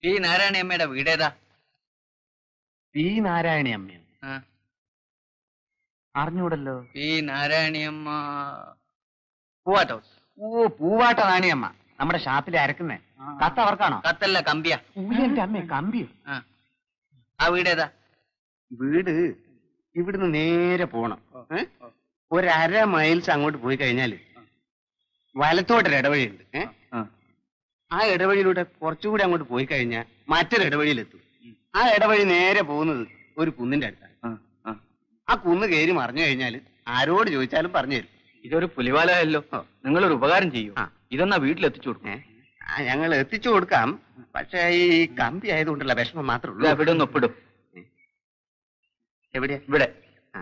ഈ നാരായണിയമ്മയുടെ വീടേതാ പി നാരായണി അമ്മയോ ആ, അറിഞ്ഞൂടല്ലോ ഈ നാരായണിയമ്മ പൂവാട്ട് ഹൗസ് ഓ പൂവാട്ട നാണിയമ്മ നമ്മുടെ ഷാപ്പിൽ അരക്കുന്നേ കത്ത് അവർക്കാണോ കത്തല്ല കമ്പിയ എന്റെ അമ്മ കമ്പിയോ ആ ആ വീടേതാ വീട് ഇവിടുന്ന് നേരെ പോണം ഏ? ഒരു അര മൈൽസ് അങ്ങോട്ട് പോയി കഴിഞ്ഞാല് വലത്തോട്ടൊരു ഇടവഴിയുണ്ട് ഏ? ആ ഇടവഴിയിലൂടെ കുറച്ചുകൂടി അങ്ങോട്ട് പോയി കഴിഞ്ഞാൽ മറ്റൊരു ഇടവഴിയിലെത്തും ആ ഇടവഴി നേരെ പോകുന്നത് ഒരു കുന്നിന്റെ അടുത്താണ് ആ കുന്ന് കയറി മറിഞ്ഞു കഴിഞ്ഞാൽ ആരോട് ചോദിച്ചാലും പറഞ്ഞു തരും ഇതൊരു പുലിവാലയല്ലോ നിങ്ങളൊരു ഉപകാരം ചെയ്യൂ ആ. ഇതൊന്നാ വീട്ടിലെത്തിച്ചു കൊടുക്കും ഏ? ആ ഞങ്ങൾ എത്തിച്ചു കൊടുക്കാം പക്ഷേ ഈ കമ്പി ആയതുകൊണ്ടുള്ള വിഷമം മാത്രമേ ഉള്ളൂ ഇവിടെ ഒന്ന് ഒപ്പിടും എവിടെയാ ഇവിടെ ആ.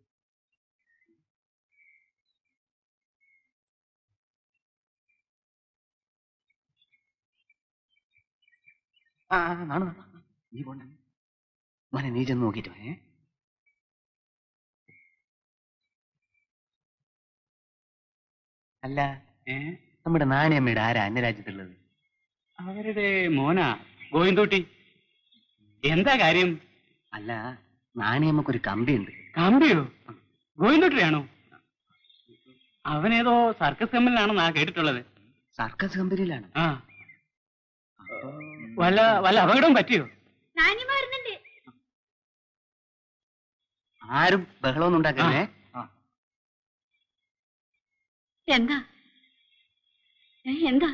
ആ ആ, നാണ്, നാണ്, നാണ്. നീ പോണ്ട മോനെ നീ ചെന്ന് നോക്കിട്ട് വാ, ഏ അല്ല ഏ നമ്മുടെ നാണിയമ്മയുടെ ആരാ അന്യരാജ്യത്തുള്ളത് അവരുടെ മോനാ ഗോവിന്ദൂട്ടി എന്താ കാര്യം അല്ല നാണിയമ്മക്കൊരു കമ്പിയുണ്ട് കമ്പിയോ ഗോവിന്ദൂട്ടിയാണോ അവനേതോ സർക്കസ് കമ്പനിലാണെന്നാ കേട്ടിട്ടുള്ളത് സർക്കസ് കമ്പനിയിലാണ് ആ വല്ല വല്ല അപകടവും പറ്റിയോ നാനിമ വരുന്നുണ്ട് ആരും ബഹളമൊന്നും ഉണ്ടാക്കരുതേ എന്താ ഏ, എന്താ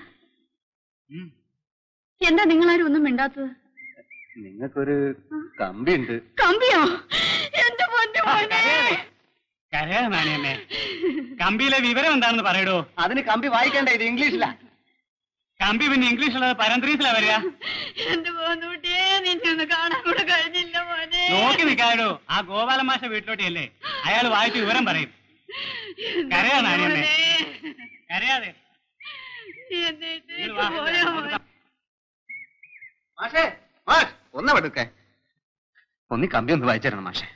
എന്താ നിങ്ങളാരും ഒന്നും മിണ്ടാത്തത് നിങ്ങൾക്കൊരു കമ്പിയുണ്ട് കമ്പിയോ എന്റെ പൊന്നു മോനെ കരയാ നാണിയമ്മേ കമ്പിയിലെ വിവരം എന്താണെന്ന് പറയടോ അതിന് കമ്പി വായിക്കണ്ട ഇത് ഇംഗ്ലീഷിലാ കമ്പി പിന്നെ ഇംഗ്ലീഷിലുള്ളത് പരന്ത്രീസിലാ വരിക എന്റെ പോന്നൂട്ടിയെ നിന്നെ ഒന്ന് കാണാൻ കൂടെ കഴിഞ്ഞില്ല മോനെ നോക്കി നിൽക്കാടോ ആ ഗോപാല മാഷ വീട്ടിലോട്ടിയല്ലേ അയാൾ വായിച്ച് വിവരം പറയും കരയാ നാണിയമ്മേ കരയാതെ നീ എന്നെ ഇട്ടേച്ച് ഇങ്ങട് വാ. പോയോ മോനെ? മാഷേ മാഷ് ഒന്ന് പടുക്കെ ഒന്നി കമ്പി ഒന്ന് വായിച്ചു തരണം മാഷേ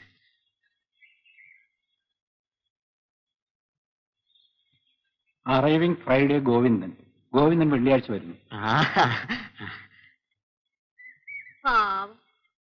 അറൈവിംഗ് ഫ്രൈഡേ ഗോവിന്ദൻ ഗോവിന്ദൻ വെള്ളിയാഴ്ച വരുന്നു പാവം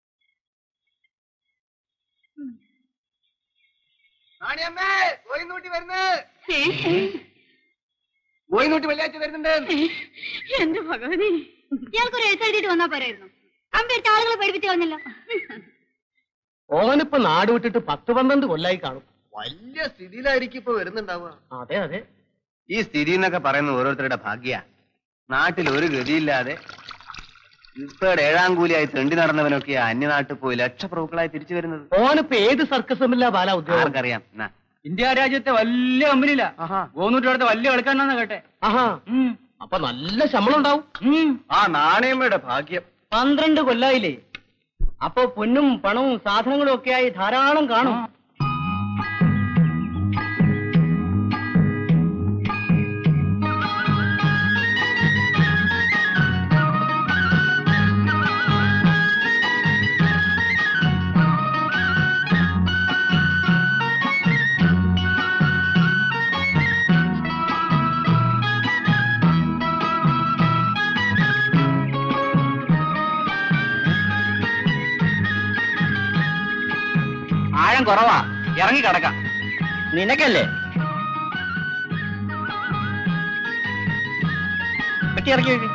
ഏ, പോയിന്നൂട്ടി വെള്ളിയാഴ്ച വരുന്നുണ്ട് എന്റെ ഭഗവതി ഇയാൾക്കൊരു എഴുത്തെഴുതിയിട്ട് വന്നാ പോരായിരുന്നു കമ്പി എടുത്ത ആളുകളെ പഠിപ്പിച്ചു കളഞ്ഞല്ലോ ഓനിപ്പോ നാട് വിട്ടിട്ട് പത്ത് പന്ത്രണ്ട് കൊല്ലായി കാണും വലിയ സ്ഥിതിയിലായിരിക്കും ഇപ്പൊ വരുന്നുണ്ടാവുക അതെ അതെ ഈ സ്ഥിതി എന്നൊക്കെ പറയുന്ന ഓരോരുത്തരുടെ ഭാഗ്യ നാട്ടിൽ ഒരു ഗതിയില്ലാതെ ഇപ്പയുടെ ഏഴാം കൂലിയായി തെണ്ടി നടന്നവനൊക്കെ അന്യനാട്ടിൽ പോയി ലക്ഷപ്രഭുക്കളായി തിരിച്ചു വരുന്നത് ഓനിപ്പോ ഏത് സർക്കസുമില്ല ബാല ഉദ്യോഗം ആർക്കറിയാം എന്നാ ഇന്ത്യ രാജ്യത്തെ വലിയ കമ്പനിയിലാ ആഹാ ഗോവിന്ദൂട്ടിയുടെ വലിയ കളിക്കാരനാന്ന് കേട്ടെ ആഹാ അപ്പൊ നല്ല ശമ്പളം ഉണ്ടാവും ആ നാണയമ്മയുടെ ഭാഗ്യം പന്ത്രണ്ട് കൊല്ലായില്ലേ അപ്പൊ പൊന്നും പണവും സാധനങ്ങളും ഒക്കെ ആയി ധാരാളം കാണും ആഴം കുറവാ ഇറങ്ങി കിടക്കാം നിനക്കല്ലേ പെട്ടി ഇറക്കി വെക്ക്.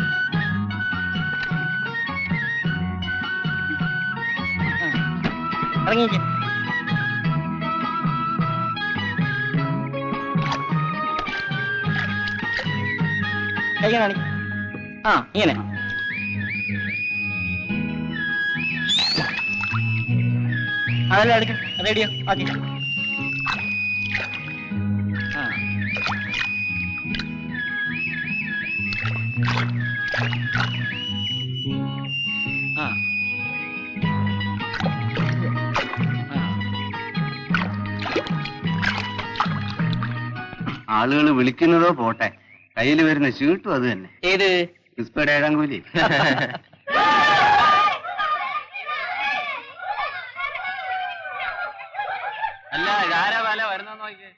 ആ. ഇറങ്ങിക്ക് കൈ കാണി ആ ഇങ്ങനെ അതെല്ലാം എടുക്ക റെഡിയോ ഓക്കെ ആ ആ ആളുകൾ വിളിക്കുന്നതോ പോട്ടെ കയ്യിൽ വരുന്ന ചീട്ടും അത് തന്നെ ഏത് ക്രിസ്പയുടെ ഏഴാം കൂലി അല്ല ഇതാരാ വല വരുന്ന നോക്കിയേ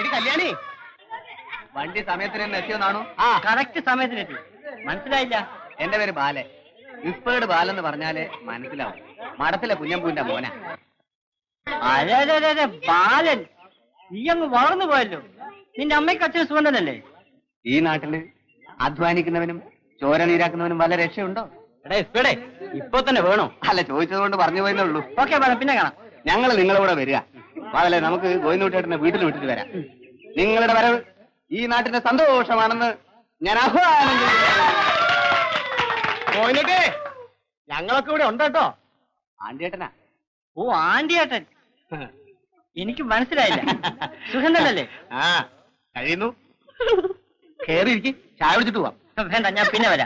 എടി കല്യാണി വണ്ടി സമയത്തിന് തന്നെ എത്തിയെന്നാണോ ആ കറക്റ്റ് സമയത്തിനെത്തി മനസ്സിലായില്ല എന്റെ പേര് ബാലൻ വിസ്പേർഡ് ബാലെന്ന് പറഞ്ഞാല് മനസ്സിലാവും മഠത്തിലെ കുഞ്ഞമ്പൂന്റെ മോന അതെ അതെ അതെ അതെ ബാലൻ നീ അങ്ങ് വളർന്നു പോയല്ലോ നിന്റെ അമ്മയ്ക്ക് അച്ഛൻ സുഖം തന്നെയല്ലേ ഈ നാട്ടില് അധ്വാനിക്കുന്നവനും ചോര നീരാക്കുന്നവനും വല്ല രക്ഷയുണ്ടോ എടേ ഇപ്പടെ ഇപ്പൊ തന്നെ വേണോ അല്ല ചോദിച്ചത് കൊണ്ട് പറഞ്ഞു പോയെന്നേ ഉള്ളൂ ഓക്കെ ബാലൻ പിന്നെ കാണാം ഞങ്ങൾ നിങ്ങളുടെ കൂടെ വരിക അതല്ലേ നമുക്ക് ഗോവിന്ദൂട്ടേട്ടനെ വീട്ടിൽ വിട്ടിട്ട് വരാം നിങ്ങളുടെ വരവ് ഈ നാട്ടിന്റെ സന്തോഷമാണെന്ന് ഞാൻ ആഹ്വാനം ചെയ്യുന്നു പോയിട്ടേ ഞങ്ങളൊക്കെ ഇവിടെ ഉണ്ട് കേട്ടോ ആന്റിയേട്ടനാ ഓ ആന്റിയേട്ടൻ എനിക്ക് മനസ്സിലായില്ല സുഖം തന്നെയല്ലേ ആ കഴിയുന്നു കേറിയിരിക്കും ചായ കുടിച്ചിട്ട് പോവാം വേണ്ട ഞാൻ പിന്നെ വരാം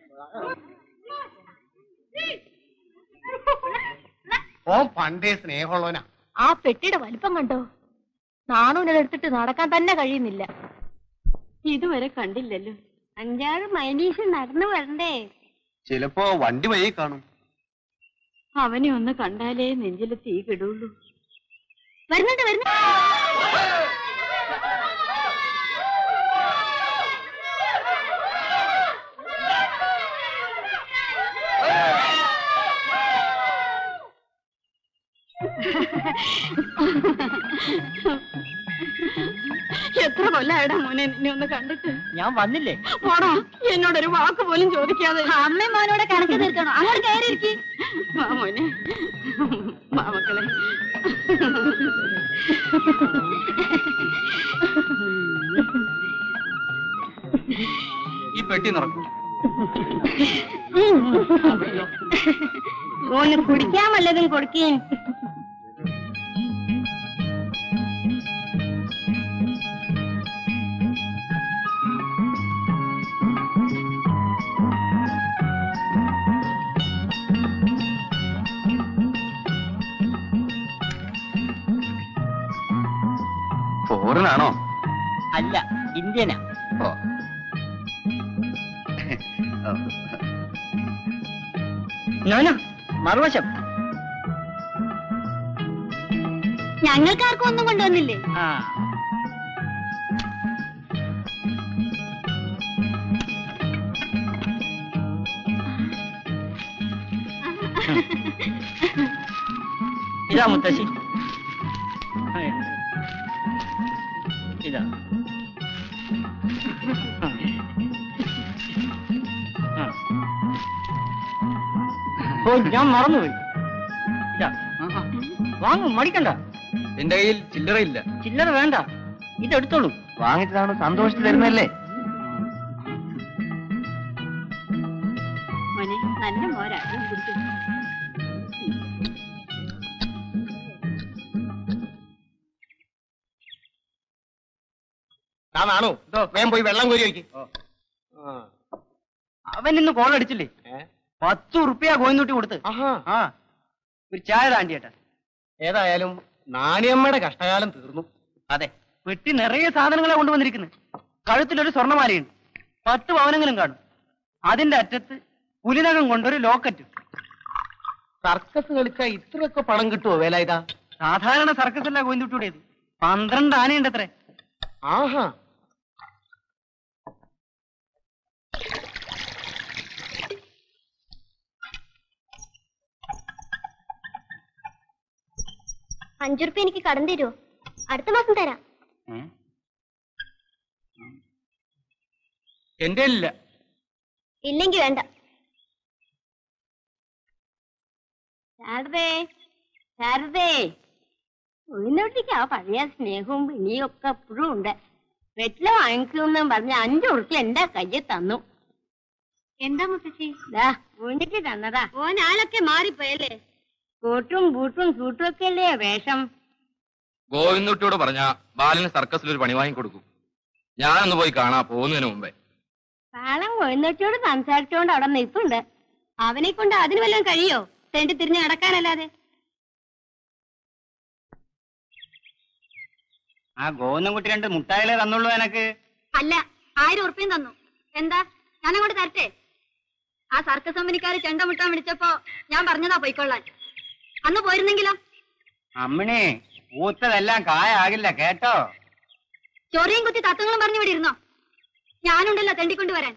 ഓ പണ്ടേ സ്നേഹമുള്ളവനാ ആ പെട്ടിയുടെ വലിപ്പം കണ്ടോ നാണൂനെ എടുത്തിട്ട് നടക്കാൻ തന്നെ കഴിയുന്നില്ല ഇതുവരെ കണ്ടില്ലല്ലോ അഞ്ചാറ് മൈനീസ് നടന്നു വരണ്ടേ ചിലപ്പോ വണ്ടി വഴി കാണും അവനെ ഒന്ന് കണ്ടാലേ നെഞ്ചില് തീ കിടുള്ളൂ വരുന്നുണ്ട് വരുന്നു എത്ര കൊല്ലായടാ മോനെ നിന്നെ ഒന്ന് കണ്ടിട്ട് ഞാൻ വന്നില്ലേ പോടാ എന്നോടൊരു വാക്ക് പോലും ചോദിക്കാതെ അമ്മയും മോനോടെ കണക്ക് തീർക്കണം അങ്ങോട്ട് കയറിയിരിക്കും വാ മോനെ വാ മക്കളെ ഈ പെട്ടി നിറക്കും മോന് കുടിക്കാൻ വല്ലതും കൊടുക്കേൻ ഫോറിനാണോ അല്ല ഇന്ത്യനാ ഓ നോനോ മറുവശം ഞങ്ങൾക്കാർക്കും ഒന്നും കൊണ്ടുവന്നില്ലേ ആ ഇതാ മുത്തശ്ശി ഇതാ ആ. ഓ ഞാൻ മറന്നുപോയി ഇതാ വാങ്ങും മടിക്കണ്ട എന്റെ കയ്യിൽ ചില്ലറയില്ല ചില്ലറ വേണ്ട ഇതെടുത്തോളൂ വാങ്ങിച്ചതാണ് സന്തോഷത്തിൽ തരുന്നല്ലേ മോനെ നല്ല മോരാ ഇത് കുടിക്ക്. താനാണോ ഇതോ വേഗം പോയി വെള്ളം കോരി വയ്ക്ക് അവൻ ഇന്ന് കോൾ അടിച്ചില്ലേ പത്ത് ഉറുപ്പ്യ കോയിന്നൂട്ടി കൊടുത്ത് ആഹാ ആ ഒരു ചായ താണ്ടിയേട്ടാ ഏതായാലും നാണിയമ്മയുടെ കഷ്ടകാലം തീർന്നു അതെ പെട്ടി നിറയെ സാധനങ്ങളെ കൊണ്ടുവന്നിരിക്കുന്നത് കഴുത്തിലൊരു സ്വർണ്ണമാലയുണ്ട് പത്ത് പവനെങ്കിലും കാണും അതിന്റെ അറ്റത്ത് പുലിനകം കൊണ്ടൊരു ലോക്കറ്റ് സർക്കസ് കളിച്ചാൽ ഇത്രയൊക്കെ പണം കിട്ടുമോ വേല ഇതാ സാധാരണ സർക്കസ് അല്ല കോയിന്തുട്ടിയുടേത് പന്ത്രണ്ട് ആനയുണ്ട് അത്രേ ആഹാ അഞ്ചുറുപ്യ എനിക്ക് കടം തരുമോ അടുത്ത മാസം തരാം എന്റെ ഇല്ല ഇല്ലെങ്കി വേണ്ട ശാരദേ ശാരദേ ഉഴുന്നോട്ടിക്ക് ആ പഴയ സ്നേഹവും പിണിയും ഒക്കെ എപ്പോഴും ഉണ്ട് വെറ്റില വാങ്ങിക്കുമെന്നും പറഞ്ഞ് അഞ്ചു ഉറുപ്പ്യ എന്റെ കയ്യിൽ തന്നു എന്താ മുത്തശ്ശി ഊണ്ടിക്ക് തന്നതാ ഓ ഞാനൊക്കെ മാറിപ്പോയല്ലേ കൂട്ടും ബൂട്ടും സൂട്ടും ഒക്കെ അല്ലേ വേഷം ഗോവിന്ദുട്ടിയോട് പറഞ്ഞ ബാലിന് സർക്കസിൽ ഒരു പണി വാങ്ങി കൊടുക്കും ഞാനൊന്ന് പോയി കാണാ പോകുന്നതിന് മുമ്പേ കാളം കൊഴുന്നോട്ടിയോട് സംസാരിച്ചോണ്ട് അവിടെ നിൽപ്പുണ്ട് അവനെ കൊണ്ട് അതിന് വല്ലതും കഴിയോ തെണ്ടി തിരിഞ്ഞ് നടക്കാനല്ലാതെ ആ ഗോവിന്ദൻകുട്ടി രണ്ട് മുട്ടായിലേ തന്നുള്ളൂ എനക്ക് അല്ല ആയിരം ഉറുപ്പ്യം തന്നു എന്താ ഞാനങ്ങോട്ട് തരട്ടെ ആ സർക്കസ് കമ്പനിക്കാര് ചെണ്ട മുട്ടാൻ വിളിച്ചപ്പോ ഞാൻ പറഞ്ഞതാ പോയിക്കൊള്ളാൻ അന്ന് പോയിരുന്നെങ്കിലോ അമ്മിണി പൂത്തതെല്ലാം കായാകില്ല കേട്ടോ ചൊറിയും കുത്തി തത്വങ്ങളും പറഞ്ഞു ഇവിടെ ഇരുന്നോ ഞാനുണ്ടല്ലോ തെണ്ടിക്കൊണ്ട് വരാൻ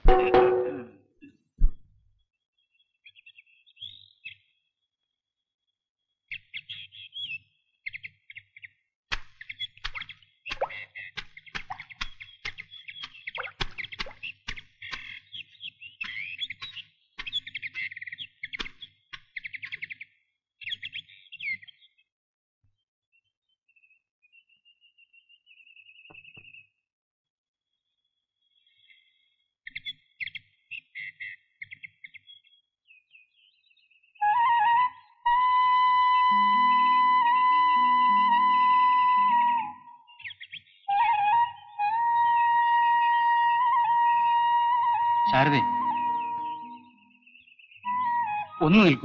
ശാരദേ ഒന്ന് നിൽക്കൂ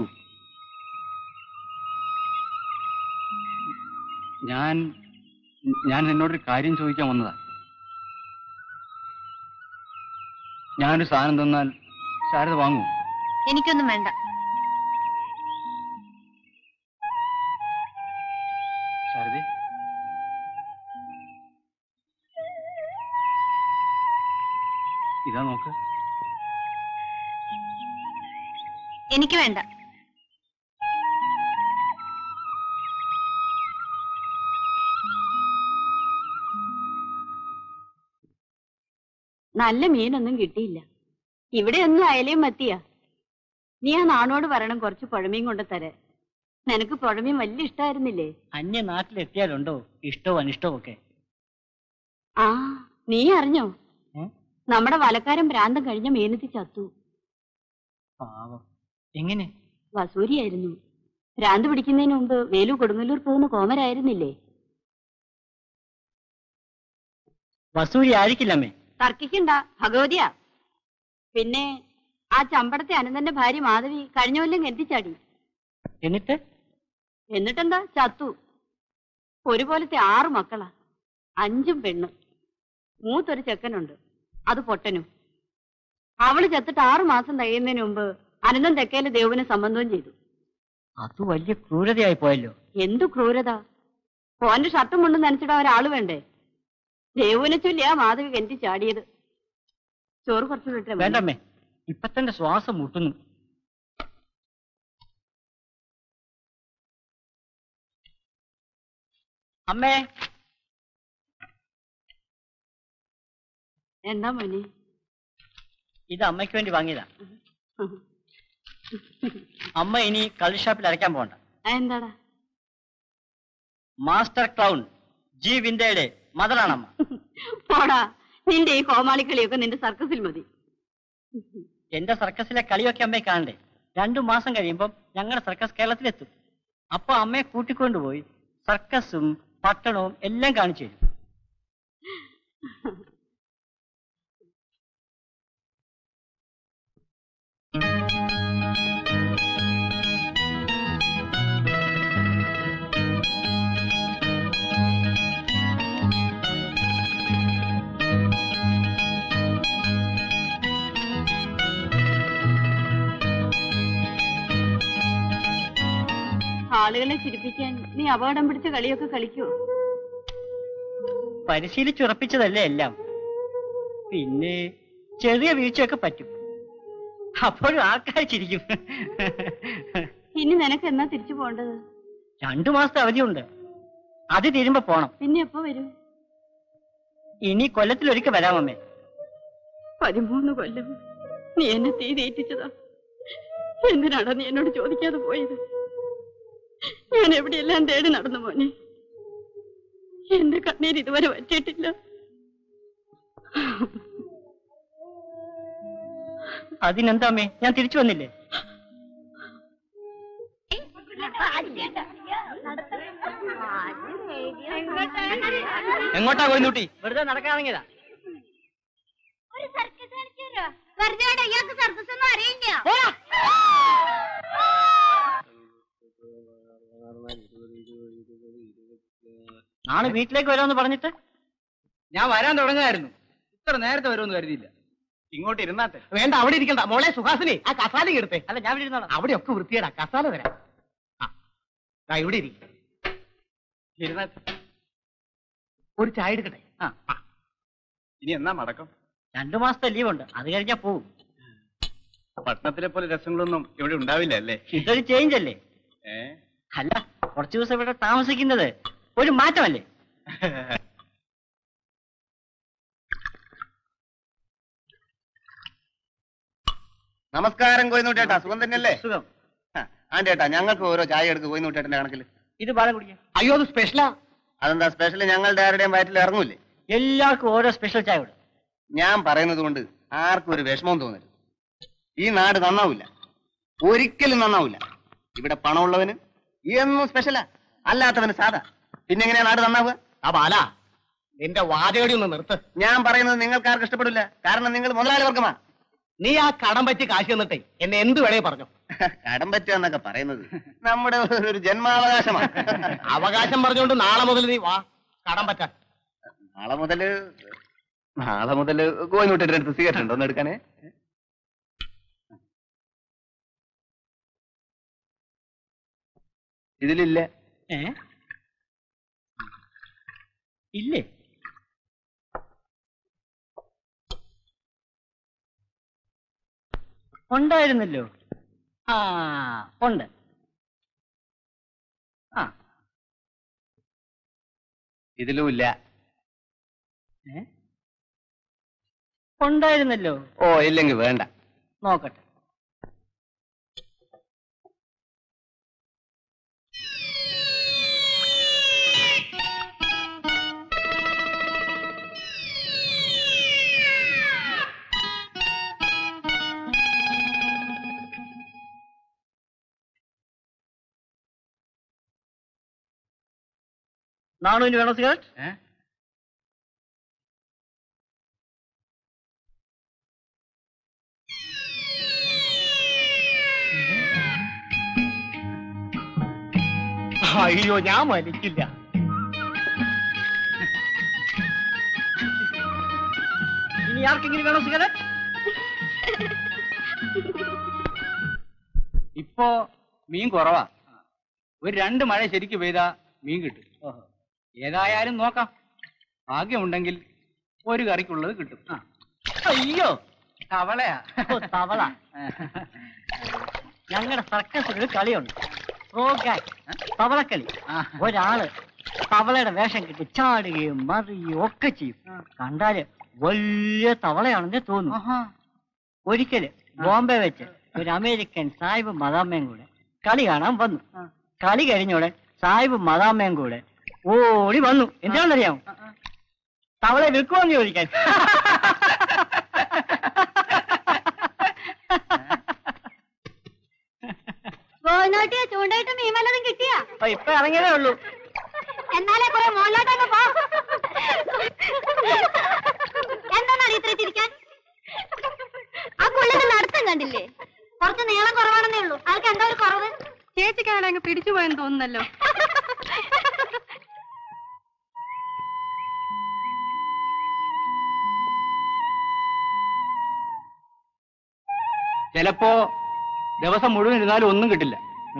ഞാൻ ഞാൻ നിന്നോടൊരു കാര്യം ചോദിക്കാൻ വന്നതാ ഞാനൊരു സാധനം തന്നാൽ ശാരദ വാങ്ങൂ എനിക്കൊന്നും വേണ്ട ശാരദേ ഇതാ നോക്ക് എനിക്ക് വേണ്ട നല്ല മീനൊന്നും കിട്ടിയില്ല ഇവിടെയൊന്നും അയലയും മത്തിയാ നീ ആ നാണോട് പറയണം കുറച്ച് പുഴമീൻ കൊണ്ട് തരാൻ നിനക്ക് പുഴമീൻ വലിയ ഇഷ്ടായിരുന്നില്ലേ അന്യ നാട്ടിലെത്തിയാലുണ്ടോ ഇഷ്ടവും അനിഷ്ടവും ഒക്കെ ആ നീ അറിഞ്ഞോ ഏ? നമ്മുടെ വലക്കാരൻ ഭ്രാന്തം കഴിഞ്ഞ മീനത്തി ചത്തു പാവം എങ്ങനെ വസൂരിയായിരുന്നു ഭ്രാന്ത് പിടിക്കുന്നതിന് മുമ്പ് വേലു കൊടുങ്ങല്ലൂർ പോകുന്ന കോമരായിരുന്നില്ലേ വസൂരി ആയിരിക്കില്ലമ്മേ തർക്കിക്കണ്ട ഭഗവതിയാ പിന്നെ ആ ചമ്പടത്തെ അനന്തന്റെ ഭാര്യ മാധവി കഴിഞ്ഞ കൊല്ലം കെട്ടിച്ചാടി എന്നിട്ട് എന്നിട്ടെന്താ ചത്തു ഒരുപോലത്തെ ആറ് മക്കളാ അഞ്ചും പെണ്ണ് മൂത്തൊരു ചെക്കനുണ്ട് അത് പൊട്ടനും അവള് ചത്തിട്ട് ആറു മാസം തികയുന്നതിന് മുമ്പ് അനന്തൻ തെക്കേലെ ദേവന് സംബന്ധവും ചെയ്തു അത് വലിയ ക്രൂരതയായി പോയല്ലോ എന്തു ക്രൂരത ഓന്റെ ഷർട്ടും മുണ്ടും നനച്ചിടാൻ ഒരാള് വേണ്ടേ ദേവുവിനെ ചൊല്ലിയാ മാധവി കെട്ടി ചാടിയത് ചോറ് കുറച്ചു വിട്ടേ വേണ്ടമ്മേ ഇപ്പൊ തന്നെ ശ്വാസം മുട്ടുന്നു അമ്മേ എന്താ മോനെ ഇത് അമ്മയ്ക്ക് വേണ്ടി വാങ്ങിയതാ അമ്മ ഇനി കളി ഷാപ്പിൽ അരയ്ക്കാൻ പോകണ്ട എന്താടാ മാസ്റ്റർ ക്ലൗൺ ജി വിന്ദയുടെ മദറാണമ്മ പോടാ നിന്റെ ഈ കോമാളിക്കളിയൊക്കെ നിന്റെ സർക്കസിൽ മതി എന്റെ സർക്കസിലെ കളിയൊക്കെ അമ്മയെ കാണണ്ടേ രണ്ടു മാസം കഴിയുമ്പം ഞങ്ങളുടെ സർക്കസ് കേരളത്തിലെത്തും അപ്പൊ അമ്മയെ കൂട്ടിക്കൊണ്ടുപോയി സർക്കസും പട്ടണവും എല്ലാം കാണിച്ചു തരും ആളുകളെ ചിരിപ്പിക്കാൻ നീ അപകടം പിടിച്ച കളിയൊക്കെ കളിക്കുവോ പരിശീലിച്ചുറപ്പിച്ചതല്ലേ എല്ലാം പിന്നെ ചെറിയ വീഴ്ചയൊക്കെ പറ്റും അപ്പോഴും ആൾക്കാർ ചിരിക്കും ഇനി നിനക്ക് എന്നാ തിരിച്ചു പോണ്ടത് രണ്ടു മാസത്തെ അവധിയുണ്ട് അത് തീരുമ്പോ പോണം പിന്നെ എപ്പോ വരും ഇനി കൊല്ലത്തിലൊരിക്കൽ വരാമമ്മേ പതിമൂന്ന് കൊല്ലം നീ എന്നെ തീ തീറ്റിച്ചതാ എന്തിനാടാ നീ എന്നോട് ചോദിക്കാതെ പോയത് ഞാൻ എവിടെയെല്ലാം തേടി നടന്നു മോനെ എന്റെ കണ്ണീര് ഇതുവരെ വറ്റിയിട്ടില്ല അതിനെന്താ അമ്മേ ഞാൻ തിരിച്ചു വന്നില്ലേ എങ്ങോട്ടാ കോയിന്നൂട്ടി വെറുതെ നടക്കാണെങ്കിലാ വെറുതെ ഇയാൾക്ക് സർക്കസ് ഒന്നും അറിയില്ല നാളെ വീട്ടിലേക്ക് വരാമെന്ന് പറഞ്ഞിട്ട് ഞാൻ വരാൻ തുടങ്ങായിരുന്നു ഇത്ര നേരത്തെ വരുമെന്ന് കരുതിയില്ല ഇങ്ങോട്ട് ഇരുന്നാട്ടെ വേണ്ട അവിടെ ഇരിക്കണ്ട മോളെ സുഹാസിനെ ആ കസാല എടുത്തേ അല്ല ഞാൻ ഇവിടെ ഇരുന്നോളാം അവിടെ ഒക്കെ വൃത്തിയേടാ കസാല തരാം ആ ദാ ഇവിടെ ഇരിക്കും ഇരുന്നാട്ടെ ഒരു ചായ എടുക്കട്ടെ ആ ആ, ഇനി എന്നാ മടക്കം രണ്ടു മാസത്തെ ലീവുണ്ട് അത് കഴിഞ്ഞാ പോവും പട്ടണത്തിലെ പോലെ രസങ്ങളൊന്നും ഇവിടെ ഉണ്ടാവില്ല അല്ലേ ഇതൊരു ചേഞ്ച് അല്ലേ ഏ അല്ല കുറച്ചു ദിവസം ഇവിടെ താമസിക്കുന്നത് ഒരു മാറ്റമല്ലേ നമസ്കാരം കോയിന്നൂട്ടേട്ടാ സുഖം തന്നെയല്ലേ സുഖം ആണ്ടേട്ടാ ഞങ്ങൾക്ക് ഓരോ ചായ എടുക്ക് കോയിന്നൂട്ടേട്ടന്റെ കണക്കിൽ ഇത് ബാലം കുടിക്കാം അയ്യോ അത് സ്പെഷ്യലാ അതെന്താ സ്പെഷ്യൽ ഞങ്ങളുടെ ആരുടെയും വയറ്റിൽ ഇറങ്ങൂലേ എല്ലാവർക്കും ഓരോ സ്പെഷ്യൽ ചായ കൊടുക്കും ഞാൻ പറയുന്നത് കൊണ്ട് ആർക്കും ഒരു വിഷമം തോന്നരുത് ഈ നാട് നന്നാവില്ല ഒരിക്കലും നന്നാവില്ല ഇവിടെ പണമുള്ളവന് എന്നും സ്പെഷ്യലാ അല്ലാത്തവന് സാധാ പിന്നെ എങ്ങനെയാ നാട് നന്നാവുക ആ ബാല നിന്റെ വാചകടി ഒന്ന് നിർത്ത് ഞാൻ പറയുന്നത് നിങ്ങൾക്ക് ആർക്കും ഇഷ്ടപ്പെടില്ല കാരണം നിങ്ങൾ മുതലാളി വർഗമാ നീ ആ കടം പറ്റി കാശ് തന്നിട്ടേ എന്നെ എന്ത് വേണേ പറഞ്ഞു കടം പറ്റുക എന്നൊക്കെ പറയുന്നത് നമ്മുടെ ഒരു ജന്മാവകാശമാണ് അവകാശം പറഞ്ഞുകൊണ്ട് നാളെ മുതൽ നീ വാ കടം പറ്റാൻ നാളെ മുതല് നാളെ മുതല് കോയിന്നൂട്ടേട്ടൻ്റെ അടുത്ത് സിഗരറ്റ് ഉണ്ടോ ഒന്ന് എടുക്കാനേ ഇതിലില്ല ഏ ഇല്ലേ ഉണ്ടായിരുന്നല്ലോ ആ ഉണ്ട് ആ ഇതിലും ഇല്ല ഏ ഉണ്ടായിരുന്നല്ലോ ഓ ഇല്ലെങ്കിൽ വേണ്ട നോക്കട്ടെ നാണുവിന് വേണോ സിഗരറ്റ് അയ്യോ ഞാൻ വലിക്കില്ല ഇനി ആർക്കെങ്കിലും വേണോ സിഗരറ്റ് ഇപ്പോ മീൻ കുറവാ ഒരു രണ്ട് മഴ ശരിക്ക് പെയ്താ മീൻ കിട്ടും ഏതായാലും നോക്കാം ഭാഗ്യമുണ്ടെങ്കിൽ ഒരു കറിക്കുള്ളത് കിട്ടും ആ അയ്യോ തവളയാ ഓ, തവള ഞങ്ങളുടെ സർക്കസിൽ ഒരു കളിയുണ്ട് പ്രോഗാക് തവളക്കളി ഒരാള് തവളയുടെ വേഷം കിട്ടി ചാടുകയും മറിയുകയും ഒക്കെ ചെയ്യും കണ്ടാല് വലിയ തവളയാണെന്നേ തോന്നും ഒരിക്കല് ബോംബെ വെച്ച് ഒരു അമേരിക്കൻ സാഹിബ് മദാമ്മയും കൂടെ കളി കാണാൻ വന്നു കളി കഴിഞ്ഞോടെ സാഹിബ് മദാമ്മയും കൂടെ ഓടി വന്നു എന്താണെന്നറിയാമോ തവളെ വിൽക്കുമെന്ന് ചോദിക്കാൻ ഗോവിനോട്ടിയ ചൂണ്ടായിട്ട് മീൻ വല്ലതും കിട്ടിയാ അപ്പൊ ഇപ്പൊ ഇറങ്ങിയതേ ഉള്ളൂ എന്നാലേ കുറെ മോളിലോട്ടങ്ങ് പോ എന്താണോ ഇത്ര ചിരിക്കാൻ ആ പുള്ളിന്റെ നടത്തം കണ്ടില്ലേ കുറച്ച് നീളം കുറവാണെന്നേ ഉള്ളൂ അതൊക്കെ എന്താ ഒരു കുറവ് ചേച്ചിക്കാണ് അങ്ങ് പിടിച്ചു പോയെന്ന് തോന്നുന്നല്ലോ ചിലപ്പോ ദിവസം മുഴുവൻ ഇരുന്നാലും ഒന്നും കിട്ടില്ല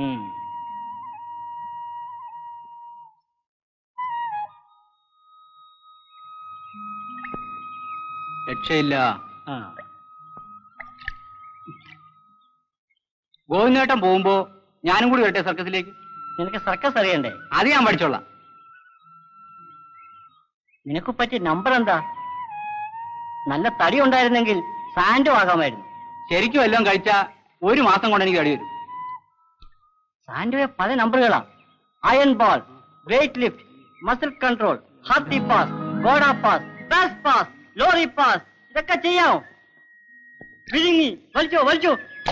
രക്ഷയില്ല ആ ഗോവിന്ദേട്ടൻ പോകുമ്പോ ഞാനും കൂടി വരട്ടെ സർക്കസിലേക്ക് നിനക്ക് സർക്കസ് അറിയണ്ടേ അത് ഞാൻ പഠിച്ചോളാം നിനക്ക് പറ്റിയ നമ്പർ എന്താ നല്ല തടി ഉണ്ടായിരുന്നെങ്കിൽ സാൻഡും ആകാമായിരുന്നു ശരിക്കും എല്ലാം കഴിച്ചാ ഒരു മാസം കൊണ്ട് എനിക്ക് അടി വരും സാൻഡുവെ പല നമ്പറുകളാ iron ball weight lift muscle control ഹാത്തി പാസ് ഗോഡ pass pass pass lorry pass ഇതൊക്കെ ചെയ്യാമോ വിഴുങ്ങി വലിച്ചോ വലിച്ചോ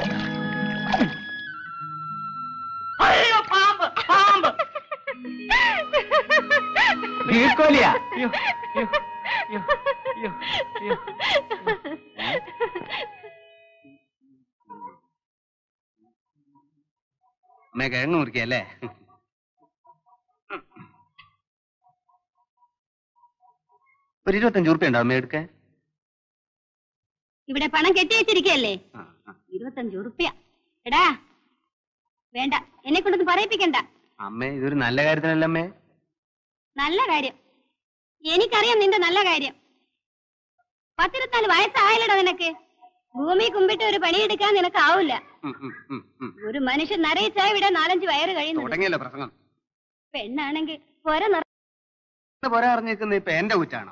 അയ്യോ പാമ്പ് പാമ്പ് നീർക്കോലിയാ അയ്യോ അയ്യോ അയ്യോ അയ്യോ അയ്യോ അമ്മേ കിഴങ്ങ് മുറിക്കല്ലേ ഒരു ഇരുപത്തഞ്ച് ഉറുപ്പ്യ ഉണ്ടോ അമ്മ എടുക്കാൻ ഇവിടെ പണം കെട്ടി വെച്ചിരിക്കല്ലേ ആ, ആ. ഇരുപത്തഞ്ച് ഉറുപ്പ്യ എടാ വേണ്ട എന്നെ കൊണ്ടൊന്നും പറയിപ്പിക്കണ്ട അമ്മേ ഇതൊരു നല്ല കാര്യത്തിനല്ല അമ്മേ നല്ല കാര്യം എനിക്കറിയാം നിന്റെ നല്ല കാര്യം പത്തിരുപത്തിനാല് വയസ്സായാലോ നിനക്ക് ഭൂമി കുമ്പിട്ട് ഒരു പണിയെടുക്കാൻ നിനക്ക് ആവില്ല ഉം, ഉം, ഉം, ഉം. ഒരു മനുഷ്യൻ നിറയിച്ചാ ഇവിടെ നാലഞ്ച് വയറ് കഴിയുന്നു തുടങ്ങിയല്ലോ പ്രസംഗം പെണ്ണാണെങ്കിൽ പൊര നിറ പോരാ അറിഞ്ഞേക്കുന്ന ഇപ്പൊ എന്റെ കുറ്റാണോ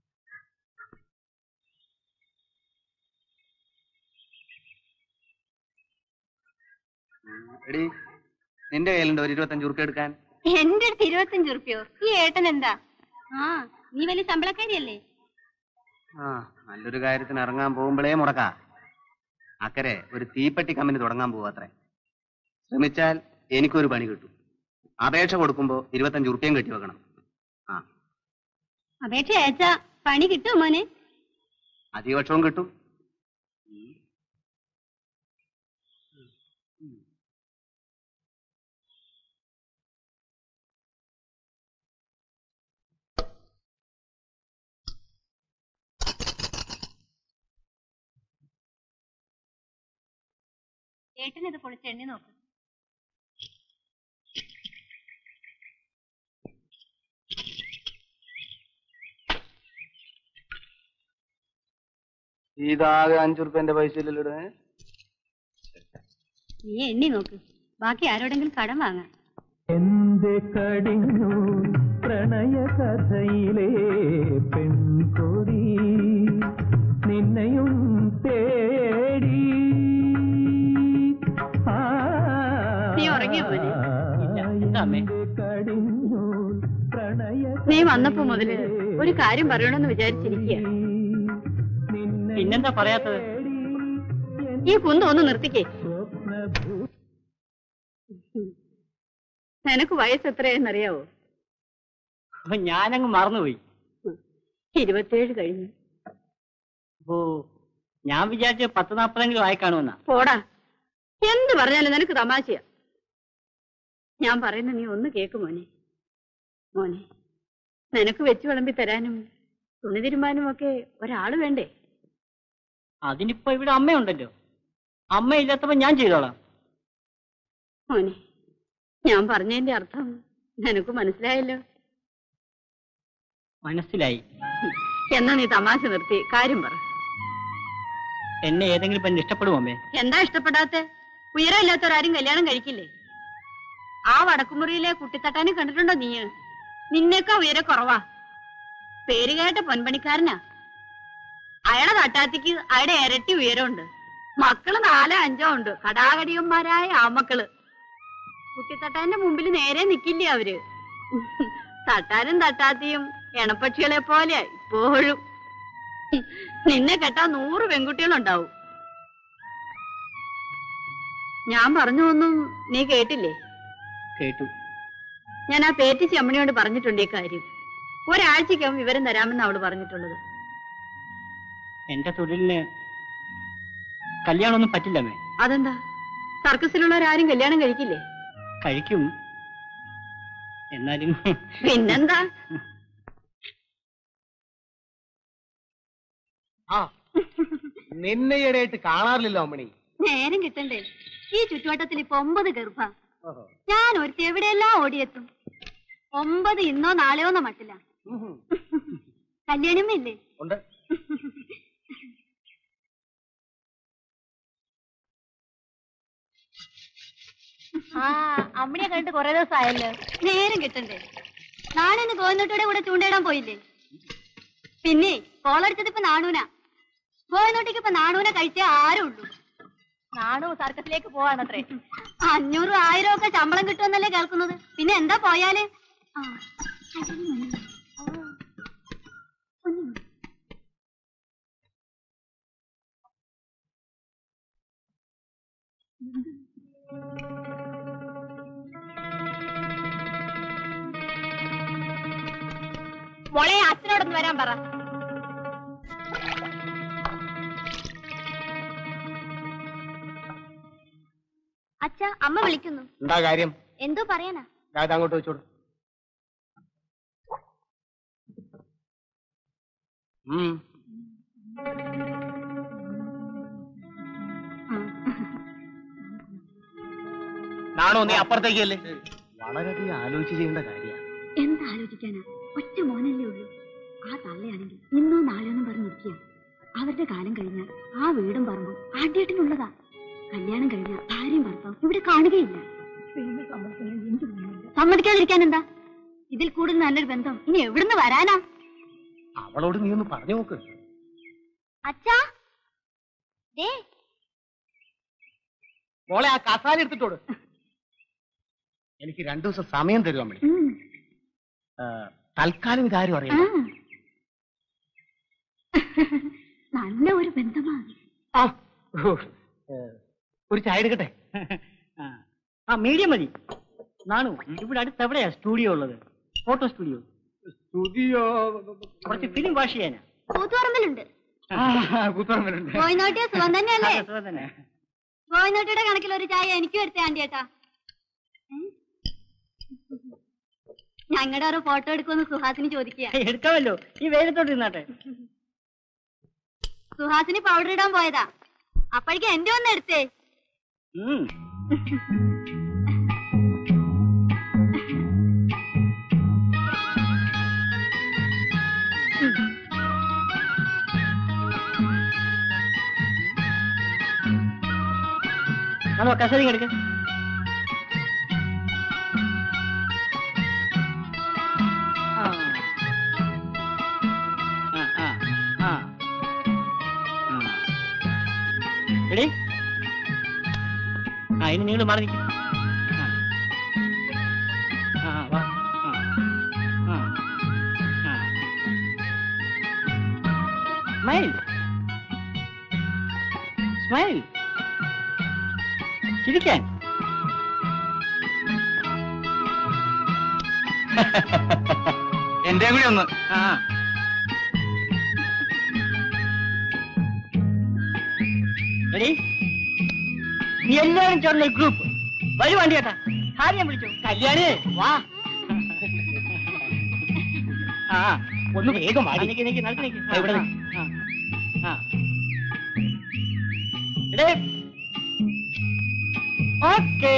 എടി നിന്റെ കയ്യിലുണ്ട് ഒരു ഇരുപത്തഞ്ച് ഉറുപ്പ് എടുക്കാൻ എന്റെ അടുത്ത് ഇരുപത്തഞ്ച് ഉറുപ്പ്യോ ഈ ഏട്ടൻ എന്താ ആ നീ വലിയ ശമ്പളക്കാരിയല്ലേ ആ നല്ലൊരു കാര്യത്തിന് ഇറങ്ങാൻ പോകുമ്പോഴേ മുടക്ക അക്കരെ ഒരു തീപ്പെട്ടി കമ്പനി തുടങ്ങാൻ പോവാത്രേ ശ്രമിച്ചാൽ എനിക്കൊരു പണി കിട്ടും അപേക്ഷ കൊടുക്കുമ്പോ ഇരുപത്തഞ്ച് ഉറുപ്പ്യം കെട്ടി വെക്കണം ആ അപേക്ഷ അയച്ചാ പണി കിട്ടുമോ മോനെ അധികപക്ഷവും കിട്ടും ഏട്ടൻ ഇത് പൊളിച്ച് എണ്ണി നോക്ക് ഇതാകെ അഞ്ചു റുപ്യന്റെ പൈസ ഇല്ലല്ലോ നീ എണ്ണി നോക്ക് ബാക്കി ആരോടെങ്കിലും കടം വാങ്ങാം എന്റെ കടിഞ്ഞു പ്രണയ കഥയിലെ പെൺകൊടി നിന്നെയും തേടി ആ, നീ ഉറങ്ങിയോ മോനെ? ഇല്ല. എന്താ അമ്മേ? എന്റെ കടിഞ്ഞു പ്രണയ നീ വന്നപ്പോ മുതല് ഒരു കാര്യം പറയണമെന്ന് വിചാരിച്ചിരിക്കുക നിന്നെ പിന്നെന്താ പറയാത്തത് ഈ കുന്ത ഒന്ന് നിർത്തിക്കേ സ്വപ്നഭൂ നിനക്ക് വയസ്സ് എത്രയെന്നറിയാവോ അപ്പൊ ഞാനങ്ങ് മറന്നുപോയി ഇരുപത്തിയേഴ് കഴിഞ്ഞു ഓ ഞാൻ വിചാരിച്ച പത്ത് നാപ്പതെങ്കിലും ആയി കാണുമെന്നാ പോടാ എന്ത് പറഞ്ഞാലും നിനക്ക് തമാശയാ ഞാൻ പറയുന്ന നീ ഒന്ന് കേക്ക് മോനെ മോനെ നിനക്ക് വെച്ച് വിളമ്പി തരാനും തുണി തിരുമ്പാനും ഒക്കെ ഒരാള് വേണ്ടേ അതിനിപ്പോ ഇവിടെ അമ്മയുണ്ടല്ലോ അമ്മ ഇല്ലാത്തപ്പോ ഞാൻ ചെയ്തോളാം മോനെ ഞാൻ പറഞ്ഞതിന്റെ അർത്ഥം നിനക്ക് മനസ്സിലായല്ലോ മനസ്സിലായി എന്നാ നീ തമാശ നിർത്തി കാര്യം പറ എന്നെ ഏതെങ്കിലും പെണ്ണ് ഇഷ്ടപ്പെടുമോ അമ്മേ എന്താ ഇഷ്ടപ്പെടാത്തെ ഉയരമില്ലാത്തവരാരും കല്യാണം കഴിക്കില്ലേ ആ വടക്കുമുറിയിലെ കുട്ടിത്തട്ടാനെ കണ്ടിട്ടുണ്ടോ നീ നിന്നേക്കാ ഉയരെ കുറവാ പേര് കേട്ട പൊൻപണിക്കാരനാ അയാളെ തട്ടാത്തിക്ക് അയാളുടെ ഇരട്ടി ഉയരമുണ്ട് മക്കള് നാലോ അഞ്ചോ ഉണ്ട് കടാകടിയന്മാരായ ആമക്കള് കുട്ടിത്തട്ടാന്റെ മുമ്പിൽ നേരെ നിക്കില്ലേ അവര് തട്ടാനും തട്ടാത്തിയും എണപ്പക്ഷികളെ പോലെ ഇപ്പോഴും നിന്നെ കെട്ടാ നൂറ് പെൺകുട്ടികളുണ്ടാവും ഞാൻ പറഞ്ഞു ഒന്നും നീ കേട്ടില്ലേ കേട്ടു ഞാൻ ആ പേറ്റിച്ച് അമ്മണിയോട് പറഞ്ഞിട്ടുണ്ട് ഈ കാര്യം ഒരാഴ്ചക്കകം വിവരം തരാമെന്ന് അവള് പറഞ്ഞിട്ടുള്ളത് എന്റെ തൊഴിലിന് കല്യാണമൊന്നും പറ്റില്ലമ്മേ അതെന്താ സർക്കസിലുള്ളവരാരും കല്യാണം കഴിക്കില്ലേ കഴിക്കും എന്നാലും പിന്നെന്താ ആ നിന്നെ ഈയിടെയായിട്ട് കാണാറില്ലല്ലോ അമ്മണി നേരം കിട്ടണ്ടേ ഈ ചുറ്റുവട്ടത്തിൽ ഇപ്പൊ ഒമ്പത് ഗർഭ ഞാൻ ഒരുത്തി എവിടെയെല്ലാം ഓടിയെത്തും ഒമ്പത് ഇന്നോ നാളെയോന്നോ മട്ടില്ല കല്യാണമില്ലേ ഉണ്ട് ആ അമ്മയെ കണ്ടിട്ട് കൊറേ ദിവസം ആയല്ലോ നേരം കിട്ടണ്ടേ നാളെ ഗോവിന്ദോട്ടോടെ കൂടെ ചൂണ്ടയിടാൻ പോയില്ലേ പിന്നെ കോളടിച്ചത് ഇപ്പൊ നാണൂന ഗോവിന്ദോട്ടിക്ക് ഇപ്പൊ നാണൂനെ കഴിച്ചേ ആരും ഉള്ളൂ നാണു സർക്കസിലേക്ക് പോവാണത്രേ അഞ്ഞൂറും ആയിരം ഒക്കെ ശമ്പളം കിട്ടുമെന്നല്ലേ കേൾക്കുന്നത് പിന്നെ എന്താ പോയാല് ആ, അതിന് മതി. ഓ, ഒന്ന് മതി. മോളെ അച്ഛനോടൊന്ന് വരാൻ പറ അച്ഛ അമ്മ വിളിക്കുന്നു എന്താ കാര്യം എന്തോ പറയാനാ ദാ ഇത് അങ്ങോട്ട് വെച്ചോളൂ ഉം. നാണോ നീ അപ്പുറത്തേക്കല്ലേ വളരെയധികം ആലോചിച്ച് ചെയ്യേണ്ട കാര്യമാണ് എന്താ ആലോചിക്കാനാ ഒറ്റ മോനല്ലേ ഉള്ളൂ ആ തള്ളയാണെങ്കിൽ ഇന്നോ നാളെയൊന്നും പറഞ്ഞിരിക്കുക കാലം കഴിഞ്ഞാൽ ആ വീടും പറമ്പും ആദ്യമായിട്ടിനുള്ളതാ കല്യാണം കഴിഞ്ഞാൽ ഭാര്യയും ഭർത്താവും ഇവിടെ കാണുകയില്ല സമ്മതിക്കാതിരിക്കാൻ എന്താ ഇതിൽ കൂടുതൽ നല്ലൊരു ബന്ധം ഇനി എവിടുന്ന് വരാനാ അവളോട് നീ ഒന്ന് പറഞ്ഞു നോക്ക് അച്ഛാ ദേ മോളെ ആ കസാല എടുത്തിട്ടോട് എനിക്ക് രണ്ടു ദിവസം സമയം തരുവാൻ വേണ്ടി ഉം. തൽക്കാലം ഇതാരും ആ. അറിയാം നല്ല ഒരു ബന്ധമാണ് ആ ഓ, ഏ, ഒരു ചായ എടുക്കട്ടെ ആ. ആ മീഡിയം മതി നാണു ഇവിടെ അടുത്ത് എവിടെയാ സ്റ്റുഡിയോ ഉള്ളത് ഫോട്ടോ സ്റ്റുഡിയോ സ്റ്റുഡിയോ കുറച്ച് ഫിലിം വാഷ് ചെയ്യാനാ കൂത്തുപറമ്പിലുണ്ട് കൂത്തുപറമ്പിലുണ്ട് ഗോയിനോട്ടിയ സുഖം തന്നെയല്ലേ അതെ, സുഖം തന്നെ. ഗോയിനോട്ടിയുടെ കണക്കിൽ ഒരു ചായ എനിക്ക് വരുത്തേ ആന്റി ഏട്ടാ ഞങ്ങളുടെ ഒരു ഫോട്ടോ എടുക്കുമെന്ന് സുഹാസിനി ചോദിക്കുക എടുക്കാമല്ലോ ഈ വെയിലത്തോട്ട് നിന്നാട്ടെ സുഹാസിനി പൗഡർ ഇടാൻ പോയതാ അപ്പോഴേക്കും എന്റെ ഒന്ന് എടുത്തേ ഉം. നാണു കസരി എടുക്ക എടീ ആ ഇനി നിങ്ങൾ മാറി നിൽക്കും ആ ആ, വാ ആ ആ ആ സ്മൈൽ സ്മൈൽ ചിരിക്കാൻ എന്റെ കൂടി ഒന്ന് ആ റെഡി നീ എല്ലാവരും ചേർന്ന ഒരു ഗ്രൂപ്പ് വരൂ വണ്ടി ചേട്ടാ കാര്യം വിളിച്ചു കല്യാണി വാ ആ ഒന്ന് വേഗം വാടി നിക്ക് നിക്ക് നടക്ക് നിക്ക് ആ, ഇവിടെ നിക്ക്. ആ, ആ. എടേ. ഓക്കേ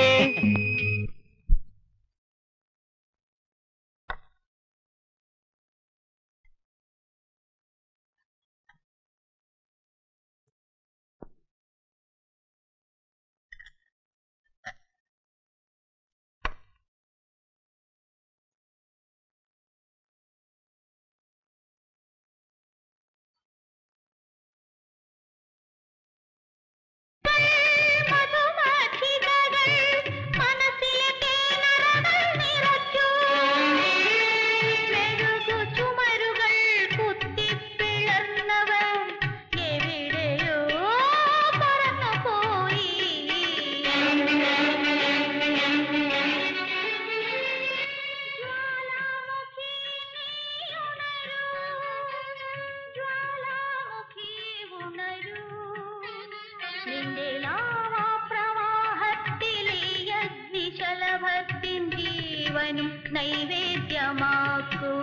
നിന്റെ ലാവാ പ്രവാഹത്തിലെ യജ്ഞിശലഭത്തിൻ ജീവനും നൈവേദ്യമാക്കൂ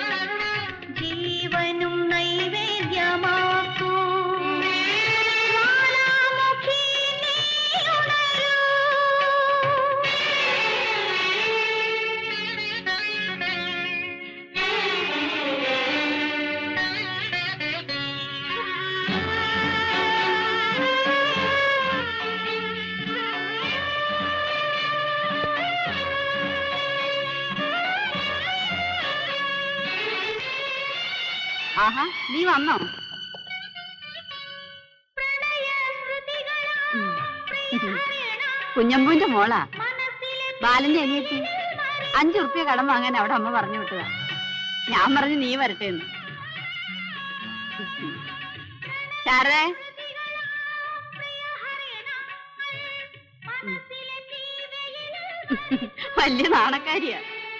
ജീവനും നൈവേദ്യമാക്കൂ ജ്വാലാമുഖി നീ ആഹാ നീ വന്നോ കുഞ്ഞമ്പൂന്റെ മോളാ ബാലന്റെ അനിയത്തി അഞ്ചു റുപ്യ കടം വാങ്ങാൻ അവിടെ അമ്മ പറഞ്ഞു വിട്ടതാ ഞാൻ പറഞ്ഞു നീ വരട്ടെ എന്ന് സാറേ വലിയ നാണക്കാരിയാ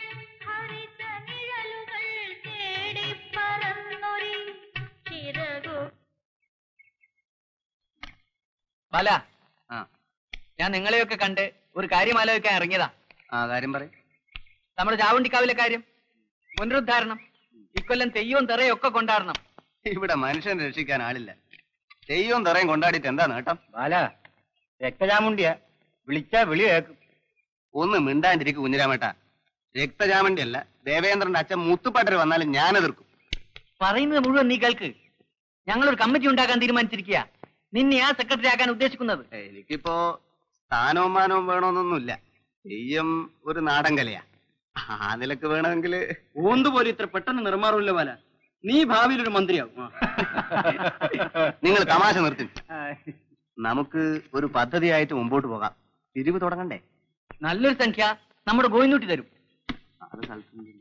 ബാല ആ ഞാൻ നിങ്ങളെയൊക്കെ കണ്ട് ഒരു കാര്യം ആലോചിക്കാൻ ഇറങ്ങിയതാ ആ കാര്യം പറയും നമ്മുടെ ചാവണ്ടിക്കാവിലെ കാര്യം പുനരുദ്ധാരണം ഇക്കൊല്ലം തെയ്യവും തെറയും ഒക്കെ കൊണ്ടാടണം ഇവിടെ മനുഷ്യനെ രക്ഷിക്കാൻ ആളില്ല തെയ്യവും തെറയും കൊണ്ടാടിയിട്ട് എന്താണ് കേട്ടോ ബാല രക്തജാമുണ്ടിയ വിളിച്ചാ വിളി കേൾക്കും ഒന്ന് മിണ്ടാണ്ടിരിക്കും കുഞ്ഞിരാമേട്ട രക്തജാമണ്ടി അല്ല ദേവേന്ദ്രന്റെ അച്ഛൻ മുത്തുപ്പാട്ടർ വന്നാലും ഞാൻ എതിർക്കും പറയുന്നത് മുഴുവൻ നീ കേൾക്ക് ഞങ്ങളൊരു കമ്മിറ്റി ഉണ്ടാക്കാൻ തീരുമാനിച്ചിരിക്കുക നിന്നെ ആ സെക്രട്ടറി ആക്കാൻ ഉദ്ദേശിക്കുന്നത് എനിക്കിപ്പോ സ്ഥാനവും മാനവും വേണമെന്നൊന്നുമില്ല തെയ്യം ഒരു നാടൻ കലയാ ആ നിലക്ക് വേണമെങ്കിൽ ഓന്ത് പോലും ഇത്ര പെട്ടെന്ന് നിർമാറില്ല പോലെ നീ ഭാവിയിൽ ഒരു മന്ത്രിയാവും ആ. നിങ്ങൾ തമാശ നിർത്തി നമുക്ക് ഒരു പദ്ധതിയായിട്ട് മുമ്പോട്ട് പോകാം പിരിവ് തുടങ്ങണ്ടേ നല്ലൊരു സംഖ്യ നമ്മുടെ ഗോയിന്നൂട്ടി തരും അത് സ്ഥലത്ത്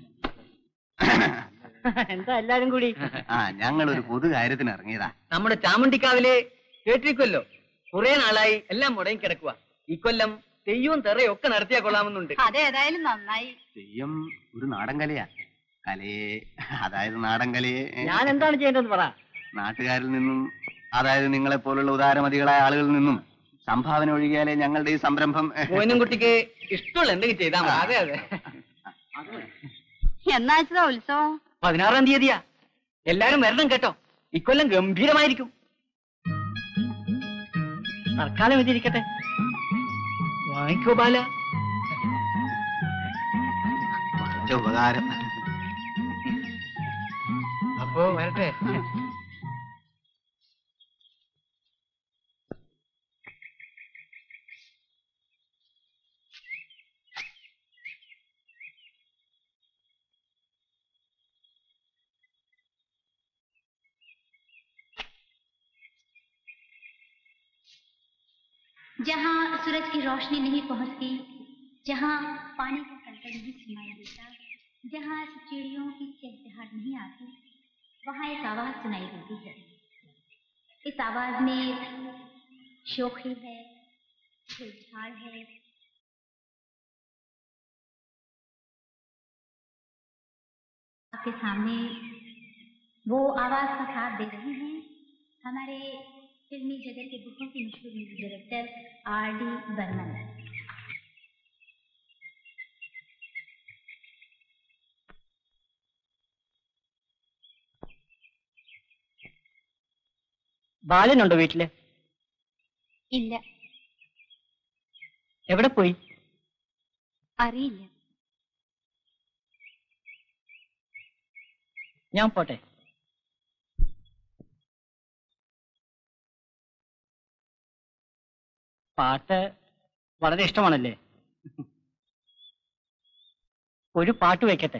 എന്താ എല്ലാരും കൂടി ആ ഞങ്ങൾ ഒരു പൊതു കാര്യത്തിന് ഇറങ്ങിയതാ നമ്മുടെ ചാമുണ്ടിക്കാവിലെ കേട്ടിരിക്കുമല്ലോ കുറെ നാളായി എല്ലാം മുടങ്ങി കിടക്കുക ഇക്കൊല്ലം തെയ്യവും തെറയും ഒക്കെ നടത്തിയാ കൊള്ളാമെന്നുണ്ട് അതേതായാലും നന്നായി തെയ്യം ഒരു നാടൻ കലയാ കലയെ അതായത് നാടൻ കലയെ ഞാൻ എന്താണ് ചെയ്യേണ്ടതെന്ന് പറ നാട്ടുകാരിൽ നിന്നും അതായത് നിങ്ങളെ പോലുള്ള ഉദാരമതികളായ ആളുകളിൽ നിന്നും സംഭാവന ഒഴുകിയാലേ ഞങ്ങളുടെ ഈ സംരംഭം ഗോവിന്ദൻകുട്ടിക്ക് ഇഷ്ടമുള്ള എന്തെങ്കിലും ചെയ്താൽ മതി അതെ അതെ എന്നാച്ചതാ ഉത്സവം പതിനാറാം തീയതിയാ എല്ലാരും വരണം കേട്ടോ ഇക്കൊല്ലം ഗംഭീരമായിരിക്കും തൽക്കാലം ഇതിരിക്കട്ടെ വാങ്ങിക്കോ ബാല വളരെ ഉപകാരം അപ്പോ വരട്ടെ जहाँ सूरज की रोशनी नहीं पहुंचती जहाँ पानी का कंकड़ नहीं सुनाई देता जहाँ चिड़ियों की चहचहाट नहीं आती वहाँ एक आवाज सुनाई देती है इस आवाज में शोखी है छेड़छाड़ है आपके सामने वो आवाज का साथ दे रहे हैं हमारे फिल्मी जगत के बहुत ही मशहूर music director R D Burman ബാലനുണ്ടോ വീട്ടില് ഇല്ല എവിടെ പോയി അറിയില്ല ഞാൻ പോട്ടെ പാട്ട് വളരെ ഇഷ്ടമാണല്ലേ ഒരു പാട്ട് വെക്കട്ടെ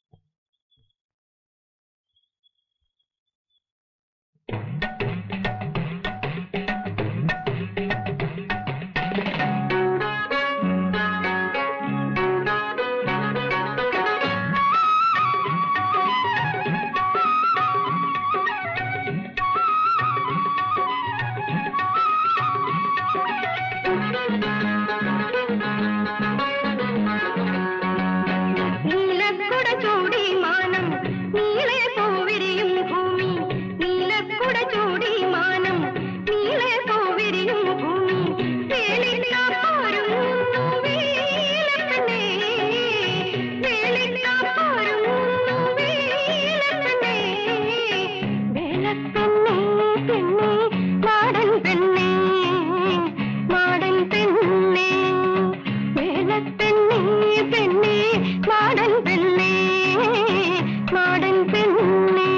നീലക്കുട ചൂടി മാനം നീളെ പൂവിരിയും ഭൂമി നീലക്കുട ചൂടി മാനം നീളെ പൂവിരിയും ഭൂമി വേലിക്കാപ്പോരും വീലക്കണ്ണേ വേലിക്കാപ്പോരും വീലക്കണ്ണേ വേലക്കണ്ണേ പെണ്ണേ മാടൻ പെണ്ണേ മാടൻ പെണ്ണേ വേലപ്പെണ്ണേ പെണ്ണേ മാടൻ പെണ്ണേ മാടൻ പെണ്ണേ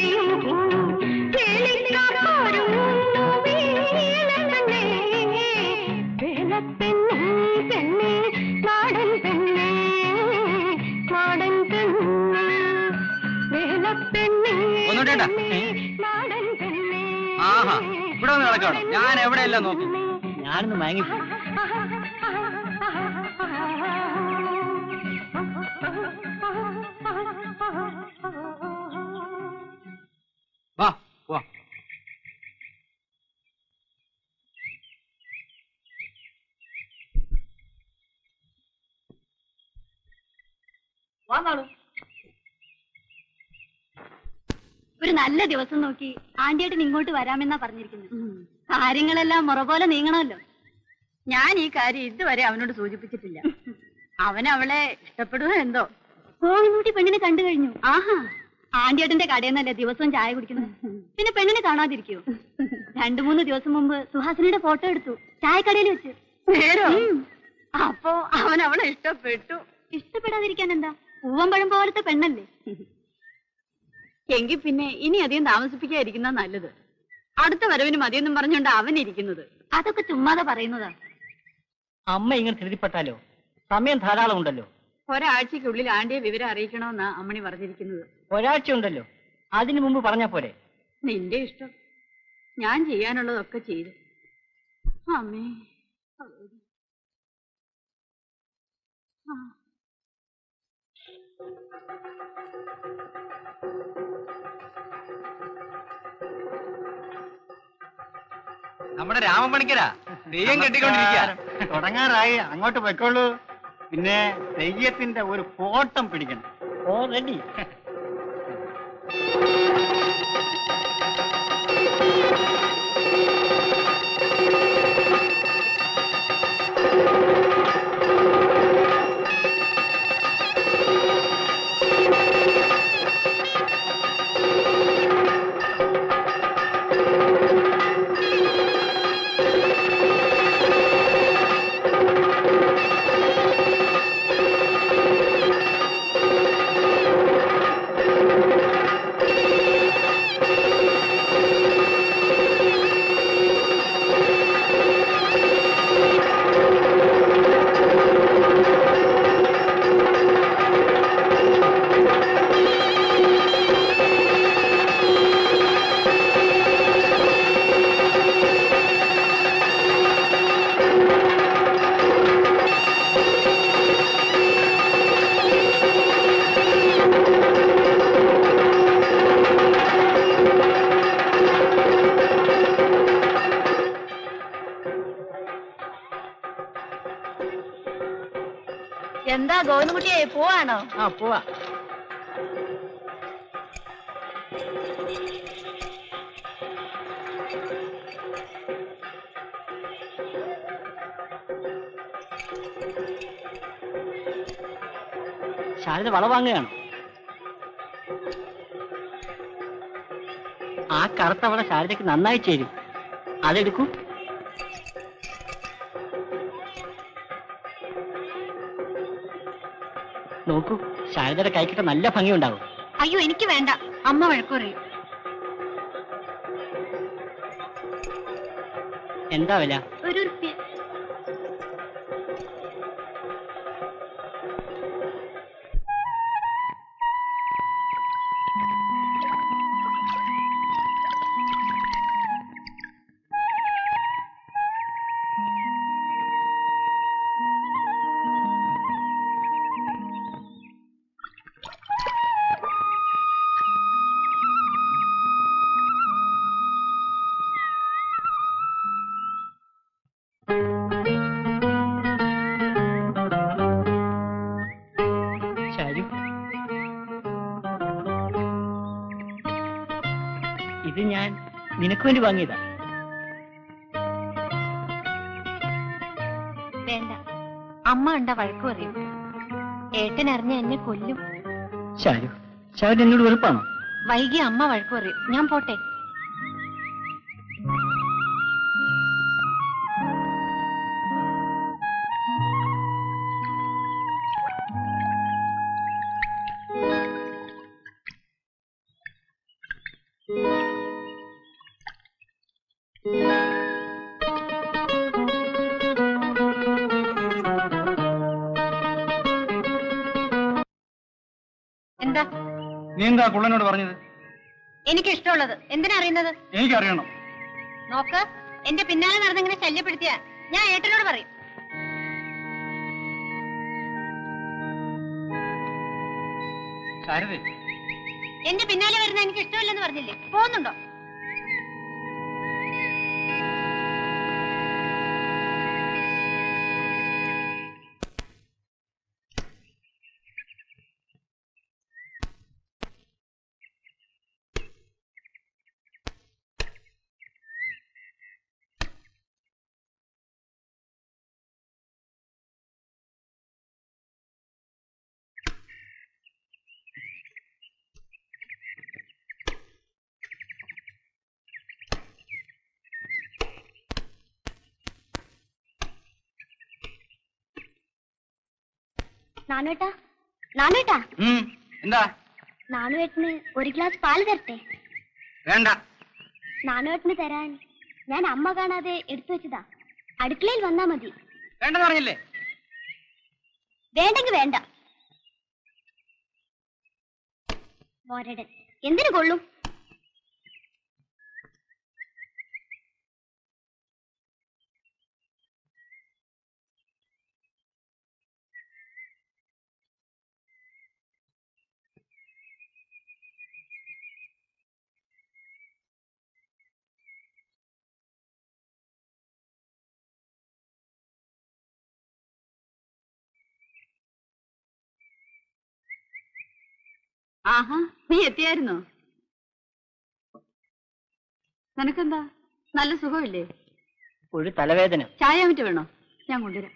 ഒന്നുകൂടെ ആഹാ ഇവിടെ ഒന്ന് കിടക്കണം ഞാൻ എവിടെയെല്ലാം നോക്കി ഞാനൊന്ന് മയങ്ങി വാ വാ വന്നാളൂ ഒരു നല്ല ദിവസം നോക്കി ആന്റിയേട്ടൻ ഇങ്ങോട്ട് വരാമെന്നാ പറഞ്ഞിരിക്കുന്നത് കാര്യങ്ങളെല്ലാം മുറ പോലെ നീങ്ങണമല്ലോ ഞാൻ ഈ കാര്യം ഇതുവരെ അവനോട് സൂചിപ്പിച്ചിട്ടില്ല അവൻ അവളെ ഇഷ്ടപ്പെടുവോ എന്തോ കോവിൻകുട്ടി പെണ്ണിനെ കണ്ടു കഴിഞ്ഞു ആഹാ ആന്റിയേട്ടന്റെ കടയിൽ നിന്നല്ലേ ദിവസവും ചായ കുടിക്കുന്നത് പിന്നെ പെണ്ണിനെ കാണാതിരിക്കോ രണ്ടു മൂന്ന് ദിവസം മുമ്പ് സുഹാസിനിയുടെ ഫോട്ടോ എടുത്തു ചായക്കടയിൽ വെച്ച് നേരോ ഉം. അപ്പോ അവൻ അവളെ ഇഷ്ടപ്പെട്ടു ഇഷ്ടപ്പെടാതിരിക്കാൻ എന്താ പൂവമ്പഴം പോലത്തെ പെണ്ണല്ലേ എങ്കിൽ പിന്നെ ഇനി അധികം താമസിപ്പിക്കാതിരിക്കുന്ന നല്ലത് അടുത്ത വരവിന് മതിയെന്നും പറഞ്ഞുകൊണ്ട് അവൻ ഇരിക്കുന്നത് അതൊക്കെ ചുമ്മാതെ പറയുന്നതാ അമ്മ ഇങ്ങനെ ധൃതിപ്പെട്ടാലോ സമയം ധാരാളം ഉണ്ടല്ലോ ഒരാഴ്ചക്കുള്ളിൽ ആണ്ടിയെ വിവരം അറിയിക്കണമെന്നാ അമ്മണി പറഞ്ഞിരിക്കുന്നത് ഒരാഴ്ച ഉണ്ടല്ലോ അതിനു മുമ്പ് പറഞ്ഞാ പോരെ നിന്റെ ഇഷ്ടം ഞാൻ ചെയ്യാനുള്ളതൊക്കെ ചെയ്തു അമ്മേ ആ നമ്മുടെ രാമപണിക്കരാ തെയ്യം കെട്ടിക്കൊണ്ടിരിക്കുക തുടങ്ങാറായി അങ്ങോട്ട് പൊയ്ക്കോളൂ പിന്നെ തെയ്യത്തിന്റെ ഒരു ഫോട്ടം പിടിക്കണം ഓ റെഡി എന്താ ഗോവിന്ദകുട്ടിയെ പോവാണോ ആ പോവാ ശാരദ വള വാങ്ങുകയാണോ ആ കറുത്ത വള ശാരദയ്ക്ക് നന്നായി ചേരും അതെടുക്കൂ നോക്കൂ ശാരദയുടെ കൈക്കിട്ട് നല്ല ഭംഗിയുണ്ടാവും അയ്യോ എനിക്ക് വേണ്ട അമ്മ വഴക്കു പറയും എന്താ വില ഒരു ഉറുപ്പ്യ ശാരു ഇത് ഞാൻ നിനക്ക് വേണ്ടി വാങ്ങിയതാ വേണ്ട അമ്മ കണ്ട വഴക്കു പറയും ഏട്ടൻ അറിഞ്ഞ എന്നെ കൊല്ലും ശാരു ശാരു എന്നോട് വെറുപ്പാണോ വൈകി അമ്മ വഴക്കു പറയും ഞാൻ പോട്ടെ എന്താ നീ എന്താ കുള്ളനോട് പറഞ്ഞത് എനിക്ക് ഇഷ്ടമുള്ളത് എന്തിനാ അറിയുന്നത് എനിക്കറിയണം നോക്ക് എന്റെ പിന്നാലെ നടന്നിങ്ങനെ ശല്യപ്പെടുത്തിയ ഞാൻ ഏട്ടനോട് പറയും ശാരദേ എന്റെ പിന്നാലെ വരുന്ന എനിക്ക് ഇഷ്ടമില്ലെന്ന് പറഞ്ഞില്ലേ പോകുന്നുണ്ടോ നാനുവേട്ടാ നാനുവേട്ടാ ഉം, എന്താ നാനുവേട്ടന് ഒരു ഗ്ലാസ് പാല് തരട്ടെ വേണ്ട നാനുവേട്ടന് തരാൻ ഞാൻ അമ്മ കാണാതെ എടുത്തു വെച്ചതാ അടുക്കളയിൽ വന്നാ മതി വേണ്ടെന്ന് പറഞ്ഞില്ലേ വേണ്ടെങ്കി വേണ്ട മോരടൻ എന്തിനു കൊള്ളും ആഹാ നീ എത്തിയായിരുന്നോ നിനക്കെന്താ നല്ല സുഖമില്ലേ ഒരു തലവേദന ചായ മറ്റു വേണോ ഞാൻ കൊണ്ടുവരാം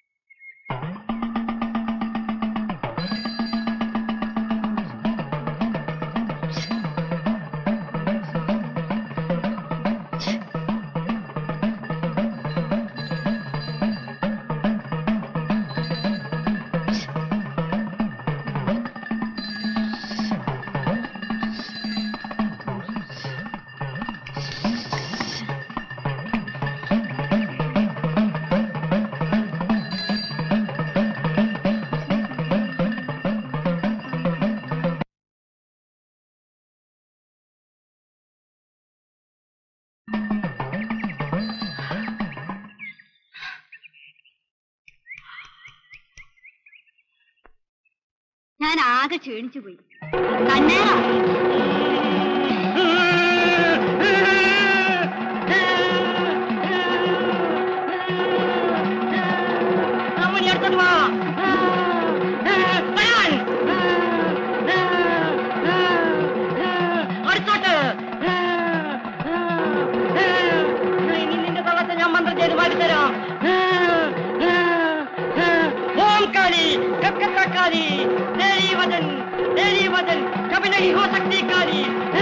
ഞാൻ ആകെ ക്ഷീണിച്ചു പോയി തന്നെ നിന്റെ തള്ളത്തെ ഞാൻ മന്ത്രം ചെയ്ത് മാറ്റിത്തരാം ഓം കാളി കൽക്കത്ത കാളി ദേവി വദൻ ദേവി വദൻ കभी नहीं हो सकती काली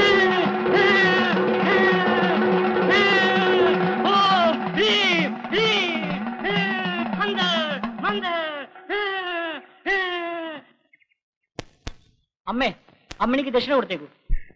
ओम ह्रीं ह्रीं मंदर मंदर അമ്മേ അമ്മണിക്ക് ദക്ഷിണ കൊടുത്തേക്കൂ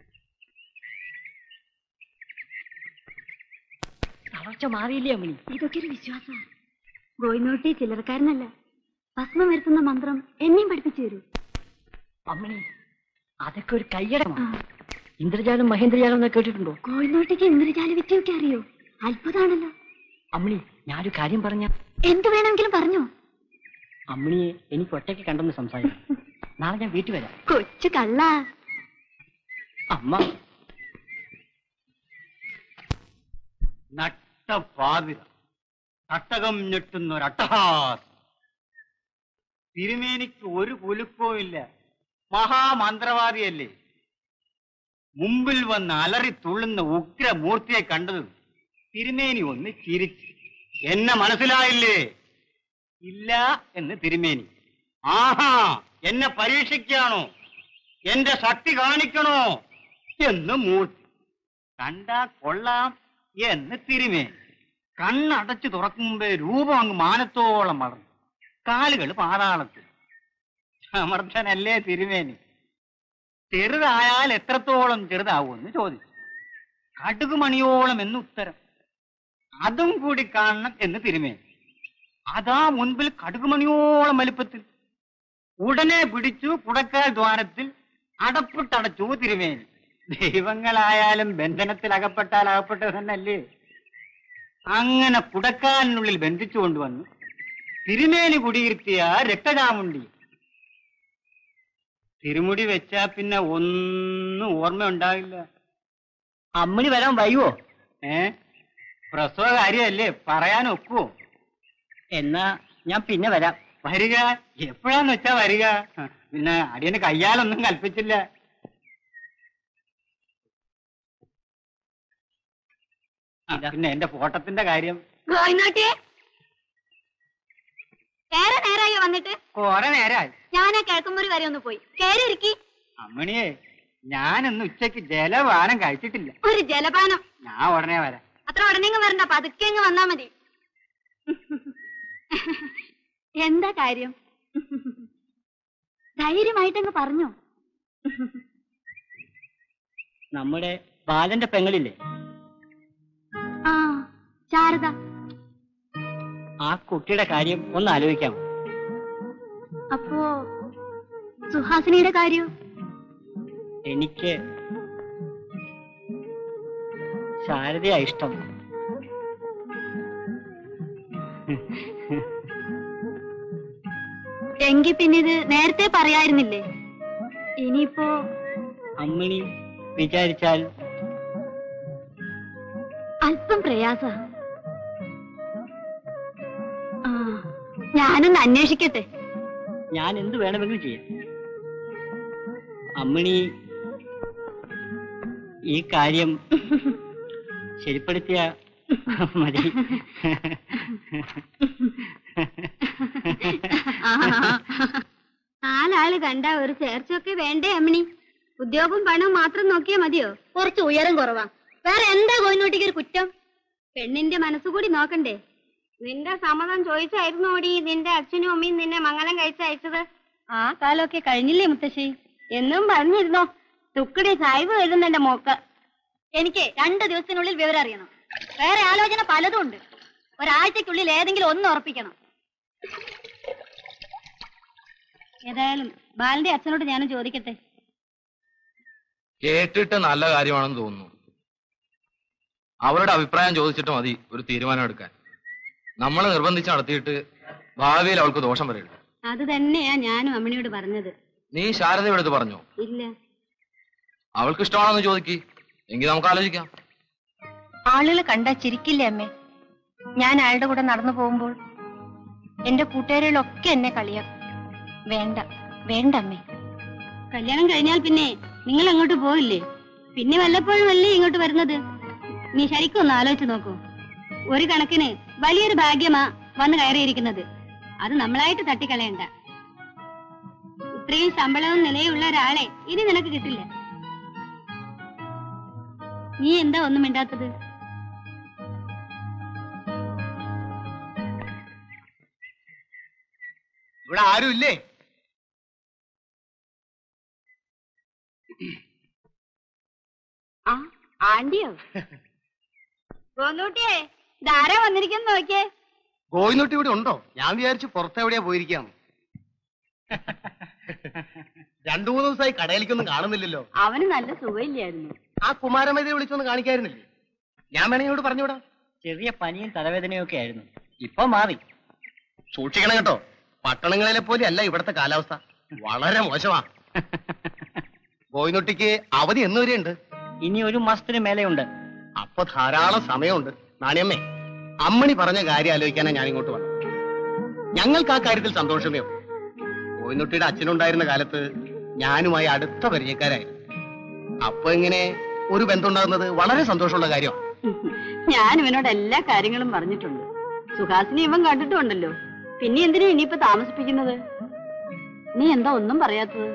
തളർച്ച മാറിയില്ലേ അമ്മണി ഇതൊക്കെ ഒരു വിശ്വാസമാണ് ഗോയിനോട്ടി ചില്ലറക്കാരനല്ല ഭസ്മം വരുത്തുന്ന മന്ത്രം എന്നെയും പഠിപ്പിച്ചു തരൂ അമ്മണി അതൊക്കെ ഒരു കയ്യടമാണ് ഇന്ദ്രജാലം മഹേന്ദ്രജാലം എന്നൊക്കെ കേട്ടിട്ടുണ്ടോ ഗോയിനോട്ടിക്ക് ഇന്ദ്രജാല വിദ്യയൊക്കെ അറിയോ അത്ഭുതാണല്ലോ അമ്മിണി ഞാനൊരു കാര്യം പറഞ്ഞ എന്തു വേണമെങ്കിലും പറഞ്ഞോ അമ്മിണിയെ എനിക്ക് ഒറ്റയ്ക്ക് കണ്ടെന്ന് സംസാരിക്കാം നാളെ ഞാൻ വീട്ടിൽ വരാം കൊച്ചു കള്ള അമ്മ നട്ടപാതിര തട്ടകം ഞെട്ടുന്ന ഒരു അട്ടഹാസ് തിരുമേനിക്ക് ഒരു കുലുക്കവും ഇല്ല മഹാമന്ത്രവാദിയല്ലേ മുമ്പിൽ വന്ന് അലറി തുള്ളുന്ന ഉഗ്രമൂർത്തിയെ കണ്ടതും തിരുമേനി ഒന്ന് ചിരിച്ചു എന്നെ മനസ്സിലായില്ലേ ഇല്ല എന്ന് തിരുമേനി ആഹാ എന്നെ പരീക്ഷിക്കാണോ എന്റെ ശക്തി കാണിക്കണോ എന്ന് മൂർത്തി കണ്ടാ കൊള്ളാം എന്ന് തിരുമേനി കണ്ണടച്ചു തുറക്കും മുമ്പേ രൂപം അങ്ങ് മാനത്തോളം വളർന്നു കാലുകൾ പാതാളത്തിൽ സമർത്ഥനല്ലേ തിരുമേനി ചെറുതായാൽ എത്രത്തോളം ചെറുതാവുമെന്ന് ചോദിച്ചു കടുകുമണിയോളം എന്ന് ഉത്തരം അതും കൂടി കാണണം എന്ന് തിരുമേ അതാ മുൻപിൽ കടുകുമണിയോളം വലുപ്പത്തിൽ ഉടനെ പിടിച്ചു പുടക്കാൽ ദ്വാരത്തിൽ അടപ്പിട്ടടച്ചു തിരുമേനി ദൈവങ്ങളായാലും ബന്ധനത്തിൽ അകപ്പെട്ടാൽ അകപ്പെട്ടത് തന്നെയല്ലേ അങ്ങനെ പുടക്കാലിനുള്ളിൽ ബന്ധിച്ചു കൊണ്ടുവന്നു തിരുമേനി കുടിയിരുത്തിയ രക്തചാമുണ്ടി തിരുമുടി വെച്ചാ പിന്നെ ഒന്നും ഓർമ്മ ഉണ്ടാവില്ല അമ്മണി വരാൻ വൈവോ ഏ പ്രസവ കാര്യമല്ലേ പറയാൻ ഒക്കുവോ എന്നാ ഞാൻ പിന്നെ വരാം വരിക എപ്പോഴാന്ന് വെച്ചാ വരിക പിന്നെ അടിയന് കയ്യാലൊന്നും കൽപ്പിച്ചില്ല ആ, പിന്നെ എന്റെ ഫോട്ടത്തിന്റെ കാര്യം ഗോയിനോട്ടിയെ ഏറെ നേരായോ വന്നിട്ട് കൊറേ നേരായി ഞാൻ ആ കിഴക്കുമുറി വരെ ഒന്ന് പോയി കയറി ഇരിക്കി അമ്മണിയെ ഞാനിന്ന് ഉച്ചക്ക് ജലപാനം കഴിച്ചിട്ടില്ല ഒരു ജലപാനം ഞാൻ ഉടനെ വരാം അത്ര ഉടനെങ്ങ് വരണ്ട പതുക്കെ അങ്ങ് വന്നാ മതി എന്താ കാര്യം ധൈര്യമായിട്ടങ്ങ് പറഞ്ഞു നമ്മുടെ ബാലന്റെ പെങ്ങളില്ലേ ആ ശാരദ ആ കുട്ടിയുടെ കാര്യം ഒന്ന് ആലോചിക്കാമോ അപ്പോ സുഹാസിനിയുടെ കാര്യം എനിക്ക് ശാരദയാ ഇഷ്ടം എങ്കി പിന്നെ ഇത് നേരത്തെ പറയായിരുന്നില്ലേ ഇനിയിപ്പോ അമ്മിണി വിചാരിച്ചാൽ അല്പം പ്രയാസ ആ ഞാനൊന്ന് അന്വേഷിക്കട്ടെ ഞാൻ എന്ത് വേണമെങ്കിലും ചെയ്യാം അമ്മിണി ഈ കാര്യം ശരിപ്പെടുത്തിയ മതി ആ, നാലാള് കണ്ട ഒരു ചേർച്ചയൊക്കെ വേണ്ടേ അമ്മിണി ഉദ്യോഗവും പണവും മാത്രം നോക്കിയാ മതിയോ കുറച്ച് ഉയരം കുറവാ വേറെ എന്താ കോയിനോട്ടിക്ക് ഒരു കുറ്റം പെണ്ണിന്റെ മനസ്സുകൂടി നോക്കണ്ടേ നിന്റെ സമ്മതം ചോദിച്ചായിരുന്നോടി നിന്റെ അച്ഛനും അമ്മയും നിന്നെ മംഗലം കഴിച്ചയച്ചത് ആ കാലമൊക്കെ കഴിഞ്ഞില്ലേ മുത്തശ്ശി എന്നും പറഞ്ഞിരുന്നോ തുക്കടി സായിബ് എഴുതുന്നെന്റെ മോക്ക് എനിക്ക് രണ്ട് ദിവസത്തിനുള്ളിൽ വിവരം അറിയണം വേറെ ആലോചന പലതും ഉണ്ട് ഒരാഴ്ചക്കുള്ളിൽ ഏതെങ്കിലും ഒന്ന് ഉറപ്പിക്കണം ഏതായാലും ബാലന്റെ അച്ഛനോട് ഞാൻ ചോദിക്കട്ടെ കേട്ടിട്ട് നല്ല കാര്യമാണെന്ന് തോന്നുന്നു അവരുടെ അഭിപ്രായം ചോദിച്ചിട്ട് മതി ഒരു തീരുമാനം എടുക്കാൻ നമ്മൾ നിർബന്ധിച്ച് നടത്തിയിട്ട് ഭാവിയിൽ അവൾക്ക് ദോഷം വരരുത് അത് തന്നെയാ ഞാനും അമ്മണിയോട് പറഞ്ഞത് നീ ശാരദയുടെ അടുത്ത് പറഞ്ഞോ ഇല്ല അവൾക്ക് ഇഷ്ടമാണെന്ന് ചോദിക്ക് എങ്കിൽ നമുക്ക് ആലോചിക്കാം ആളുകൾ കണ്ടാ ചിരിക്കില്ലേ അമ്മേ ഞാൻ അയാളുടെ കൂടെ നടന്നു പോകുമ്പോൾ എന്റെ കൂട്ടുകാരികളൊക്കെ എന്നെ കളിയാക്കും വേണ്ട വേണ്ട അമ്മേ കല്യാണം കഴിഞ്ഞാൽ പിന്നെ നിങ്ങൾ അങ്ങോട്ട് പോയില്ലേ പിന്നെ വല്ലപ്പോഴും അല്ലേ ഇങ്ങോട്ട് വരുന്നത് നീ ശരിക്കും ഒന്ന് ആലോചിച്ച് നോക്കൂ ഒരു കണക്കിന് വലിയൊരു ഭാഗ്യമാ വന്ന് കയറിയിരിക്കുന്നത് അത് നമ്മളായിട്ട് തട്ടിക്കളയണ്ട ഇത്രയും ശമ്പളവും നിലയുള്ള ഒരാളെ ഇനി നിനക്ക് കിട്ടില്ല നീ എന്താ ഒന്നും മിണ്ടാത്തത് ഇവിടെ ആരും ഇല്ലേ ആ ആണ്ടിയോ ഗോന്നൂട്ടിയേ ധാരാ വന്നിരിക്കുന്നു നോക്കിയേ കോയിന്നുട്ടി ഇവിടെ ഉണ്ടോ ഞാൻ വിചാരിച്ചു പുറത്തെവിടെയാ പോയിരിക്കാം രണ്ടു മൂന്ന് ദിവസമായി കടയിലേക്കൊന്നും കാണുന്നില്ലല്ലോ അവന് നല്ല സുഖമില്ലായിരുന്നു ആ കുമാരമേതയെ വിളിച്ചൊന്ന് കാണിക്കായിരുന്നില്ലേ ഞാൻ വേണമെങ്കിൽ ഇവിടെ പറഞ്ഞുവിടാം ചെറിയ പനിയും തലവേദനയും ഒക്കെ ആയിരുന്നു ഇപ്പൊ മാറി സൂക്ഷിക്കണം കേട്ടോ പട്ടണങ്ങളിലെ പോലെ അല്ല ഇവിടുത്തെ കാലാവസ്ഥ വളരെ മോശമാ കോയിന്നുട്ടിക്ക് അവധി എന്ന് വരെയുണ്ട് ഇനി ഒരു മാസത്തിന് മേലെയുണ്ട് അപ്പൊ ധാരാളം സമയമുണ്ട് നാണിയമ്മേ അമ്മണി പറഞ്ഞ കാര്യം ആലോചിക്കാനാ ഞാൻ ഇങ്ങോട്ട് വന്നത് ഞങ്ങൾക്ക് ആ കാര്യത്തിൽ സന്തോഷമേ ഉള്ളൂ. കോയിന്നുട്ടിയുടെ അച്ഛനുണ്ടായിരുന്ന കാലത്ത് ഞാനുമായി അടുത്ത പരിചയക്കാരായിരുന്നു അപ്പൊ ഇങ്ങനെ ഒരു ബന്ധമുണ്ടാകുന്നത് വളരെ സന്തോഷമുള്ള കാര്യമാണ് ഞാൻ ഇവനോട് എല്ലാ കാര്യങ്ങളും പറഞ്ഞിട്ടുണ്ട് സുഹാസിനി ഇവൻ കണ്ടിട്ടുണ്ടല്ലോ പിന്നെ എന്തിനാ ഇനിയിപ്പോ താമസിപ്പിക്കുന്നത് നീ എന്താ ഒന്നും പറയാത്തത്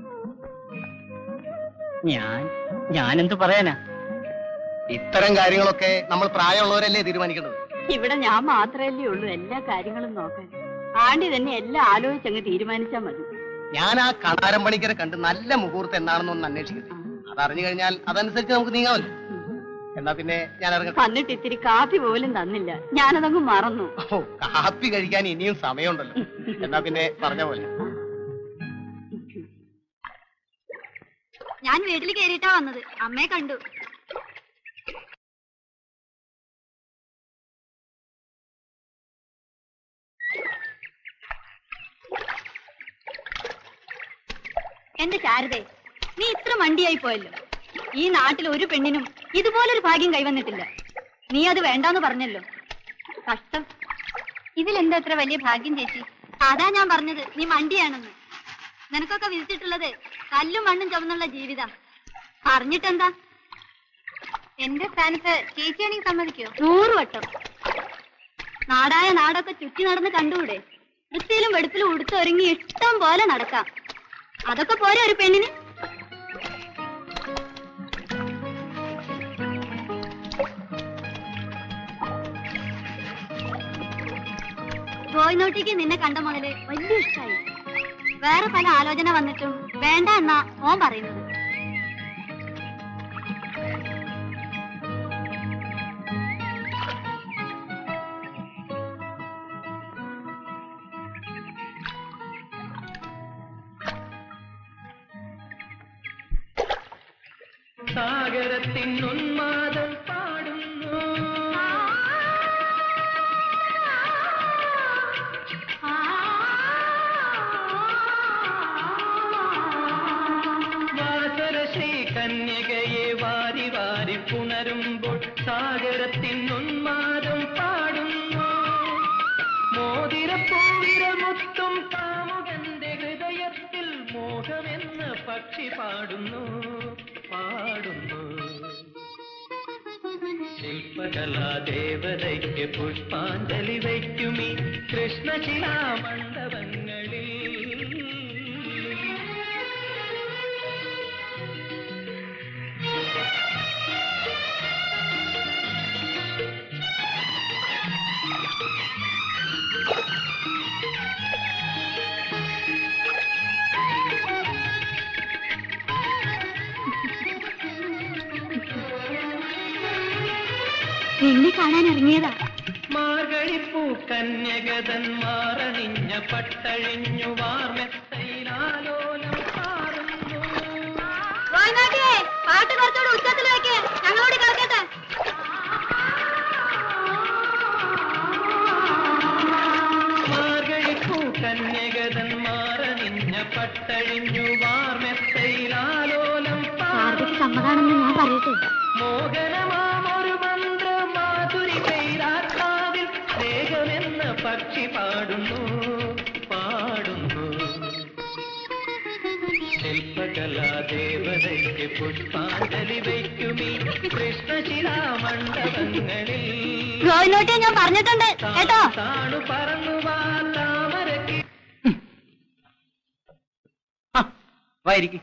ഞാൻ ഞാനെന്ത് പറയാനാ ഇത്തരം കാര്യങ്ങളൊക്കെ നമ്മൾ പ്രായമുള്ളവരല്ലേ തീരുമാനിക്കേണ്ടത് ഇവിടെ ഞാൻ മാത്രമല്ലേ ഉള്ളൂ എല്ലാ കാര്യങ്ങളും നോക്കാൻ ആണ്ടി തന്നെ എല്ലാം ആലോചിച്ചങ്ങ് തീരുമാനിച്ചാ മതി ഞാൻ ആ കണാരം പണിക്കരെ കണ്ട് നല്ല മുഹൂർത്തം എന്നാണെന്ന് ഒന്ന് അന്വേഷിക്കട്ടെ അതറിഞ്ഞു കഴിഞ്ഞാൽ അതനുസരിച്ച് നമുക്ക് നീങ്ങാമല്ലോ എന്നാ പിന്നെ ഞാൻ ഇറങ്ങട്ടെ വന്നിട്ട് ഇത്തിരി കാപ്പി പോലും തന്നില്ല ഞാനതങ്ങ് മറന്നു ഓ കാപ്പി കഴിക്കാൻ ഇനിയും സമയമുണ്ടല്ലോ എന്നാ പിന്നെ പറഞ്ഞ പോലെ ഞാൻ വീട്ടിൽ കയറിയിട്ടാ വന്നത് അമ്മയെ കണ്ടു എന്റെ ശാരദേ നീ ഇത്ര മണ്ടിയായി പോയല്ലോ ഈ നാട്ടിൽ ഒരു പെണ്ണിനും ഇതുപോലൊരു ഭാഗ്യം കൈവന്നിട്ടില്ല നീ അത് വേണ്ടാന്ന് പറഞ്ഞല്ലോ കഷ്ടം ഇതിലെന്താ അത്ര വലിയ ഭാഗ്യം ചേച്ചി അതാ ഞാൻ പറഞ്ഞത് നീ മണ്ടിയാണെന്ന് നിനക്കൊക്കെ വിധിച്ചിട്ടുള്ളത് കല്ലും മണ്ണും ചുമന്നുള്ള ജീവിതം അറിഞ്ഞിട്ടെന്താ എന്റെ സ്ഥാനത്ത് ചേച്ചിയാണെങ്കിൽ സമ്മതിക്കോ നൂറ് വട്ടം നാടായ നാടൊക്കെ ചുറ്റി നടന്ന് കണ്ടുകൂടെ വൃത്തിയിലും വെടുപ്പിലും ഉടുത്തൊരുങ്ങി ഇഷ്ടം പോലെ നടക്കാം അതൊക്കെ പോരെ ഒരു പെണ്ണിന് ഗോയിനോട്ടിക്ക് നിന്നെ കണ്ട മുതല് വലിയ ഇഷ്ടമായി വേറെ പല ആലോചന വന്നിട്ടും വേണ്ട എന്നാ ഓൻ പറയുന്നത് സാഗരത്തിൻ ഉന്മാദം പാടുന്നു വാസരശ്രീ കന്യകയെ വാരി വാരി പുണരുമ്പോൾ സാഗരത്തിൻ ഉന്മാദം പാടുന്നു മോതിരപ്പൂവിരമുത്തും കാമുകന്റെ ഹൃദയത്തിൽ മോഹമെന്ന പക്ഷി പാടുന്നു പാടുന്നു ശില്പകലാദേവതയ്ക്ക് പുഷ്പാഞ്ജലി വയ്ക്കുമീ കൃഷ്ണശിലാമണ്ഡപങ്ങളിൽ നിന്നെ കാണാൻ ഇറങ്ങിയതാ മാർഗഴിപ്പൂ കന്യകതൻ മാറണിഞ്ഞ പട്ടഴിഞ്ഞു വാർമെത്തയിലാലോലം പാറുന്നു പാട്ട് കുറച്ചുകൂടെ ഉച്ചത്തിൽ വെക്ക് ഞങ്ങളോട് കേൾക്കട്ടെ മാർഗഴിപ്പൂ കന്യകതൻ മാറണിഞ്ഞ പട്ടഴിഞ്ഞു വാർമെത്തയിലാലോലം ശാരദയ്ക്ക് സമ്മതാണെന്ന് ഞാൻ പറയട്ടെ മോഹനമാമൊരു മന്ത്ര മാധുരി പെയ്താത്മാവിൽ സ്നേഹമെന്ന പക്ഷി പാടുന്നു പാടുന്നു ശില്പകലാദേവതയ്ക്ക് പുഷ്പാഞ്ജലി വയ്ക്കുമീ കൃഷ്ണശിലാമണ്ഡപങ്ങളിൽ ഗോവിനോട്ടെ ഞാൻ പറഞ്ഞിട്ടുണ്ട് കേട്ടോ താണു പറന്നു വാ താമരക്ക് വായിരിക്കും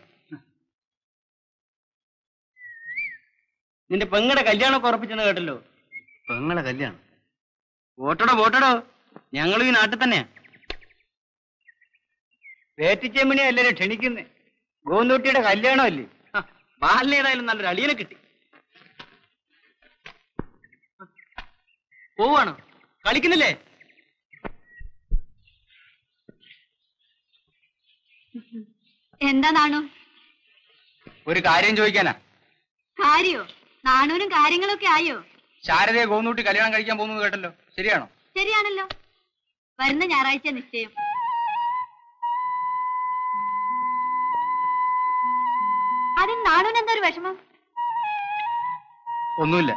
നിന്റെ പെങ്ങടെ കല്യാണമൊക്കെ ഉറപ്പിച്ചെന്ന് കേട്ടല്ലോ പെങ്ങളെ കല്യാണം വോട്ടടോ വോട്ടടോ ഞങ്ങളും ഈ നാട്ടിൽ തന്നെയാ വേറ്റിച്ചെമ്മിനെ എല്ലാരും ക്ഷണിക്കുന്നേ ഗോന്തൂട്ടിയുടെ കല്യാണമല്ലേ ആ, ബാലിനേതായാലും നല്ലൊരു അളിയനെ കിട്ടി പോവാണോ കളിക്കുന്നില്ലേ എന്താ നാണു ഒരു കാര്യം ചോദിക്കാനാ കാര്യോ നാണൂനും കാര്യങ്ങളൊക്കെ ആയോ ശാരദയെ ഗോന്നൂട്ടി കല്യാണം കഴിക്കാൻ പോകുന്നത് കേട്ടല്ലോ ശരിയാണോ ശരിയാണല്ലോ വരുന്ന ഞായറാഴ്ച നിശ്ചയം അതിന് നാണൂന് എന്താ ഒരു വിഷമം ഒന്നുമില്ല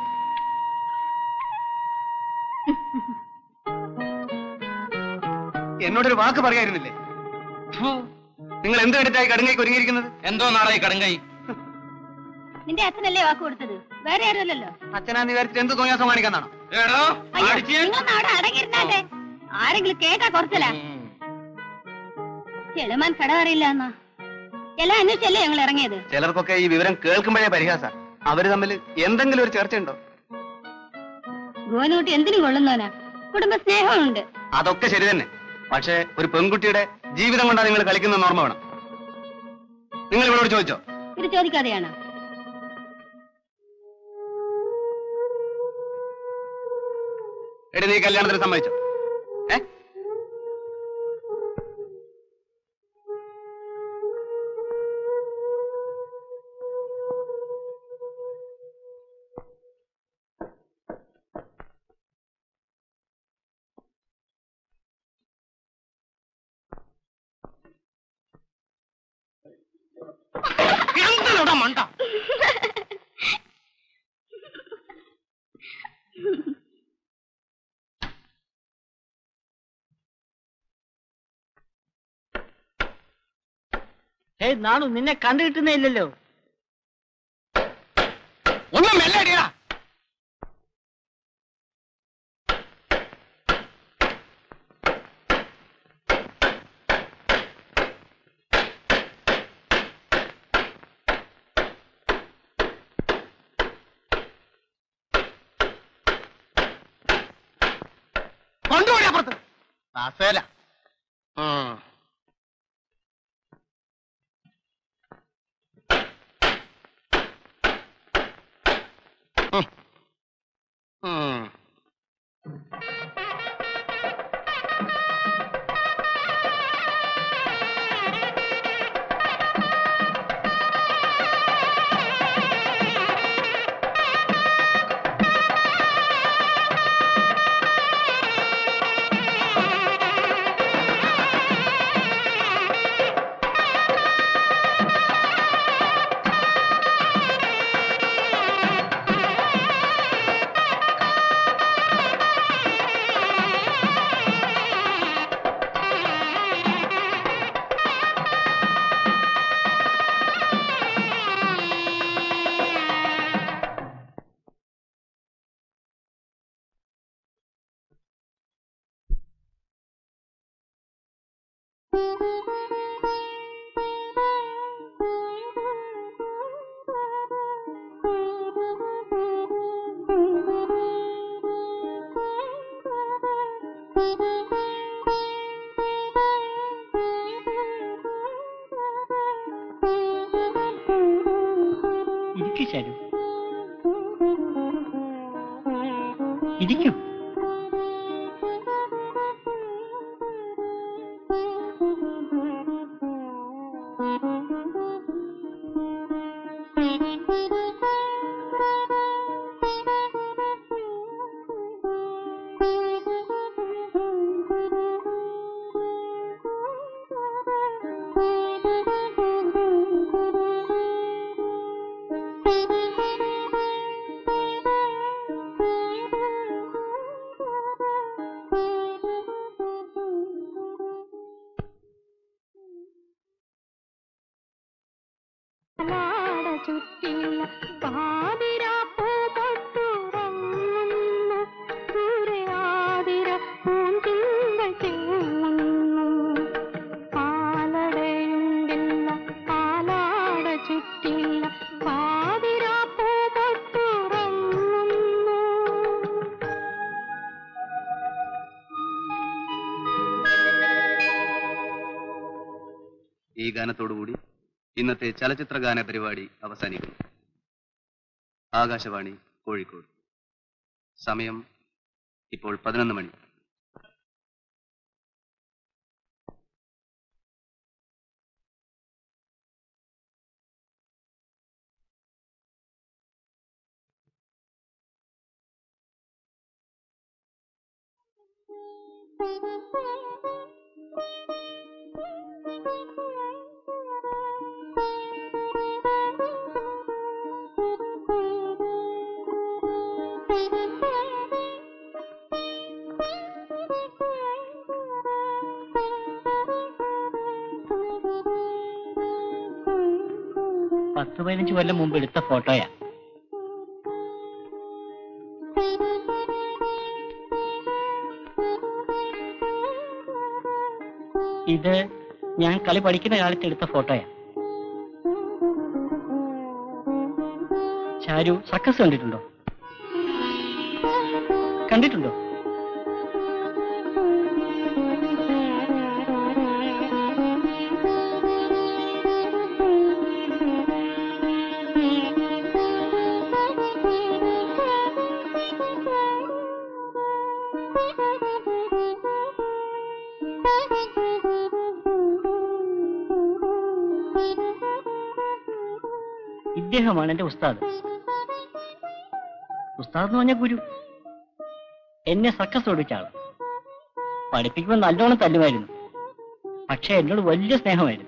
എന്നോടൊരു വാക്ക് പറയായിരുന്നില്ലേ ഫു, നിങ്ങൾ എന്ത് കണ്ടിട്ടായി കടുങ്ങയ്ക്ക് ഒരുങ്ങിയിരിക്കുന്നത് എന്തോ നാളെ കടുങ്കൈ നിന്റെ അച്ഛനല്ലേ വാക്ക് കൊടുത്തത് വേറെ ആരുമല്ലല്ലോ അച്ഛനാന്ന് വിചാരിച്ചിട്ട് എന്ത് തോന്നിയാസം കാണിക്കാന്നാണോ എടോ അയ്യോ അടിച്ച് നിങ്ങളൊന്ന് അവിടെ അടങ്ങിയിരുന്നാട്ടെ ആരെങ്കിലും കേട്ടാ കുറച്ചല്ല ചെളുമാൻ കട അറിയില്ല എന്നാ എല്ലാം അന്വേഷിച്ചല്ലേ ഞങ്ങൾ ഇറങ്ങിയത് ചിലർക്കൊക്കെ ഈ വിവരം കേൾക്കുമ്പോഴേ പരിഹാസ അവര് തമ്മിൽ എന്തെങ്കിലും ഒരു ചർച്ചയുണ്ടോ ഗോനൂട്ടി എന്തിനും കൊള്ളുന്നവനാ കുടുംബ സ്നേഹമുണ്ട് അതൊക്കെ ശരി തന്നെ പക്ഷേ ഒരു പെൺകുട്ടിയുടെ ജീവിതം കൊണ്ടാണ് നിങ്ങൾ കളിക്കുന്ന ഓർമ്മ വേണം നിങ്ങൾ ഇവളോട് ചോദിച്ചോ ഇത് ചോദിക്കാതെയാണ് എടി നീ കല്യാണത്തിന് സമ്മതിച്ചോ ഏ എന്തിനോടാ മണ്ട ഏയ് നാണു നിന്നെ കണ്ടു കിട്ടുന്നേ ഇല്ലല്ലോ ഒന്നും മെല്ലടിയാ കൊണ്ടുപോയി അപ്പുറത്ത് ദാസേല ഉം ഉം. ഉം. ഇരിക്കു ശരു ഇരിക്കൂ ചുറ്റില്ല പാതിരാപ്പൂ തൊട്ടുറങ്ങുന്നു ദൂരെ ആതിര പൂന്തിങ്കൾ ചിങ്ങുന്നു പാലടയുണ്ടില്ല പാലാട ചുറ്റില്ല പാതിരാപ്പൂ തൊട്ടുറങ്ങുന്നു ഈ ഗാനത്തോടുകൂടി ഇന്നത്തെ ചലച്ചിത്ര ഗാന പരിപാടി അവസാനിക്കുന്നു ആകാശവാണി കോഴിക്കോട് സമയം ഇപ്പോൾ പതിനൊന്ന് മണി പത്ത് പതിനഞ്ച് കൊല്ലം മുമ്പ് എടുത്ത ഫോട്ടോയാ ഇത് ഞാൻ കളി പഠിക്കുന്ന കാലത്ത് എടുത്ത ഫോട്ടോയാ ചാരു സർക്കസ് കണ്ടിട്ടുണ്ടോ കണ്ടിട്ടുണ്ടോ ഇദ്ദേഹമാണ് എന്റെ ഉസ്താദ് ഉസ്താദ് എന്ന് പറഞ്ഞ ഗുരു എന്നെ സർക്കസ് ഓടിച്ച ആള് പഠിപ്പിക്കുമ്പോൾ നല്ലോണം തല്ലുമായിരുന്നു പക്ഷെ എന്നോട് വലിയ സ്നേഹമായിരുന്നു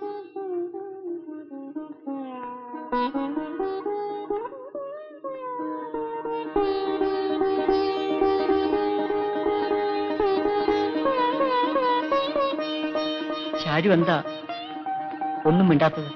ചാരു എന്താ ഒന്നും മിണ്ടാത്തത്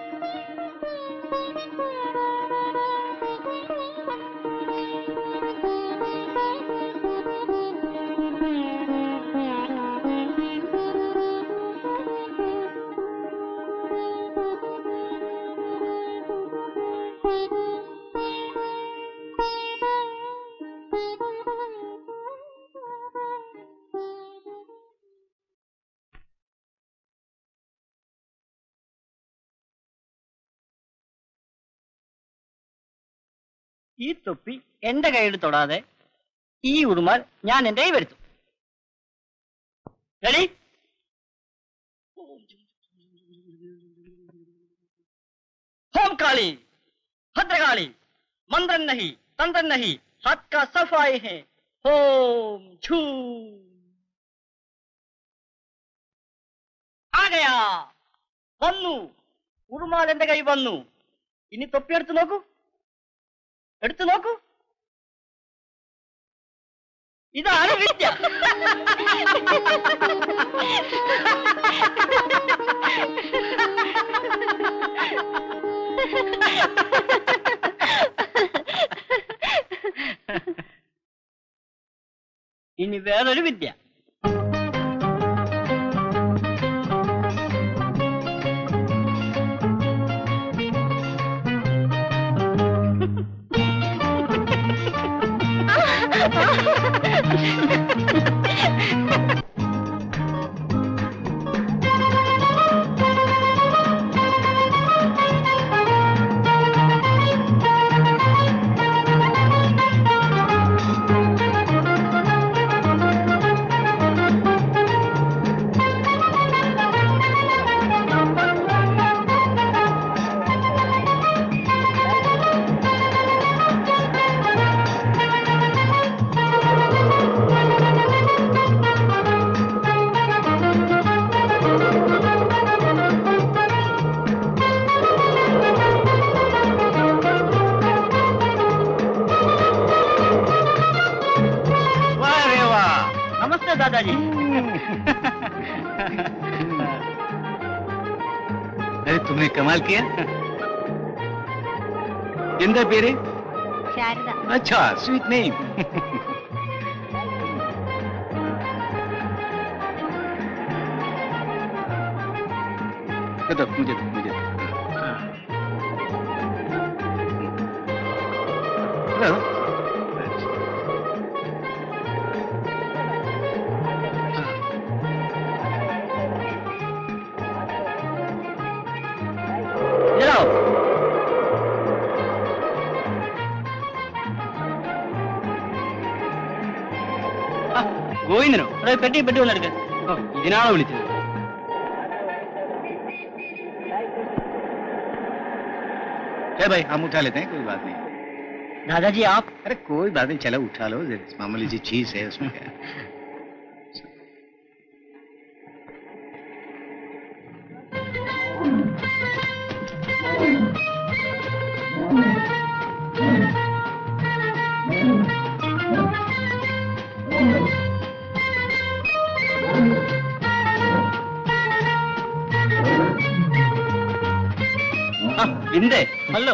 ഈ തൊപ്പി എന്റെ കയ്യിൽ തൊടാതെ ഈ ഉടുമാൽ ഞാൻ എന്റെ കൈ വരുത്തും റെഡി होम काली भद्रकाली मंत्रन नहीं तंत्र नहीं हाथ का सफाई है होम छू ആ ഗയാ വന്നു ഉറുമാൽ എന്റെ കൈ വന്നു ഇനി തൊപ്പി എടുത്ത് നോക്കൂ എടുത്തു നോക്കൂ ഇതാണ് വിദ്യ ഇനി വേറൊരു വിദ്യ वाह रे वाह നമസ്തേ ദാദാജി अरे तुमने कमाल किया എന്താ പേര് ശാരദ अच्छा स्वीट नेम दो मुझे दो मुझे दो लो ഇതാ ഗോവിന്ദനോ ഇവിടെ പെട്ടി പെട്ടി വന്നെടുക്ക ഓ, ഇതിനാണോ വിളിച്ചത് है भाई हम उठा लेते हैं कोई बात नहीं दादाजी आप अरे कोई बात नहीं चलो उठा लो मामूली सी चीज है उसमें क्या है। വിന്തേ ഹലോ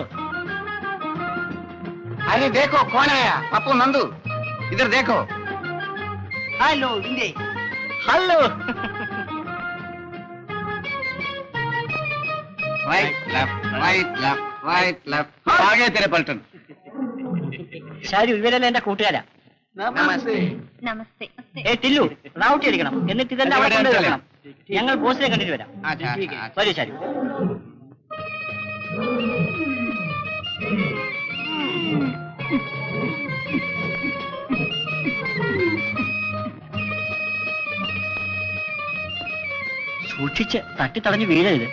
अरे देखो कौन आया पप्पू नंदू इधर देखो ഹലോ വിന്റെ hello right left right left right left आ गए तेरे पलटन ഷാരു ഇവരെല്ലാം എന്റെ കൂട്ടുകാരാ नमस्ते നമസ്തേ ഏ ടില്ലു റൗട്ടി അടിക്കണം എന്നിട്ട് ഇതെല്ലാം അവിടെ കൊണ്ടുപോയി വെക്കണം ഞങ്ങൾ ബോസിനെ കണ്ടിട്ട് വരാം अच्छा अच्छा വരൂ ഷാരു സൂക്ഷിച്ച് തട്ടി തടഞ്ഞു വീഴരുത്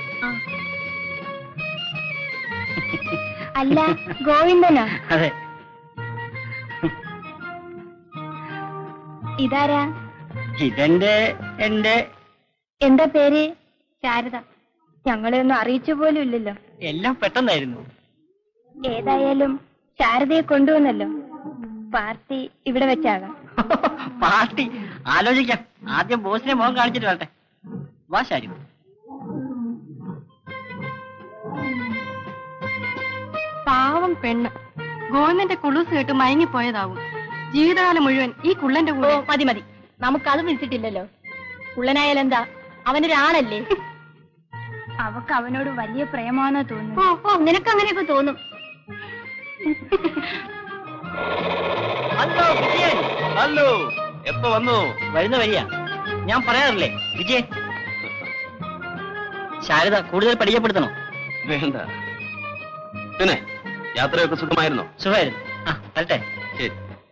അല്ല ഗോവിന്ദനോ അതെ ഇതാരാ ഇതെന്റെ എന്റെ എന്താ പേര് ശാരദ ഞങ്ങളെ ഒന്നും അറിയിച്ചു പോലും ഇല്ലല്ലോ എല്ലാം പെട്ടെന്നായിരുന്നു ഏതായാലും ശാരദയെ കൊണ്ടുവന്നല്ലോ പാർട്ടി ഇവിടെ വെച്ചാകാം പാർട്ടി ആലോചിക്കാം ആദ്യം ബോസിനെ മുഖം കാണിച്ചിട്ട് വരട്ടെ വാ ശാരി പാവം പെണ്ണ് ഗോവിന്ദന്റെ കുളൂസ് കേട്ട് മയങ്ങിപ്പോയതാവും ജീവിതകാലം മുഴുവൻ ഈ കുള്ളന്റെ ഓ കൂടെ മതി മതി നമുക്കത് വിളിച്ചിട്ടില്ലല്ലോ കുള്ളനായാലെന്താ അവനൊരാളല്ലേ അവക്ക് അവനോട് വലിയ പ്രേമാണെന്ന് തോന്നുന്നു ഓ ഓ നിനക്ക് അങ്ങനെയൊക്കെ തോന്നും ഹലോ വിജയൻ ഹലോ എപ്പോ വന്നു വരുന്ന വരിക ഞാൻ പറയാറില്ലേ വിജയൻ ശാരദ കൂടുതൽ പരിചയപ്പെടുത്തണോ വേണ്ട പിന്നെ യാത്രയൊക്കെ സുഖമായിരുന്നോ സുഖമായിരുന്നു ആ വരട്ടെ ശരി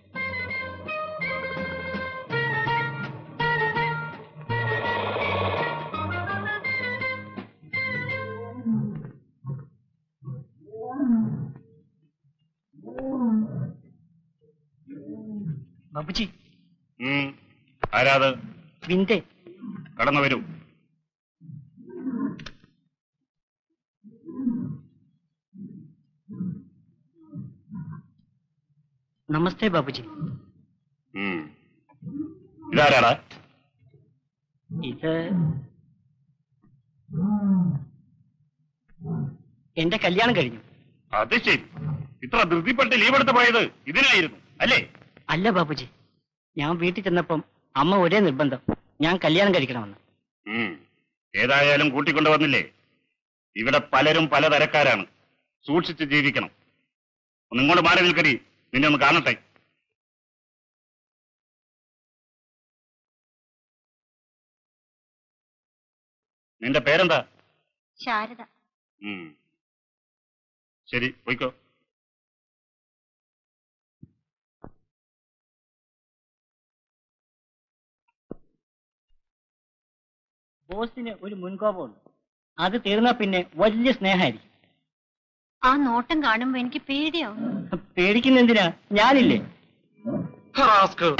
ബാബുജി ആരാത് വിന്റെ കടന്നു വരൂ നമസ്തേ ബാബുജി ഇതാരാടാ ഇത് എന്റെ കല്യാണം കഴിഞ്ഞു അത് ശരി ഇത്ര ധൃതിപ്പെട്ട് ലീവ് എടുത്ത് പോയത് ഇതിനായിരുന്നു അല്ലേ അല്ല ബാബുജി ഞാൻ വീട്ടിൽ ചെന്നപ്പം അമ്മ ഒരേ നിർബന്ധം ഞാൻ കല്യാണം കഴിക്കണമെന്ന് ഉം. ഏതായാലും കൂട്ടിക്കൊണ്ടുവന്നില്ലേ ഇവിടെ പലരും പലതരക്കാരാണ് സൂക്ഷിച്ച് ജീവിക്കണം ഒന്ന് ഇങ്ങോട്ട് മാറി നിൽക്കടി നിന്നെ ഒന്ന് കാണട്ടെ നിന്റെ പേരെന്താ ശാരദ ഉം. ശരി പോയിക്കോ ബോസിന് ഒരു മുൻകോപമുണ്ട് അത് തീർന്നാ പിന്നെ വലിയ സ്നേഹമായിരിക്കും ആ നോട്ടം കാണുമ്പോ എനിക്ക് പേടിയാവും പേടിക്കുന്ന എന്തിനാ ഞാനില്ലേ റാസ്കൽ.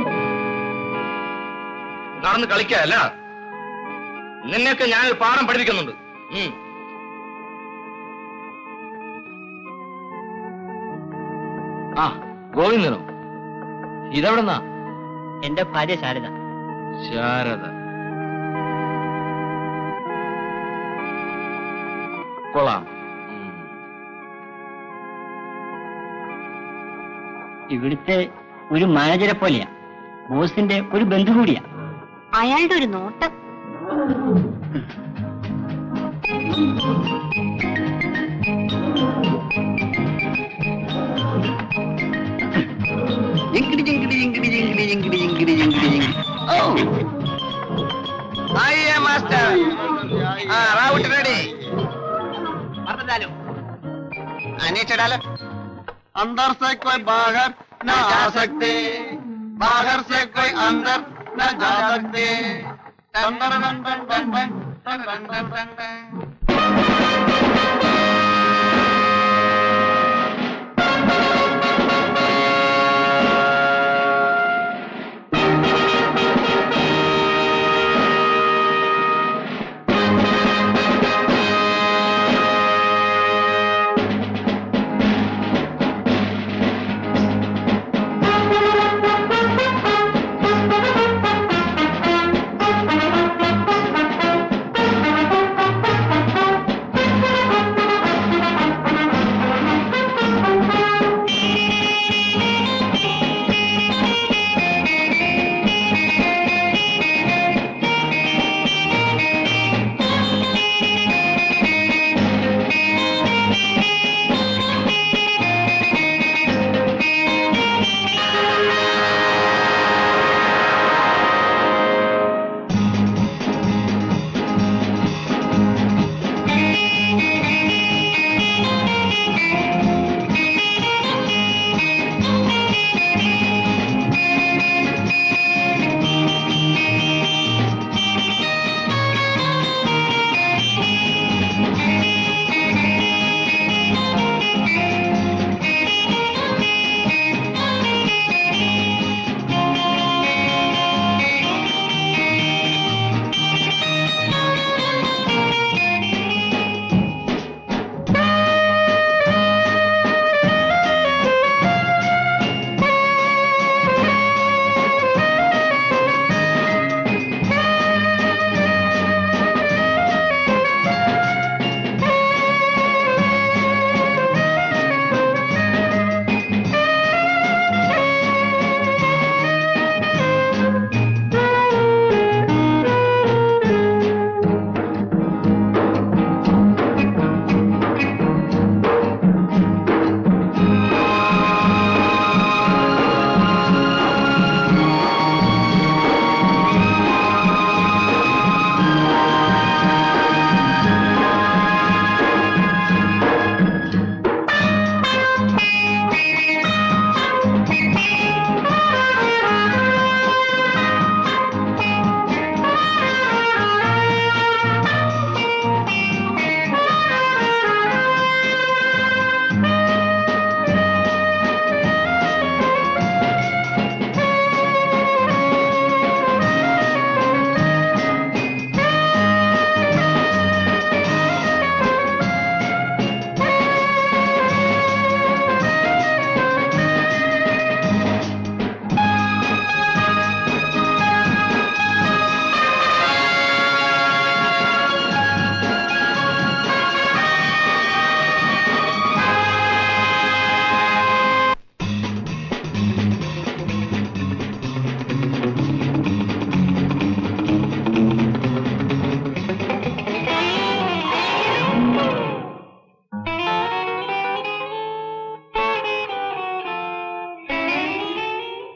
നടന്ന് കളിക്കല്ല നിന്നെയൊക്കെ ഞാൻ ഒരു പാഠം പഠിപ്പിക്കുന്നുണ്ട് ഉം. ആ ഗോവിന്ദനോ ഇതെവിടെന്നാ എന്റെ ഭാര്യ ശാരദ ശാരദ കൊള്ളാം ഉം. ഇവിടുത്തെ ഒരു മാനേജരെ പോലെയാ ബോസിന്റെ ഒരു ബന്ധു കൂടിയാ അയാളുടെ ഒരു നോട്ടം ജിങ്കിടി ജിങ്കിടി ജിങ്കിടി ജിങ്കിടി ജിങ്കിടി ജിങ്കിടി ജിങ്കിടി ജിങ്കിടി ഓ ആയിയ മാസ്റ്റർ ആ റാവുട്ട് റെഡി പറഞ്ഞാലോ അനേച്ചടാലോ अंदर से कोई बाहर न जा सकते बाहर से कोई अंदर न जा सकते टन टन टन टन टन टन टन टन टन टन Thank you.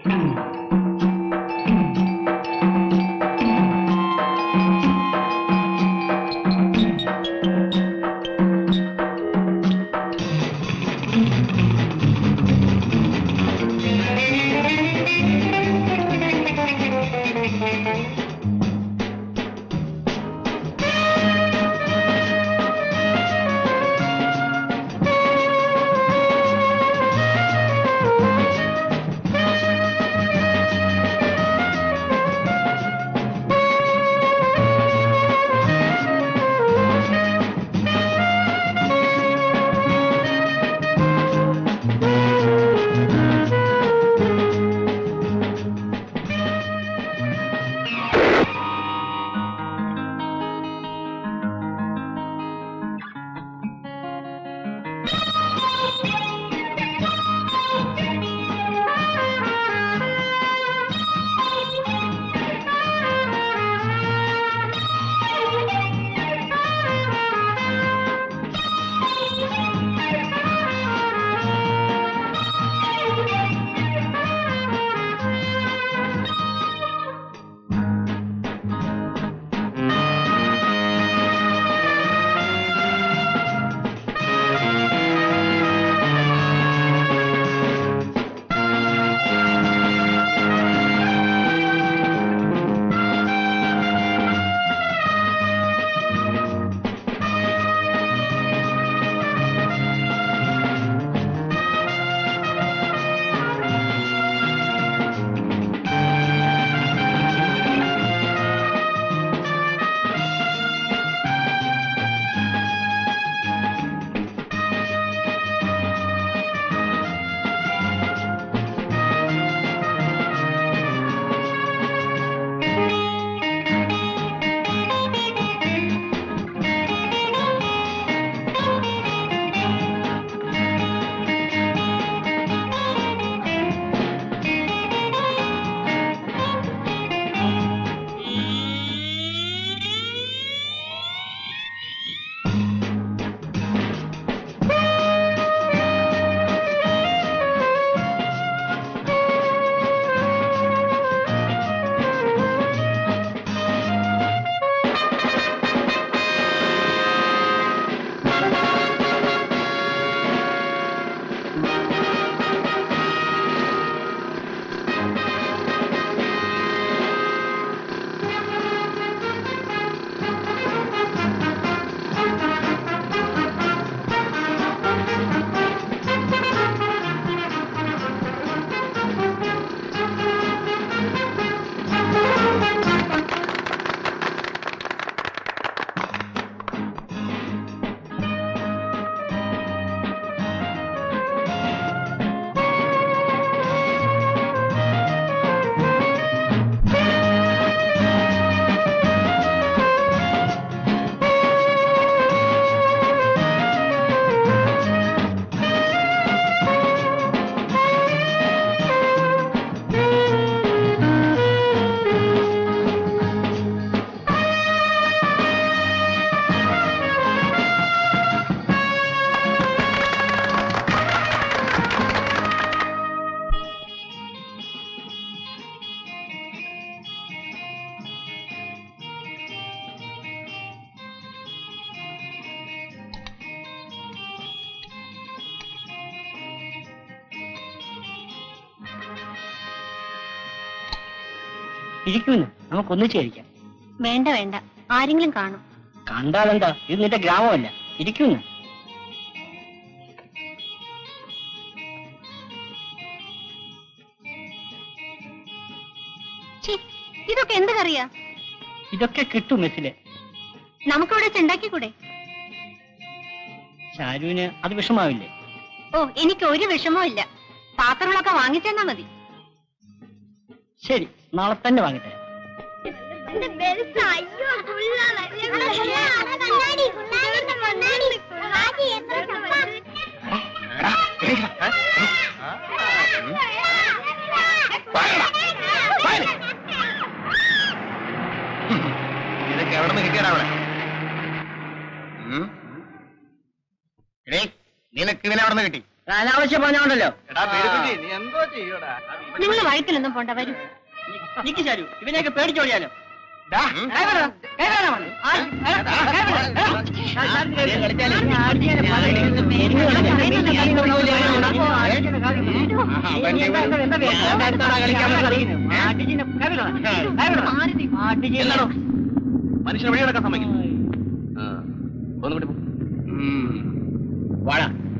ഇരിക്കുന്നു നമുക്ക് ഒന്നിച്ച് കഴിക്കാം വേണ്ട വേണ്ട ആരെങ്കിലും കാണും കണ്ടാലെന്താ ഇത് നിന്റെ ഗ്രാമമല്ല ഇരിക്കുന്നു ഛീ, ഇതൊക്കെ എന്ത് കറിയാ ഇതൊക്കെ കിട്ടും മെസ്സില് നമുക്കിവിടെ വെച്ച് ഉണ്ടാക്കിക്കൂടെ ശാലുവിന് അത് വിഷമാവില്ലേ ഓ എനിക്ക് ഒരു വിഷമവും ഇല്ല പാത്രങ്ങളൊക്കെ വാങ്ങിച്ചെന്നാ മതി ശരി നാളെ തന്നെ വാങ്ങിത്തരാം ഇതൊക്കെ എവിടെ നിന്ന് കിട്ടിയടാ അവിടെ ഉം? എടീ, നിനക്ക് ഇതിനെ അവിടെ നിന്ന് കിട്ടി അനാവശ്യം പറഞ്ഞോണ്ടല്ലോ നീ എന്തോ ചെയ്യൂടാ നിങ്ങൾ വഴക്കിലൊന്നും പോണ്ട വരൂ നിക്ക് ശരു ഇവനെയൊക്കെ പേടിച്ചോടിയാലോ മനുഷ്യനെ വഴി നടക്കാൻ സമ്മതിക്കും ഒന്നുകൂടി പോ. വാഴ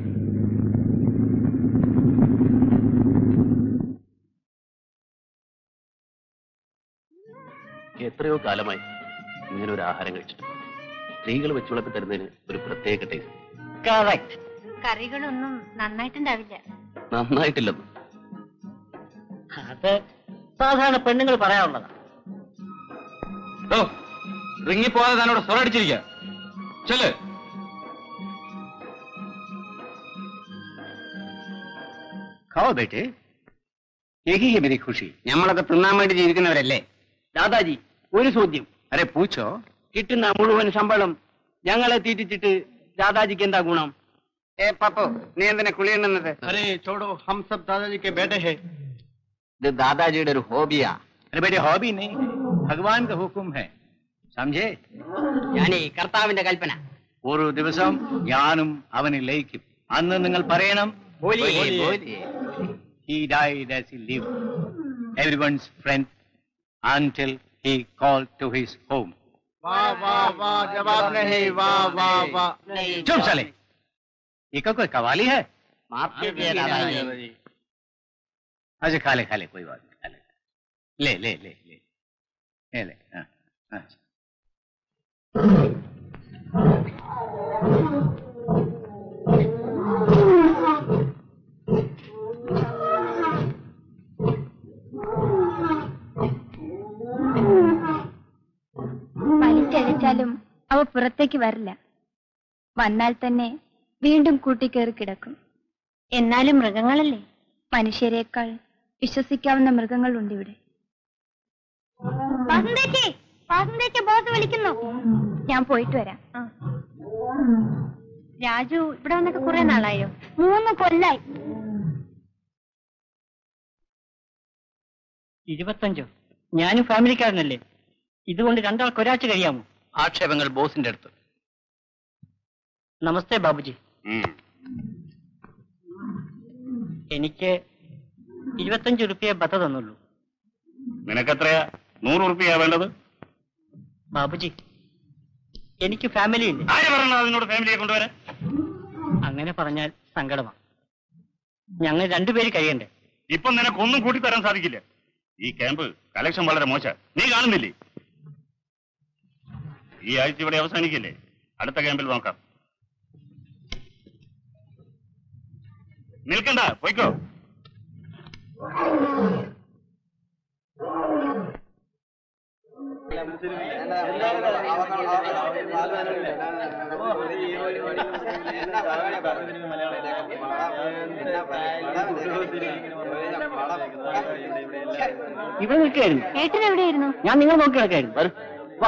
എത്രയോ കാലമായി ഇങ്ങനെ ഒരു ആഹാരം കഴിച്ചിട്ട് സ്ത്രീകൾ വെച്ച് വിളമ്പി തരുന്നതിന് ഒരു പ്രത്യേക ടേസ്റ്റ് കറക്റ്റ് കറികളൊന്നും നന്നായിട്ടുണ്ടാവില്ല നന്നായിട്ടില്ലെന്ന് അത് സാധാരണ പെണ്ണുങ്ങൾ പറയാറുള്ളതാ ഓ റിങ്ങിപ്പോവാതെ തന്നോട് സ്വരടിച്ചിരിക്കുക ചെല് खाओ बेटे यही है मेरी खुशी ഞമ്മളൊക്കെ തിന്നാൻ വേണ്ടി ജീവിക്കുന്നവരല്ലേ ദാദാജി ഒരു ചോദ്യം अरे पूछो കിട്ടുന്ന മുഴുവൻ ശമ്പളം ഞങ്ങളെ തീറ്റിച്ചിട്ട് ദാദാജിക്ക് എന്താ ഗുണം ഏ പപ്പു നീ എന്തിനാ കുളിയുന്നത് अरे छोड़ो हम सब दादाजी के बेटे हैं ഇത് ദാദാജിയുടെ ഒരു ഹോബിയാ अरे बेटे हॉबी नहीं है भगवान का हुक्म है समझे ഞാനേ കർത്താവിന്റെ കൽപ്പന ഒരു ദിവസം ഞാനും അവനെ ലയിക്കും അന്ന് നിങ്ങൾ പറയണം he died as he lived everyone's friend until he called to his home चुप चले ये का कोई कवाली है മാഫ് कीजिए दादाजी अच्छा खा ले खा ले कोई बात नहीं खा ले ले ले ले ले ले ले हाँ, हाँ। വലിച്ചഴിച്ചാലും അവ പുറത്തേക്ക് വരില്ല വന്നാൽ തന്നെ വീണ്ടും കൂട്ടിക്കേറി കിടക്കും എന്നാലും മൃഗങ്ങളല്ലേ മനുഷ്യരെക്കാൾ വിശ്വസിക്കാവുന്ന മൃഗങ്ങളുണ്ട് ഇവിടെ ബോസ് വിളിക്കുന്നു ഞാൻ പോയിട്ട് വരാം രാജു ഇവിടെ വന്നിട്ട് കുറെ നാളായോ മൂന്ന് കൊല്ലായി ഇരുപത്തഞ്ചോ ഞാനും ഫാമിലിക്കാരനല്ലേ ഇതുകൊണ്ട് രണ്ടാൾക്ക് ഒരാഴ്ച കഴിയാമോ ആക്ഷേപങ്ങൾ ബോസിന്റെ അടുത്ത് നമസ്തേ ബാബുജി ഉം. എനിക്ക് ഇരുപത്തഞ്ച് റുപ്യ ബത്ത തന്നുള്ളൂ നിനക്കെത്രയാ നൂറ് ഉറുപ്പിയാ വേണ്ടത് ബാബുജി എനിക്ക് ഫാമിലി ഇല്ലേ ആര് പറഞ്ഞു അതിനോട് ഫാമിലിയെ കൊണ്ടുവരാൻ അങ്ങനെ പറഞ്ഞാൽ സങ്കടമാണ് ഞങ്ങൾ രണ്ടുപേര് കഴിയണ്ടേ ഇപ്പൊ നിനക്കൊന്നും കൂട്ടിത്തരാൻ സാധിക്കില്ല ഈ ക്യാമ്പ് കലക്ഷൻ വളരെ മോശ നീ കാണുന്നില്ലേ ഈ ആഴ്ച ഇവിടെ അവസാനിക്കില്ലേ അടുത്ത ക്യാമ്പിൽ നോക്കാം നിൽക്കണ്ട പോയിക്കോ ഇവിടെ നിൽക്കുകയായിരുന്നു ഏട്ടൻ എവിടെയായിരുന്നു ഞാൻ നിങ്ങൾ നോക്കി കിടക്കായിരുന്നു വരൂ വാ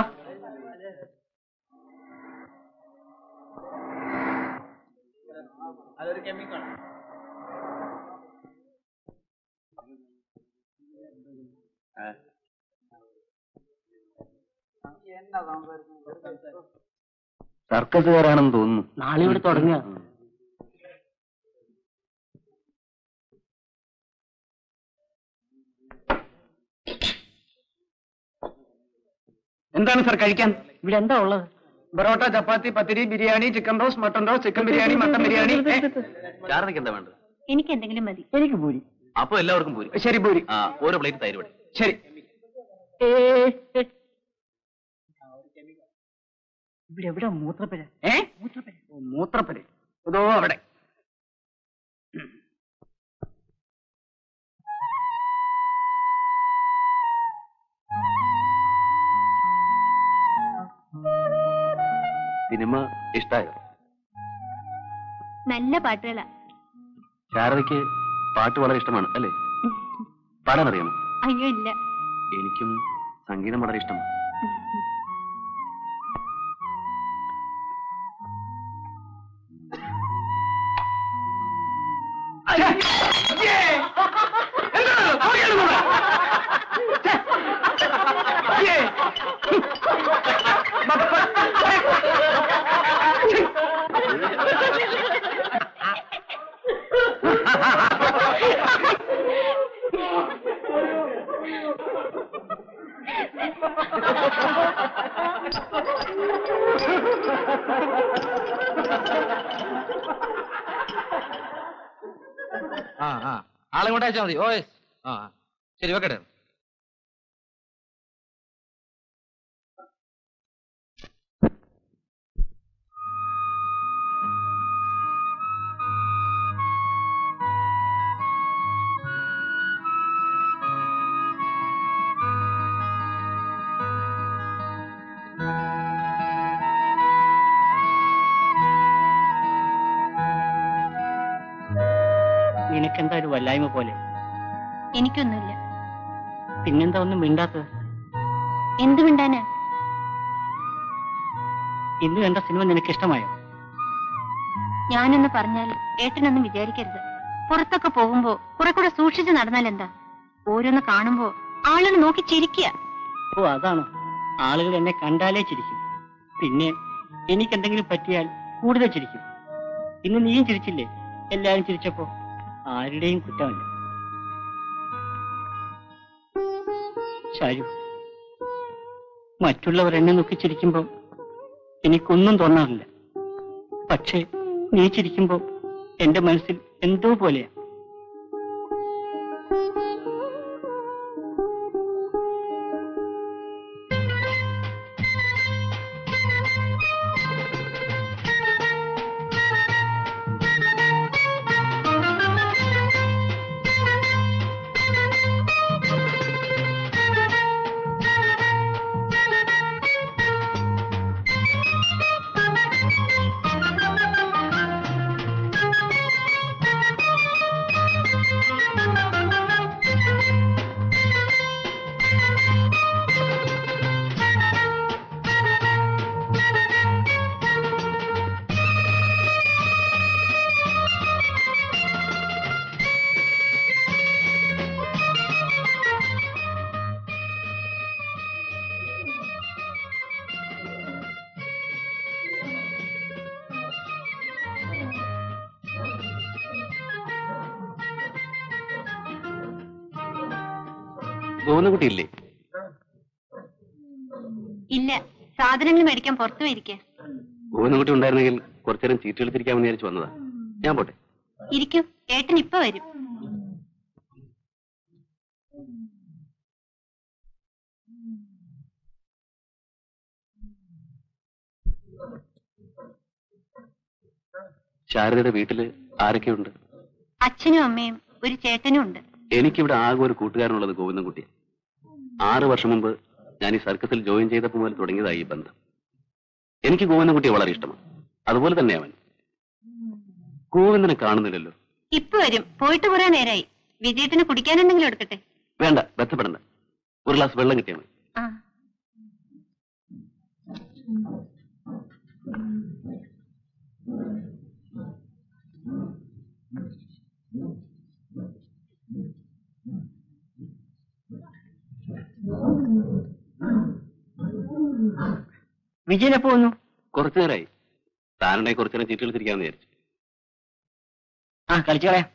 സർക്കസുകാരാണെന്ന് തോന്നുന്നു നാളെ ഇവിടെ തുടങ്ങുക എന്താണ് സാർ കഴിക്കാൻ ഇവിടെ എന്താ ഉള്ളത് parotta chapati pathiri biryani chicken roast mutton roast chicken biryani mutton biryani ഏ, ചാർന്നയ്ക്ക് എന്താ വേണ്ടത് എനിക്ക് എന്തെങ്കിലും മതി എനിക്ക് പൂരി അപ്പൊ എല്ലാവർക്കും പോരി ശരി പൂരി ആ ഓരോ പ്ലേറ്റ് തൈര് വടി ശരി ഇവിടെ എവിടെ മൂത്രപ്പുര ഏ ഓ, മൂത്രപ്പുര അതോ അവിടെ സിനിമ ഇഷ്ടായോ നല്ല പാട്ടുകളാ ശാരദയ്ക്ക് പാട്ട് വളരെ ഇഷ്ടമാണ് അല്ലേ പാടാൻ അറിയാമോ അയ്യോ ഇല്ല എനിക്കും സംഗീതം വളരെ ഇഷ്ടമാണ് ഇങ്ങോട്ട് അയച്ചാൽ മതി ഓ യെസ് ആ ആ. ശരി വെക്കട്ടെ നിനക്കെന്താ ഒരു വല്ലായ്മ പോലെ എനിക്കൊന്നുമില്ല പിന്നെന്താ ഒന്നും മിണ്ടാത്തത് എന്ത് മിണ്ടാനാ ഇന്ന് കണ്ട സിനിമ നിനക്ക് ഇഷ്ടമായോ ഞാനെന്ന് പറഞ്ഞാൽ ഏട്ടനൊന്നും വിചാരിക്കരുത് പുറത്തൊക്കെ പോകുമ്പോ കുറെ കൂടെ സൂക്ഷിച്ച് നടന്നാൽ എന്താ ഓരോന്ന് കാണുമ്പോ ആളുകൾ നോക്കി ചിരിക്കുക ഓ അതാണോ ആളുകൾ എന്നെ കണ്ടാലേ ചിരിക്കും പിന്നെ എനിക്കെന്തെങ്കിലും പറ്റിയാൽ കൂടുതൽ ചിരിക്കും ഇന്ന് നീയും ചിരിച്ചില്ലേ എല്ലാരും ചിരിച്ചപ്പോ ആരുടെയും കുറ്റമല്ല ഷാരു മറ്റുള്ളവർ എന്നെ നോക്കി ചിരിക്കുമ്പോ എനിക്കൊന്നും തോന്നാറില്ല പക്ഷേ നീ ചിരിക്കുമ്പോ എന്റെ മനസ്സിൽ എന്തോ പോലെയാ ഗോവിന്ദൻകുട്ടി ഇല്ലേ ഇല്ല സാധനങ്ങൾ മേടിക്കാൻ പുറത്തു പോയിരിക്കെ ഗോവിന്ദൻകുട്ടി ഉണ്ടായിരുന്നെങ്കിൽ കുറച്ചേരം ചീട്ട് കളിച്ചിരിക്കാമെന്ന് വിചാരിച്ചു വന്നതാ ഞാൻ പോട്ടെ ഇരിക്കൂ ഏട്ടൻ ഇപ്പൊ വരും ശാരദയുടെ വീട്ടില് ആരൊക്കെയുണ്ട് അച്ഛനും അമ്മയും ഒരു ചേട്ടനും ഉണ്ട് എനിക്കിവിടെ ആകെ ഒരു കൂട്ടുകാരനുള്ളത് ഗോവിന്ദൻകുട്ടി ആറ് വർഷം മുമ്പ് ഞാൻ ഈ സർക്കസിൽ ജോയിൻ ചെയ്തപ്പോൾ മുതൽ തുടങ്ങിയതായി ഈ ബന്ധം എനിക്ക് ഗോവിന്ദൻകുട്ടിയെ വളരെ ഇഷ്ടമാണ് അതുപോലെ തന്നെ അവൻ ഗോവിന്ദനെ കാണുന്നില്ലല്ലോ ഇപ്പൊ വരും പോയിട്ട് കുറെ നേരായി വിജയത്തിന് കുടിക്കാൻ എന്തെങ്കിലും എടുക്കട്ടെ വേണ്ട ബന്ധപ്പെടണ്ട ഒരു ഗ്ലാസ് വെള്ളം കിട്ടിയാൽ മതി ആ വിജയൻ എപ്പോ വന്നു കുറച്ചു നേരമായി താനുണ്ടായി കുറച്ചു നേരം ചീട്ട് കളിച്ചിരിക്കാമെന്ന് വിചാരിച്ചു ആ കളിച്ചു കളയാം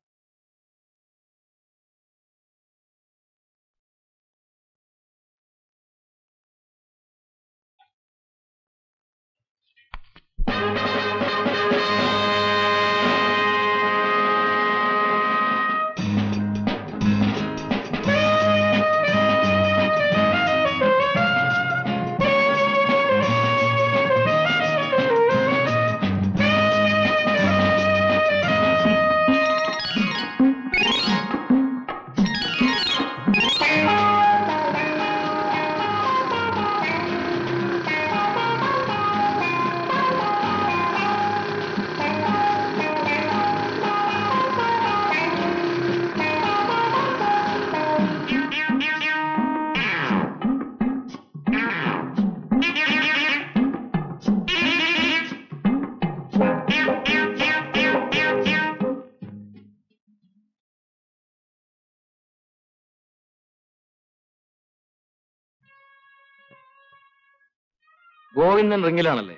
ഗോവിന്ദൻ റിങ്ങിലാണല്ലേ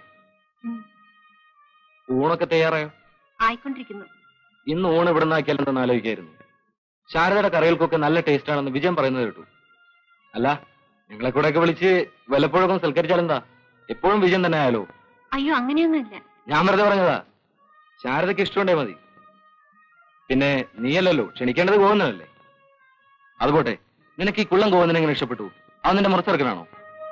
ഊണൊക്കെ തയ്യാറായോ ആയിക്കൊണ്ടിരിക്കുന്നു ഇന്ന് ഊണ് ഇവിടെ നിന്നാക്കിയാലെന്തെന്ന് ആലോചിക്കായിരുന്നു ശാരദയുടെ കറികൾക്കൊക്കെ നല്ല ടേസ്റ്റ് ആണെന്ന് വിജയം പറയുന്നത് കേട്ടു അല്ല നിങ്ങളെ കൂടെ ഒക്കെ വിളിച്ച് വല്ലപ്പോഴൊക്കെ ഒന്ന് സൽക്കരിച്ചാലെന്താ എപ്പോഴും വിജയം തന്നെ ആയാലോ അയ്യോ അങ്ങനെയൊന്നുമില്ല ഞാൻ വെറുതെ പറഞ്ഞതാ ശാരദയ്ക്ക് ഇഷ്ടമുണ്ടേ മതി പിന്നെ നീയല്ലല്ലോ ക്ഷണിക്കേണ്ടത് ഗോവിന്ദനല്ലേ അതുപോട്ടെ നിനക്ക് ഈ കുള്ളം ഗോവിന്ദനെ എങ്ങനെ ഇഷ്ടപ്പെട്ടു അത് നിന്റെ മുറച്ചെറുക്കനാണോ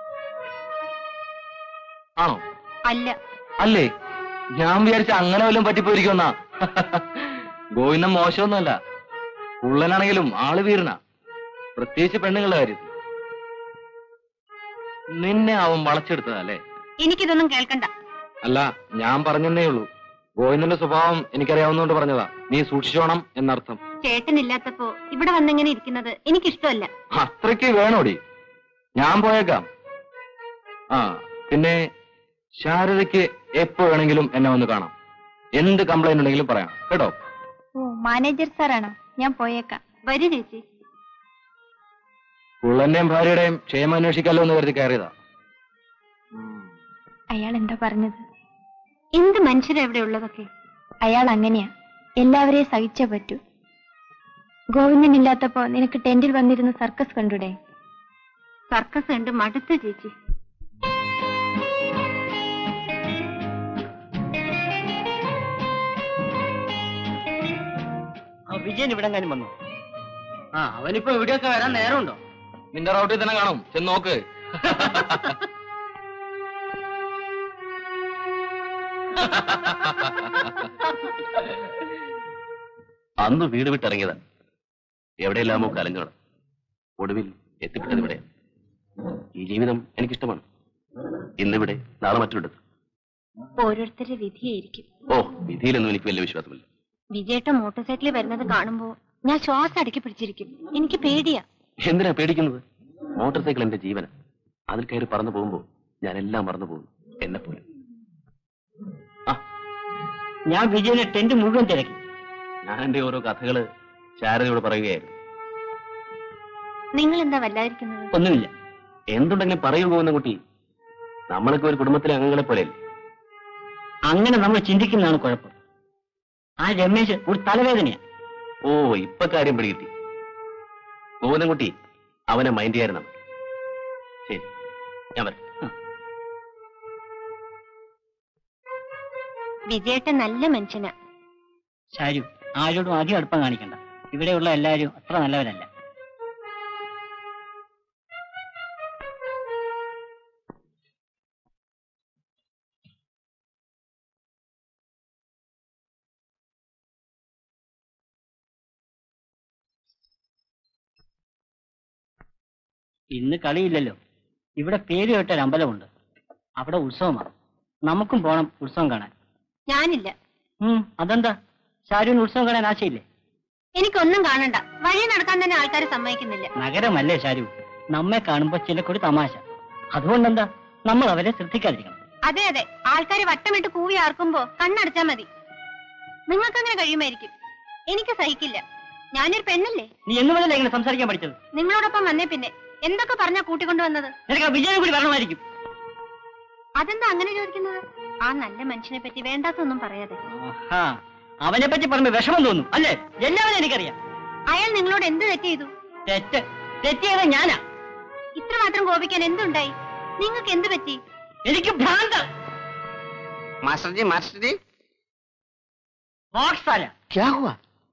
ആണോ അല്ല അല്ലേ ഞാൻ വിചാരിച്ച അങ്ങനെ വല്ലതും പറ്റിപ്പോയിരിക്കുമെന്നാ ഗോവിന്ദൻ മോശമൊന്നുമല്ല കുള്ളനാണെങ്കിലും ആള് വീരനാ പ്രത്യേകിച്ച് പെണ്ണുങ്ങളുടെ കാര്യത്തിൽ നിന്നെ അവൻ വളച്ചെടുത്തതല്ലേ എനിക്കിതൊന്നും കേൾക്കണ്ട അല്ല ഞാൻ പറഞ്ഞെന്നേ ഉള്ളൂ ഗോവിന്ദന്റെ സ്വഭാവം എനിക്കറിയാവുന്നതുകൊണ്ട് പറഞ്ഞതാ നീ സൂക്ഷിച്ചോണം എന്നർത്ഥം ചേട്ടനില്ലാത്തപ്പോ ഇവിടെ വന്നിങ്ങനെ ഇരിക്കുന്നത് എനിക്കിഷ്ടമല്ല അത്രയ്ക്ക് വേണോടി ഞാൻ പോയേക്കാം ആ പിന്നെ ശാരദയ്ക്ക് എപ്പോ വേണമെങ്കിലും എന്നെ വന്ന് കാണാം എന്ത് കംപ്ലൈന്റ് ഉണ്ടെങ്കിലും പറയാം കേട്ടോ ഓ മാനേജർ സാറാണോ ഞാൻ പോയേക്കാം വരൂ ചേച്ചി കുള്ളന്റെയും ഭാര്യയുടെയും ക്ഷേമം അന്വേഷിക്കാലോ എന്ന് കരുതി കയറിയതാ അയാൾ എന്താ പറഞ്ഞത് എന്ത് മനുഷ്യരാ ഇവിടെ ഉള്ളതൊക്കെ അയാൾ അങ്ങനെയാ എല്ലാവരെയും സഹിച്ചേ പറ്റൂ ഗോവിന്ദൻ ഇല്ലാത്തപ്പോ നിനക്ക് ടെന്റിൽ വന്നിരുന്ന സർക്കസ് കണ്ടൂടെ സർക്കസ് കണ്ട് മടുത്തു ചേച്ചി ആ വിജയൻ ഇവിടെ എങ്ങാനും വന്നു ആ അവനിപ്പോ ഇവിടെയൊക്കെ വരാൻ നേരമുണ്ടോ നിന്റെ റൗട്ടിൽ തന്നെ കാണും ചെന്ന് നോക്ക് അന്ന് വീട് വിട്ടിറങ്ങിയതാ എവിടെയെല്ലാമോ കലങ്ങണം ഒടുവിൽ എത്തിപ്പെട്ടത് ഇവിടെ ഈ ജീവിതം എനിക്കിഷ്ടമാണ് ഇന്നിവിടെ നാളെ മറ്റൊരിടത്ത് ഓരോരുത്തരുടെ വിധിയായിരിക്കും ഓ വിധിയിലൊന്നും എനിക്ക് വലിയ വിശ്വാസമില്ല വിജയേട്ട മോട്ടോർ സൈക്കിളിൽ വരുന്നത് കാണുമ്പോ ഞാൻ ശ്വാസം അടക്കി പിടിച്ചിരിക്കും എനിക്ക് പേടിയാ എന്തിനാ പേടിക്കുന്നത് മോട്ടോർ സൈക്കിൾ എന്റെ ജീവന അതിൽ കയറി പറന്നു പോകുമ്പോ ഞാൻ എല്ലാം മറന്നു പോകുന്നു എന്നെ പോലെ ഞാൻ വിജയനെ ടെന്റ് മുഴുവൻ തിരക്കി ഞാൻ എന്റെ ഓരോ കഥകള് ശാരദയോട് പറയുകയായിരുന്നു നിങ്ങൾ എന്താ വല്ലാതിരിക്കുന്നത് ഒന്നുമില്ല എന്തുണ്ടെങ്കിലും പറയൂ പോകുന്ന കുട്ടി നമ്മളൊക്കെ ഒരു കുടുംബത്തിലെ അംഗങ്ങളെ പോലെയല്ലേ അങ്ങനെ നമ്മൾ ചിന്തിക്കുന്നതാണ് കുഴപ്പം ആ രമേശ് ഒരു തലവേദനയാ ഓ ഇപ്പൊ കാര്യം പിടികിട്ടി ഗോവിന്ദൻകുട്ടി അവനെ മൈൻഡ് ചെയ്യായിരുന്നു ശരി ഞാൻ വരാം വിജയേട്ട നല്ല മനുഷ്യനാ ശാരു ആരോടും അധികം അടുപ്പം കാണിക്കണ്ട ഇവിടെയുള്ള എല്ലാവരും അത്ര നല്ലവരല്ല ഇന്ന് കളിയില്ലല്ലോ ഇവിടെ പേര് കേട്ട ഒരു അമ്പലമുണ്ട് അവിടെ ഉത്സവമാണ് നമുക്കും പോണം ഉത്സവം കാണാൻ ഞാനില്ല ഉം, അതെന്താ ഷാരൂന് ഉത്സവം കാണാൻ ആശയില്ലേ എനിക്കൊന്നും കാണണ്ട വഴി നടക്കാൻ തന്നെ ആൾക്കാർ സമ്മതിക്കുന്നില്ല നഗരമല്ലേ ഷാരു നമ്മെ കാണുമ്പോ ചിലക്കൊരു തമാശ അതുകൊണ്ടെന്താ നമ്മൾ അവരെ ശ്രദ്ധിക്കാതിരിക്കണം അതെ അതെ ആൾക്കാർ വട്ടമിട്ട് കൂവി ആർക്കുമ്പോ കണ്ണടച്ചാ മതി നിങ്ങൾക്കങ്ങനെ കഴിയുമായിരിക്കും എനിക്ക് സഹിക്കില്ല ഞാനൊരു പെണ്ണല്ലേ നീ എന്ന് മുതലേ ഇങ്ങനെ സംസാരിക്കാൻ പഠിച്ചത് നിങ്ങളോടൊപ്പം വന്നേ പിന്നെ എന്തൊക്കെ പറഞ്ഞാ കൂട്ടിക്കൊണ്ടുവന്നത് നിനക്ക് ആ വിജയനെ കൂടി വരണമായിരിക്കും അതെന്താ അങ്ങനെ ചോദിക്കുന്നത് ആ നല്ല മനുഷ്യനെ പറ്റി വേണ്ടാത്തൊന്നും പറയാതെ ആഹാ, അവനെ പറ്റി പറയുമ്പോ വിഷമം തോന്നും അല്ലേ എല്ലാവരും എനിക്കറിയാം അയാൾ നിങ്ങളോട് എന്ത് തെറ്റ് ചെയ്തു തെറ്റ് തെറ്റ് ചെയ്ത ഞാനാ ഇത്രമാത്രം കോപിക്കാൻ എന്തുണ്ടായി നിങ്ങൾക്ക് എന്ത് പറ്റി എനിക്ക് ഭ്രാന്ത मास्टर जी मास्टर जी ബോക്സാല क्या हुआ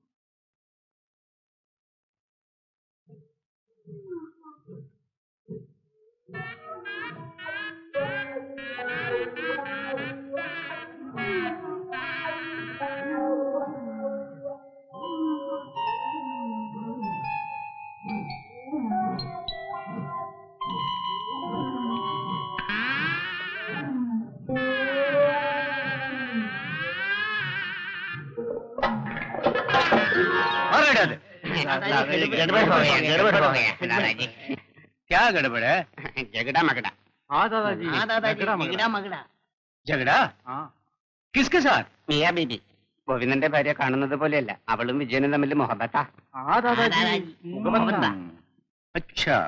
गड़बड़ हो गया गड़बड़ हो गया दादाजी क्या गड़बड़ है झगड़ा मगड़ा हाँ दादाजी हाँ दादाजी झगड़ा मगड़ा झगड़ा किसके साथ മിയ ബീബി ഗോവിന്ദന്റെ ഭാര്യ കാണുന്നത് പോലെയല്ല അവളും വിജയനും തമ്മിൽ മുഹബത്താ हाँ दादाजी മുഹബത്താ अच्छा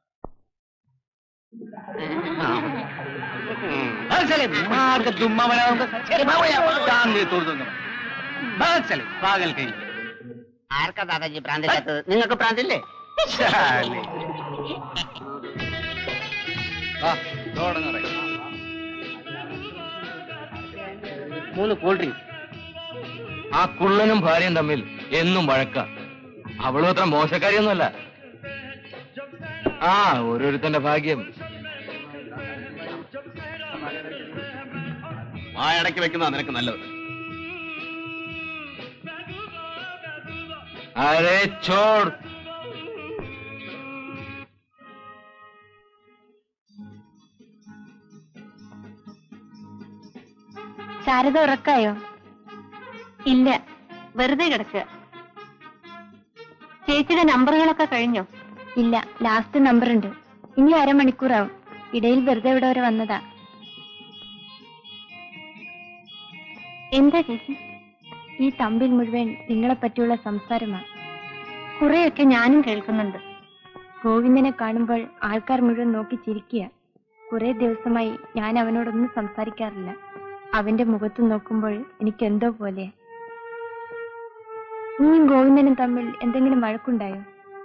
भाग चले मार के दुम्मा बनाऊंगा अरे भागो यहाँ जान दे तोड़ दूंगा भाग चले पागल कहीं ആർക്കാ ദാദാജി പ്രാന്തില്ലാത്തത് നിങ്ങൾക്ക് പ്രാന്തില്ലേ चले മൂന്ന് കൂൾ ഡ്രിങ്ക് ആ കുള്ളനും ഭാര്യയും തമ്മിൽ എന്നും വഴക്ക അവളും അത്ര മോശക്കാരിയൊന്നുമല്ല ആ ഓരോരുത്തന്റെ ഭാഗ്യം ആ ഇടയ്ക്ക് വെക്കുന്ന നിനക്ക് നല്ലത് അരേ ചോട് ശാരദ ഉറക്കായോ ഇല്ല വെറുതെ കിടക്കുക ചേച്ചിയുടെ നമ്പറുകളൊക്കെ കഴിഞ്ഞോ ഇല്ല ലാസ്റ്റ് നമ്പർ ഉണ്ട് ഇനി അരമണിക്കൂറാവും ഇടയിൽ വെറുതെ ഇവിടെ വരെ വന്നതാ എന്താ ചേച്ചി ഈ തമ്പിൽ മുഴുവൻ നിങ്ങളെ പറ്റിയുള്ള സംസാരമാണ് കുറെയൊക്കെ ഞാനും കേൾക്കുന്നുണ്ട് ഗോവിന്ദനെ കാണുമ്പോൾ ആൾക്കാർ മുഴുവൻ നോക്കി ചിരിക്കുക കുറെ ദിവസമായി ഞാൻ അവനോടൊന്നും സംസാരിക്കാറില്ല അവന്റെ മുഖത്ത് നോക്കുമ്പോൾ എനിക്ക് എന്തോ പോലെ നീയും ഗോവിന്ദനും തമ്മിൽ എന്തെങ്കിലും വഴക്കുണ്ടായോ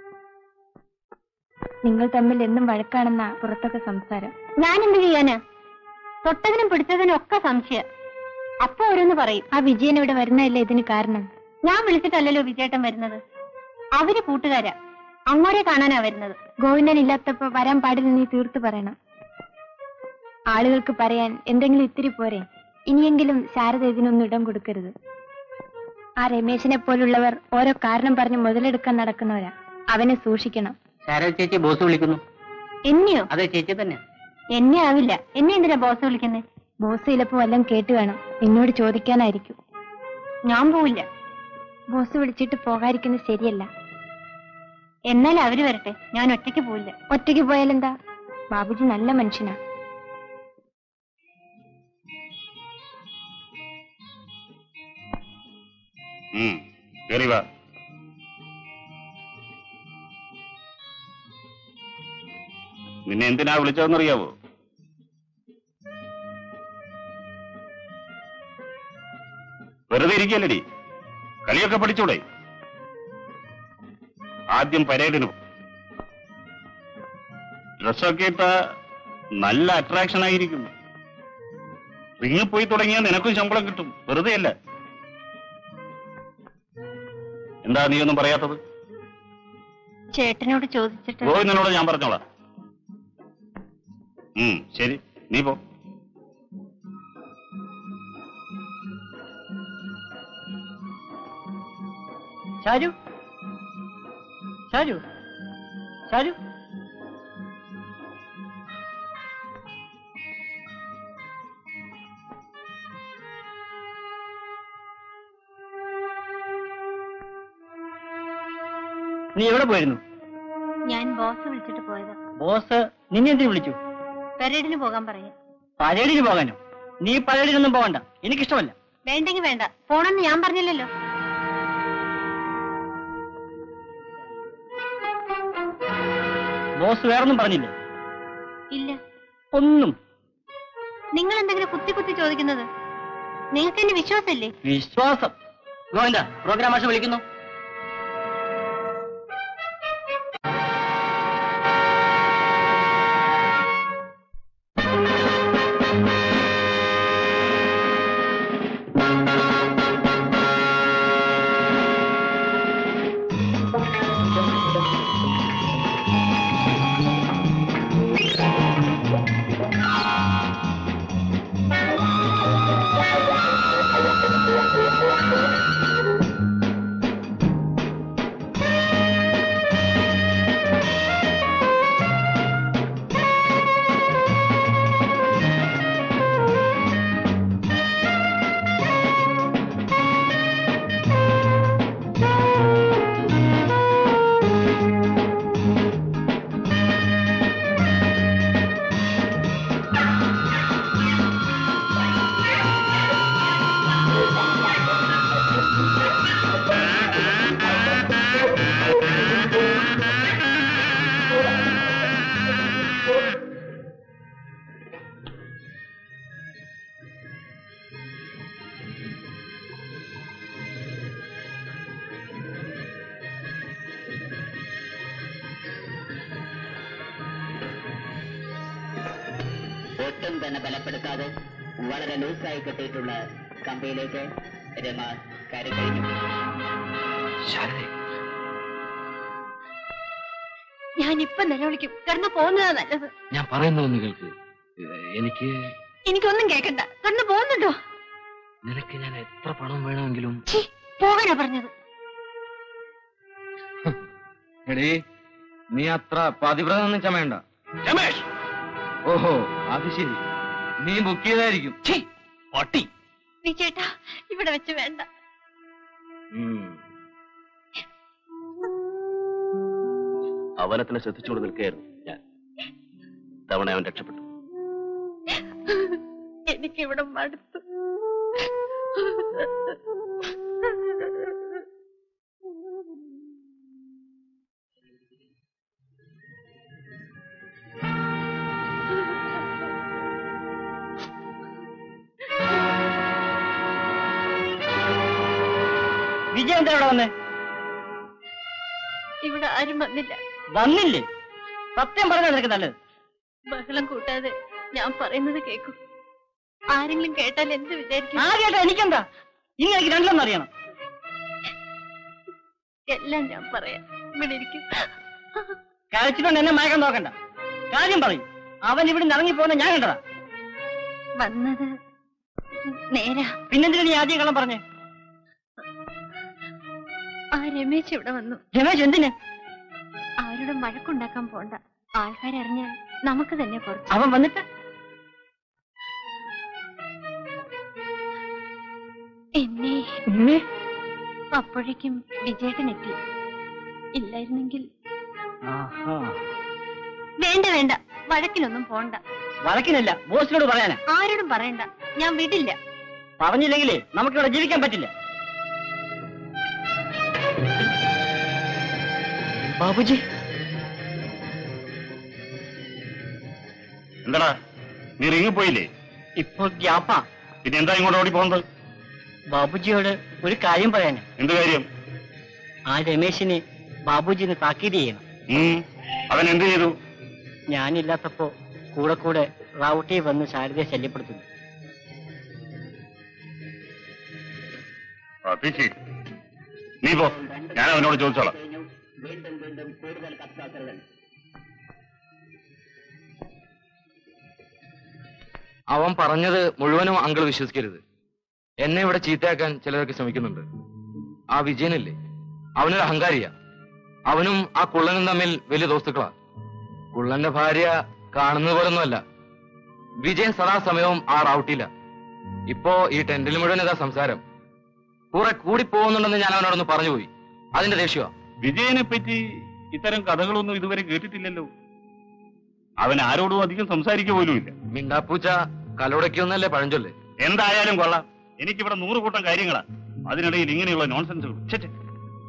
നിങ്ങൾ തമ്മിൽ എന്നും വഴക്കാണെന്നാ പുറത്തൊക്കെ സംസാരം ഞാൻ എന്ത് ചെയ്യാനാ തൊട്ടതിനും പിടിച്ചതിനും ഒക്കെ സംശയം അപ്പൊ ഓരോന്ന് പറയും ആ വിജയൻ ഇവിടെ വരുന്നതല്ലേ ഇതിന് കാരണം ഞാൻ വിളിച്ചിട്ടല്ലല്ലോ വിജയേട്ടൻ വരുന്നത് അവര് കൂട്ടുകാരാ അങ്ങോരെ കാണാനാ വരുന്നത് ഗോവിന്ദൻ ഇല്ലാത്തപ്പോ വരാൻ പാടില്ല നീ തീർത്തു പറയണം ആളുകൾക്ക് പറയാൻ എന്തെങ്കിലും ഇത്തിരി പോരെ ഇനിയെങ്കിലും ശാരദ ഇതിനൊന്നും ഇടം കൊടുക്കരുത് ആ രമേശിനെ പോലുള്ളവർ ഓരോ കാരണം പറഞ്ഞ് മുതലെടുക്കാൻ നടക്കുന്നവരാ അവനെ സൂക്ഷിക്കണം ശാരദ ചേച്ചി ബോസ് വിളിക്കുന്നു എന്നെയോ അതെ ചേച്ചി തന്നെ എന്നെ ആവില്ല എന്നെ എന്തിനാ ബോസ് വിളിക്കുന്നത് ബോസ് ചിലപ്പോ വല്ലതും കേട്ട് വേണം എന്നോട് ചോദിക്കാനായിരിക്കും ഞാൻ പോവില്ല ബോസ് വിളിച്ചിട്ട് പോകാതിരിക്കുന്നത് ശരിയല്ല എന്നാൽ അവര് വരട്ടെ ഞാൻ ഒറ്റയ്ക്ക് പോവില്ല ഒറ്റയ്ക്ക് പോയാലെന്താ ബാബുജി നല്ല മനുഷ്യനാ ഉം, കേറി വാ നിന്നെ എന്തിനാ വിളിച്ചതെന്നറിയാവോ വെറുതെ ഇരിക്കല്ലടി കളിയൊക്കെ പഠിച്ചൂടെ ആദ്യം പരേഡിന് പോ. ഡ്രസ്സൊക്കെ ഇട്ട നല്ല അട്രാക്ഷൻ ആയിരിക്കും റിങ്ങിൽ പോയി തുടങ്ങിയാൽ നിനക്കും ശമ്പളം കിട്ടും വെറുതെ അല്ല എന്താ നീ ഒന്നും പറയാത്തത് ചേട്ടനോട് ചോദിച്ചിട്ട് ഗോവിന്ദനോട് ഞാൻ പറഞ്ഞോളാം ഉം ശരി നീ പോ ഷാരു ഷാരു ഷാരു നീ എവിടെ പോയിരുന്നു ഞാൻ ബോസ് വിളിച്ചിട്ട് പോയതാ ബോസ് നിന്നെ എന്തിനു വിളിച്ചു പരേഡിന് പോകാൻ പറയാം പരേഡിന് പോകാനോ നീ പരേഡിനൊന്നും പോകണ്ട എനിക്കിഷ്ടമല്ല വേണ്ടെങ്കി വേണ്ട പോണെന്ന് ഞാൻ പറഞ്ഞില്ലല്ലോ ബോസ് വേറൊന്നും പറഞ്ഞില്ലേ ഇല്ല ഒന്നും നിങ്ങൾ എന്തെങ്കിലും കുത്തി കുത്തി ചോദിക്കുന്നത് നിങ്ങൾക്ക് എന്നെ വിശ്വാസമില്ലേ വിശ്വാസം ഗോവിന്ദ പ്രോഗ്രാം മാഷ് വിളിക്കുന്നു ഒട്ടും തന്നെ ബലപ്പെടുത്താതെ വളരെ ലൂസായി കെട്ടിയിട്ടുള്ള കമ്പിയിലേക്ക് രമ കയറി കഴിഞ്ഞു ശാരദേ ഞാൻ ഇപ്പൊ നിലവിളിക്കും കിടന്നു പോകുന്നതാ നല്ലത് ഞാൻ പറയുന്ന ഒന്ന് കേൾക്ക് ഏഹ്, എനിക്ക് എനിക്കൊന്നും കേക്കണ്ട കിടന്നു പോകുന്നുണ്ടോ നിനക്ക് ഞാൻ എത്ര പണം വേണമെങ്കിലും ഛീ, പോകാനാ പറഞ്ഞത് എടീ നീ അത്ര പതിവ്രതൊന്നും ചമയണ്ട രമേഷ് ഓഹോ അത് ശരി നീ ബുക്ക് ചെയ്തായിരിക്കും ഛീ, പട്ടി നീ ചേട്ടാ ഇവിടെ വെച്ച് വേണ്ട ഉം. അവനെ തന്നെ ശ്രദ്ധിച്ചുകൊണ്ട് നിൽക്കുകയായിരുന്നു ഞാൻ തവണ അവൻ രക്ഷപ്പെട്ടു എനിക്കിവിടെ മടുത്തു വിജയ് എന്താ ഇവിടെ വന്നേ ഇവിടെ ആരും വന്നില്ല വന്നില്ലേ സത്യം പറഞ്ഞാൽ നിനക്ക് നല്ലത് ബഹളം കൂട്ടാതെ ഞാൻ പറയുന്നത് കേൾക്കും ആരെങ്കിലും കേട്ടാൽ എന്ത് വിചാരിക്കും ആ കേട്ടോ എനിക്കെന്താ ഇനി എനിക്ക് രണ്ടിലൊന്നും അറിയണം എല്ലാം ഞാൻ പറയാം ഇവിടെ ഇരിക്കും കഴിച്ചിട്ടുണ്ട് എന്നെ മയക്കം നോക്കണ്ട കാര്യം പറയും അവൻ ഇവിടെ ഇറങ്ങി പോകുന്ന ഞാൻ കണ്ടതാ വന്നത് നേരാ പിന്നെന്തിനാ നീ ആദ്യം കള്ളം പറഞ്ഞേ ആ രമേശ് ഇവിടെ വന്നു രമേശ് എന്തിന് അവരോട് വഴക്കുണ്ടാക്കാൻ പോണ്ട ആൾക്കാരറിഞ്ഞാൽ നമുക്ക് തന്നെ കുറച്ച് അവൻ വന്നിട്ട് എന്നെ അപ്പോഴേക്കും വിജയേട്ടൻ എത്തി ഇല്ലായിരുന്നെങ്കിൽ വേണ്ട വേണ്ട വഴക്കിനൊന്നും പോണ്ട വഴക്കിനല്ല ബോസിനോട് പറയാനാ ആരോടും പറയണ്ട ഞാൻ വിടില്ല പറഞ്ഞില്ലെങ്കിലേ നമുക്കിവിടെ ജീവിക്കാൻ പറ്റില്ല ബാബുജി എന്താടാ നീ റിങ്ങി പോയില്ലേ ഇപ്പോൾ ഗ്യാപ്പാ പിന്നെ എന്താ ഇങ്ങോട്ട് ഓടി പോകുന്നത് ബാബുജിയോട് ഒരു കാര്യം പറയാനാ എന്ത് കാര്യം ആ രമേശിനെ ബാബുജിന് താക്കീത് ചെയ്യണം ഉം, അവൻ എന്ത് ചെയ്തു ഞാനില്ലാത്തപ്പോ കൂടെ കൂടെ റാവുട്ടി വന്ന് ശാരദയെ ശല്യപ്പെടുത്തുന്നു അത് ശരി നീ പോ ഞാൻ അവനോട് ചോദിച്ചോളാം വീണ്ടും വീണ്ടും കൂടുതൽ കത്താക്കരുത് അവൻ പറഞ്ഞത് മുഴുവനും അങ്കിൾ വിശ്വസിക്കരുത് എന്നെ ഇവിടെ ചീത്തയാക്കാൻ ചിലരൊക്കെ ശ്രമിക്കുന്നുണ്ട് ആ വിജയനില്ലേ അവനൊരു അഹങ്കാരിയാ അവനും ആ കുള്ളനും തമ്മിൽ വലിയ ദോസ്തുക്കളാ കുള്ളന്റെ ഭാര്യ കാണുന്നത് പോലൊന്നുമല്ല വിജയൻ സദാസമയവും ആ റൗട്ടില്ല ഇപ്പോ ഈ ടെന്റിൽ മുഴുവൻ ഇതാ സംസാരം കുറെ കൂടി പോകുന്നുണ്ടെന്ന് ഞാൻ അവനോടൊന്ന് പറഞ്ഞുപോയി അതിന്റെ ദേഷ്യമാ വിജയനെ പറ്റി ഇത്തരം കഥകളൊന്നും ഇതുവരെ കേട്ടിട്ടില്ലല്ലോ അവൻ ആരോടും അധികം സംസാരിക്കുക പോലുമില്ല മിണ്ടാപ്പൂച്ച കലോടക്കൊന്നല്ലേ പഴഞ്ചൊല്ലേ എന്തായാലും കൊള്ളാം എനിക്കിവിടെ നൂറ് കൂട്ടം കാര്യങ്ങളാ അതിനിടയിൽ ഇങ്ങനെയുള്ള നോൺസെൻസുകൾ ഛെ, ഛെ.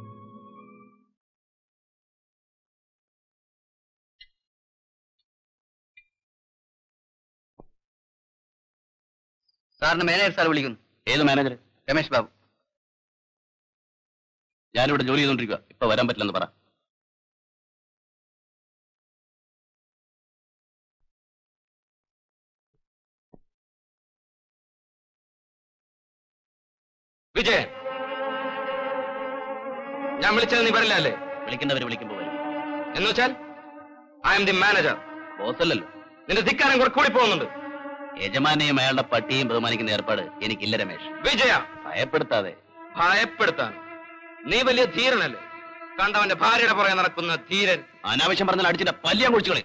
സാറിന് മാനേജർ സാർ വിളിക്കുന്നു ഏത് മാനേജർ രമേശ് ബാബു ഞാനിവിടെ ജോലി ചെയ്തോണ്ടിരിക്കുക ഇപ്പൊ വരാൻ പറ്റില്ലെന്ന് പറ വിജയൻ ഞാൻ വിളിച്ചത് നീ പറയില്ല അല്ലേ വിളിക്കുന്നവര് വിളിക്കുമ്പോ വരും എന്ന് വെച്ചാൽ ഐ എം ദി മാനേജർ ബോസല്ലല്ലോ നിന്റെ ധിക്കാരം കുറെ കൂടി പോകുന്നുണ്ട് യജമാനെയും അയാളുടെ പട്ടിയും ബഹുമാനിക്കുന്ന ഏർപ്പാട് എനിക്കില്ല രമേശ് വിജയ ഭയപ്പെടുത്താതെ ഭയപ്പെടുത്താൻ നീ വലിയ ധീരനല്ലേ കണ്ടവന്റെ ഭാര്യയുടെ പുറകെ നടക്കുന്ന ധീരൻ അനാവശ്യം പറഞ്ഞാൽ അടിച്ചിട്ട് പല്ലിയാൻ കുഴിച്ചുകളെ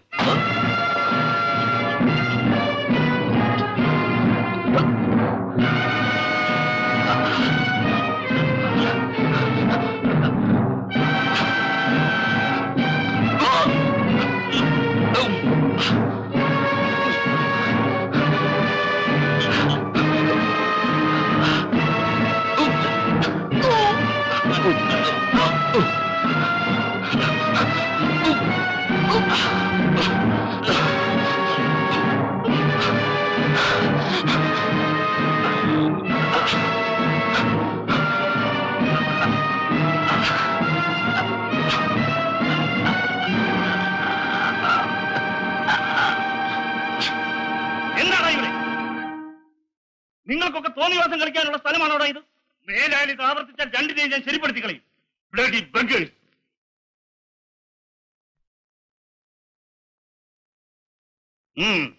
എന്താണ് ഇവിടെ നിങ്ങൾക്കൊക്കെ തോന്നിവാസം കളിക്കാനുള്ള സ്ഥലമാണോടാ ഇത് മേലാൽ ഇത് ആവർത്തിച്ചാൽ രണ്ടിനെയും ഞാൻ ശരിപ്പെടുത്തി കളയും Bloody beggars! Hmm.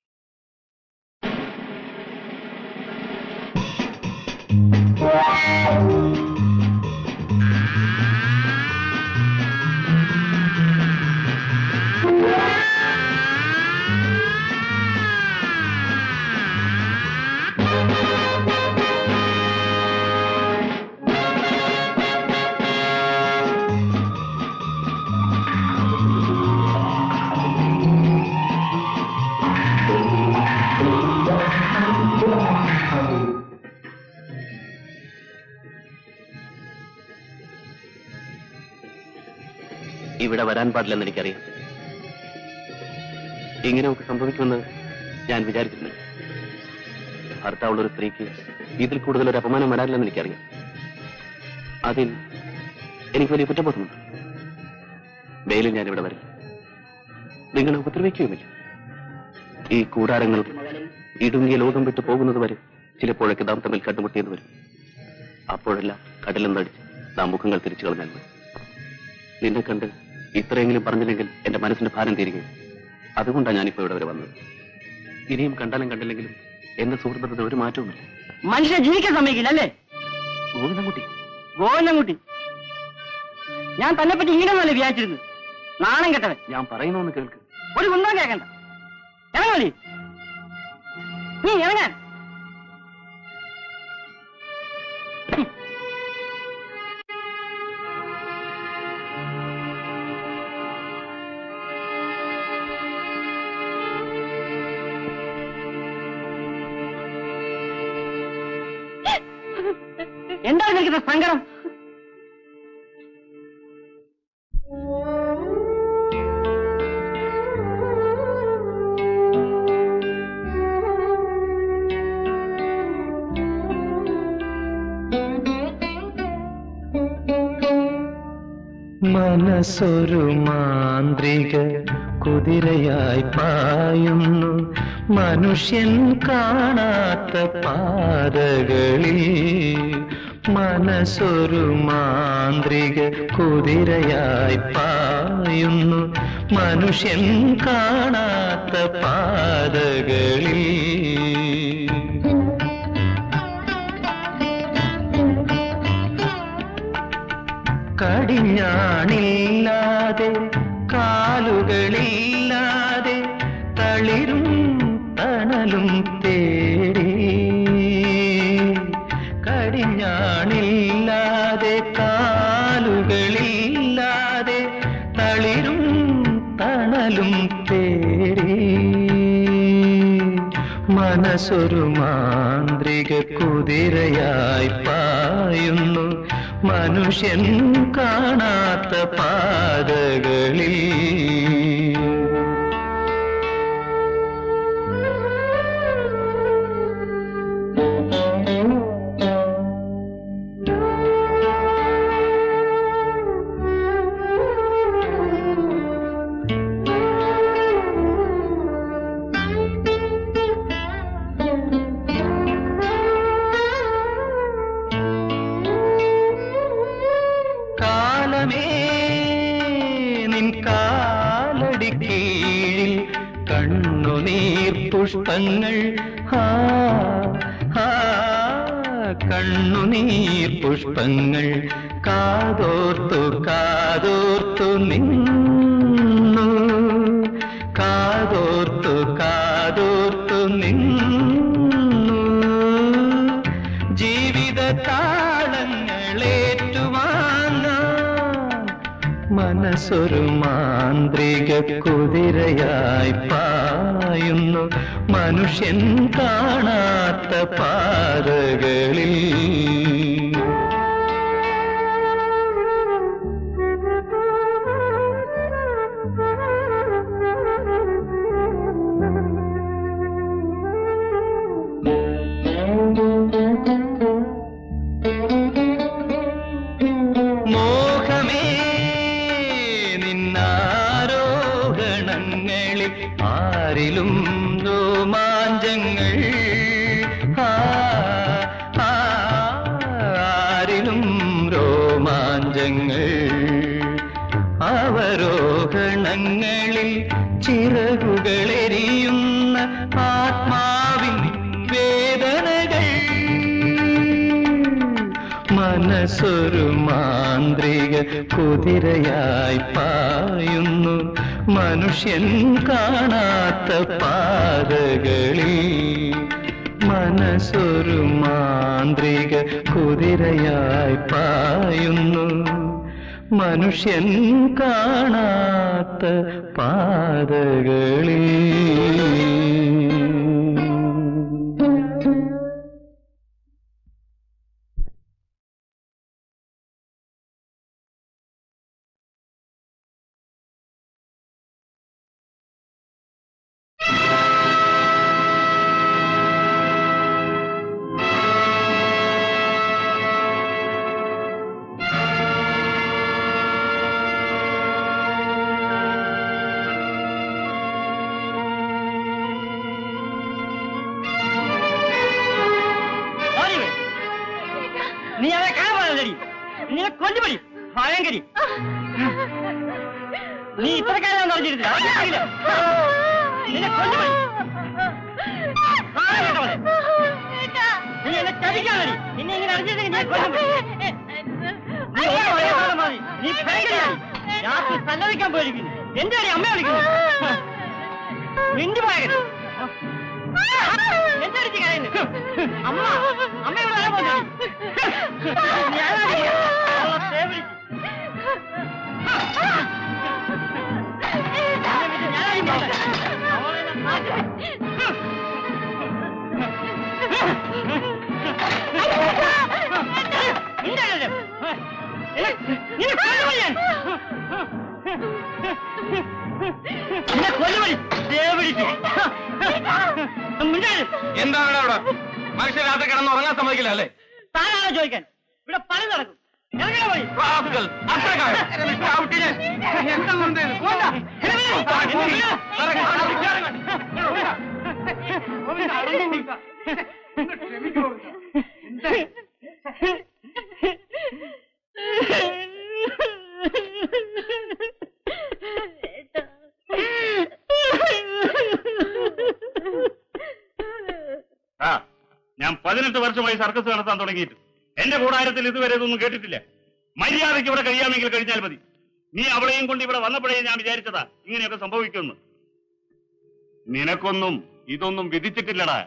ഇവിടെ വരാൻ പാടില്ലെന്ന് എനിക്കറിയാം ഇങ്ങനെയൊക്കെ സംഭവിക്കുമെന്ന് ഞാൻ വിചാരിച്ചിരുന്നു ഭർത്താവുള്ള ഒരു സ്ത്രീക്ക് ഇതിൽ കൂടുതൽ ഒരു അപമാനം വരാനില്ലെന്ന് എനിക്കറിയാം അതിൽ എനിക്ക് വലിയ കുറ്റബോധമുണ്ട് വെയിലിൽ ഞാൻ ഇവിടെ വരില്ല നിങ്ങളെ ഉപദ്രവിക്കുകയുമില്ല ഈ കൂടാരങ്ങൾ ഇടുങ്ങിയ ലോകം വിട്ടു പോകുന്നത് വരെ ചിലപ്പോഴൊക്കെ നാം തമ്മിൽ കണ്ടുമുട്ടിയെന്ന് വരും അപ്പോഴെല്ലാം കടലെന്നടിച്ച് നാം മുഖങ്ങൾ തിരിച്ചു കളഞ്ഞാൽ മതി നിന്നെ കണ്ട് ഇത്രയെങ്കിലും പറഞ്ഞില്ലെങ്കിൽ എന്റെ മനസ്സിന്റെ ഭാരം തീരുകയും അതുകൊണ്ടാണ് ഞാനിപ്പോ ഇവിടെ വരെ വന്നത് ഇനിയും കണ്ടാലും കണ്ടില്ലെങ്കിലും എന്റെ സുഹൃത്തുക്കളുടെ ഒരു മാറ്റവുമില്ല മനുഷ്യനെ ജീവിക്കാൻ സമ്മതിക്കില്ല അല്ലേ ഗോവിന്ദൻകുട്ടി ഗോവിന്ദൻകുട്ടി ഞാൻ തന്നെ പറ്റി ഇങ്ങനെ നല്ല വിചാരിച്ചിരുന്നു നാണം കെട്ടവൻ ഞാൻ പറയുന്നൊന്ന് കേൾക്ക് ഒരു കുന്തം കേൾക്കണ്ട ഇറങ്ങി നീ ഇറങ്ങാൻ എന്താണ് നിനക്കിത്ര സങ്കടം മനസ്സൊരു മാന്ത്രിക കുതിരയായി പായുന്നു മനുഷ്യൻ കാണാത്ത പാതകളിൽ മനസ്സൊരു മാന്ത്രിക കുതിരയായി പായുന്നു മനുഷ്യൻ കാണാത്ത പാതകളിൽ കടിഞ്ഞാണില്ലാതെ കാലുകളില്ലാതെ തളിരും തണലും തേടി കടിഞ്ഞാണില്ലാതെ കാലുകളില്ലാതെ തളിരും തണലും തേടി മനസ്സൊരു മാന്ത്രിക കുതിരയായി പായുന്നു മനുഷ്യൻ കാണാത്ത പാതകളിൽ കാലമേ നിൻ കാലടി കീഴിൽ കണ്ണുനീർ പുഷ്പങ്ങൾ ഹാ ഹാ കണ്ണുനീർ പുഷ്പങ്ങൾ കാതോർത്തു കാതോർത്തു നിന്നു കാതോർത്തു കാതോർത്തു നിന്നു ജീവിത താളങ്ങളേറ്റുവാങ്ങാൻ മനസ്സൊരു മാന്ത്രിക കുതിരയായി പായുന്നു മനുഷ്യൻ കാണാത്ത പാതകളിൽ മോഹമേ നിന്നാരോഹണങ്ങളിൽ ആരിലും രോമാഞ്ചങ്ങൾ ആ, ആ, ആരിലും രോമാഞ്ചങ്ങൾ രോമാഞ്ചങ്ങൾ അവരോഹണങ്ങളിൽ ചിറകുകളെരിയുന്ന ആത്മാവിൻ വേദനകൾ മനസ്സൊരു മാന്ത്രിക കുതിരയായി പായുന്നു മനുഷ്യൻ കാണാത്ത പാതകളിൽ മനസ്സൊരു മാന്ത്രിക കുതിരയായി പായുന്നു മനുഷ്യൻ കാണാത്ത പാതകളിൽ ഓടിവേ. നീ അവനെ കാണാൻ നിന്നെ കൊല്ലുപടി ഭയങ്കരി നീ ഇത്രക്കാരാന്ന് അറിഞ്ഞിരുന്നില്ല അറിയില്ല. നിന്നെ കൊല്ലുപടി കാണാൻ കേട്ടവളെ. നീ എന്നെ ചതിക്കാൻ മതി നിന്നെ ഇങ്ങനെ അറിഞ്ഞിരുന്നെങ്കിൽ ഞാൻ കൊല്ലും നീ ഓരോ വയസ്സാണ് മതി നീ ഭയങ്കരയായി രാത്രി സല്ലപിക്കാൻ പോയിരിക്കുന്നു എന്താണ് അമ്മ വിളിക്കുന്നു നിന്റെ ഭയങ്കര എന്തടിച്ച് കരയുന്നു അമ്മ അമ്മ ഇവിടെ വരാൻ പോകുന്നു ഞാനാണ് അവളെ സേവിച്ച്. ഞാനാണ് ഇവിടെ. അവളെ ഞാൻ നാട്ടിൽ- നിന്റെ കാര്യം. നിന്നെ കൊല്ലുമതി ഞാൻ. നിന്നെ കൊല്ലുമതി. ദേവിടിച്ച്. മിണ്ടാതെ. എന്താണ് അവിടെ മനുഷ്യർ രാത്രി കിടന്ന് ഉറങ്ങാൻ സമ്മതിക്കില്ല അല്ലേ താനാണോ ചോദിക്കാൻ ഇവിടെ പണി നടക്കും ഇറങ്ങണ പോയി റാസ്കൽ, അത്രക്കാരൻ. ചവിട്ടിന്. എന്താ മുന്തേ ഇത്? പോണ്ട. ആ ഞാൻ പതിനെട്ട് വർഷമായി സർക്കസ് നടത്താൻ തുടങ്ങിയിട്ട് എന്റെ കൂടാരത്തിൽ ഇതുവരെ ഇതൊന്നും കേട്ടിട്ടില്ല മര്യാദയ്ക്ക് ഇവിടെ കഴിയാമെങ്കിൽ കഴിഞ്ഞാൽ മതി നീ അവളെയും കൊണ്ട് ഇവിടെ വന്നപ്പോഴേ ഞാൻ വിചാരിച്ചതാ ഇങ്ങനെയൊക്കെ സംഭവിക്കുമെന്ന് നിനക്കൊന്നും ഇതൊന്നും വിധിച്ചിട്ടില്ലടാ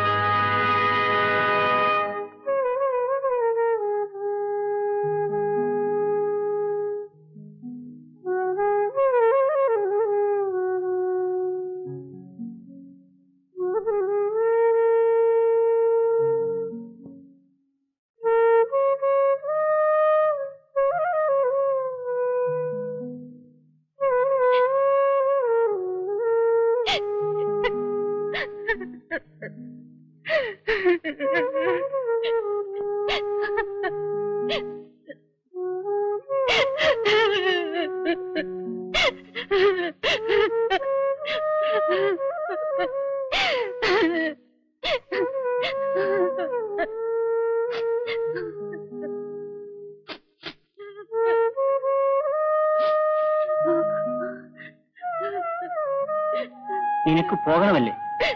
നിനക്ക് പോകണമല്ലേ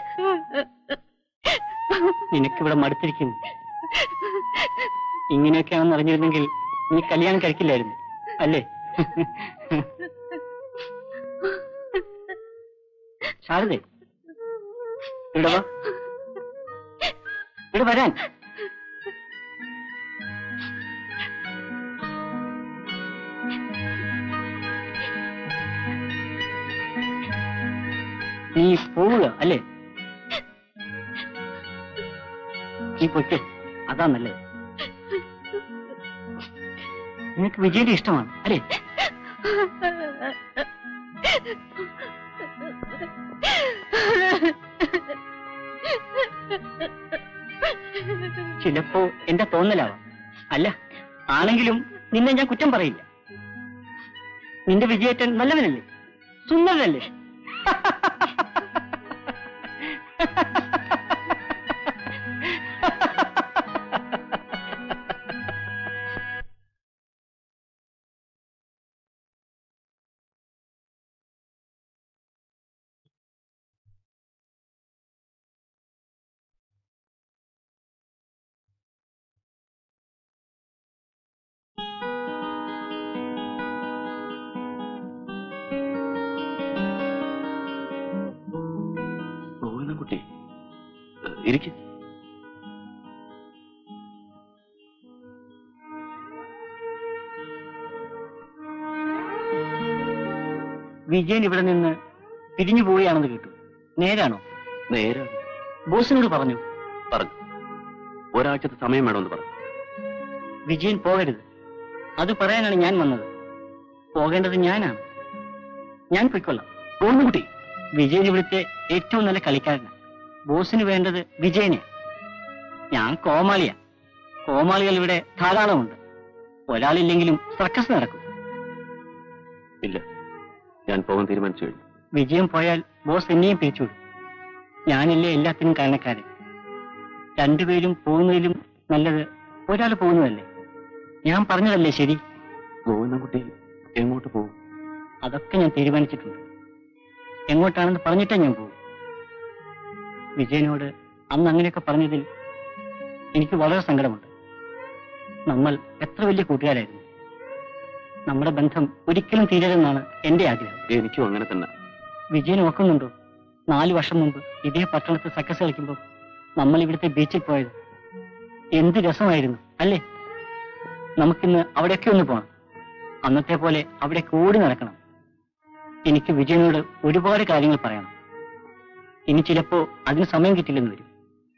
നിനക്കിവിടെ മടുത്തിരിക്കുന്നു ഇങ്ങനെയൊക്കെയാണെന്ന് അറിഞ്ഞിരുന്നെങ്കിൽ നീ കല്യാണം കഴിക്കില്ലായിരുന്നു അല്ലേ ശാരദേ ഇവിടെ വാ ഇവിടെ വരാൻ നീ പോവുക അല്ലേ നീ പൊയ്ക്കോ അതാ നല്ലത് നിനക്ക് വിജയുടെ ഇഷ്ടമാണ് അല്ലേ ചിലപ്പോ എന്റെ തോന്നലാവാം അല്ല ആണെങ്കിലും നിന്നെ ഞാൻ കുറ്റം പറയില്ല നിന്റെ വിജയേട്ടൻ നല്ലവനല്ലേ സുന്ദരനല്ലേ ഇരിക്കും വിജയൻ ഇവിടെ നിന്ന് പിരിഞ്ഞു പോവുകയാണെന്ന് കേട്ടു നേരാണോ നേരെ ബോസിനോട് പറഞ്ഞു പറഞ്ഞു ഒരാഴ്ചത്തെ സമയം വേണമെന്ന് പറഞ്ഞു വിജയൻ പോകരുത് അത് പറയാനാണ് ഞാൻ വന്നത് പോകേണ്ടത് ഞാനാണ് ഞാൻ പൊയ്ക്കൊള്ളാം കുട്ടി വിജയൻ ഇവിടുത്തെ ഏറ്റവും നല്ല കളിക്കാരനാണ് ബോസിന് വേണ്ടത് വിജയനെ ഞാൻ കോമാളിയാ കോമാളികൾ ഇവിടെ ധാരാളമുണ്ട് ഒരാളില്ലെങ്കിലും സർക്കസ് നടക്കും ഇല്ല ഞാൻ പോകാൻ തീരുമാനിച്ചു കഴിഞ്ഞു വിജയം പോയാൽ ബോസ് എന്നെയും പിരിച്ചുവിടും ഞാനല്ലേ എല്ലാത്തിനും കാരണക്കാരൻ രണ്ടുപേരും പോകുന്നതിലും നല്ലത് ഒരാൾ പോകുന്നതല്ലേ ഞാൻ പറഞ്ഞതല്ലേ ശരി ഗോവിന്ദൻകുട്ടി എങ്ങോട്ട് പോകും അതൊക്കെ ഞാൻ തീരുമാനിച്ചിട്ടുണ്ട് എങ്ങോട്ടാണെന്ന് പറഞ്ഞിട്ടേ ഞാൻ പോകും വിജയനോട് അന്ന് അങ്ങനെയൊക്കെ പറഞ്ഞതിൽ എനിക്ക് വളരെ സങ്കടമുണ്ട് നമ്മൾ എത്ര വലിയ കൂട്ടുകാരായിരുന്നു നമ്മുടെ ബന്ധം ഒരിക്കലും തീരരുതെന്നാണ് എന്റെ ആഗ്രഹം എനിക്കും അങ്ങനെ തന്നെ വിജയൻ ഓർക്കുന്നുണ്ടോ നാല് വർഷം മുമ്പ് ഇതേ പട്ടണത്ത് സക്കസ് കളിക്കുമ്പോൾ നമ്മൾ ഇവിടുത്തെ ബീച്ചിൽ പോയത് എന്ത് രസമായിരുന്നു അല്ലേ നമുക്കിന്ന് അവിടെയൊക്കെ ഒന്ന് പോകണം അന്നത്തെ പോലെ അവിടെ ഓടി നടക്കണം എനിക്ക് വിജയനോട് ഒരുപാട് കാര്യങ്ങൾ പറയണം ഇനി ചിലപ്പോ അതിന് സമയം കിട്ടില്ലെന്ന് വരും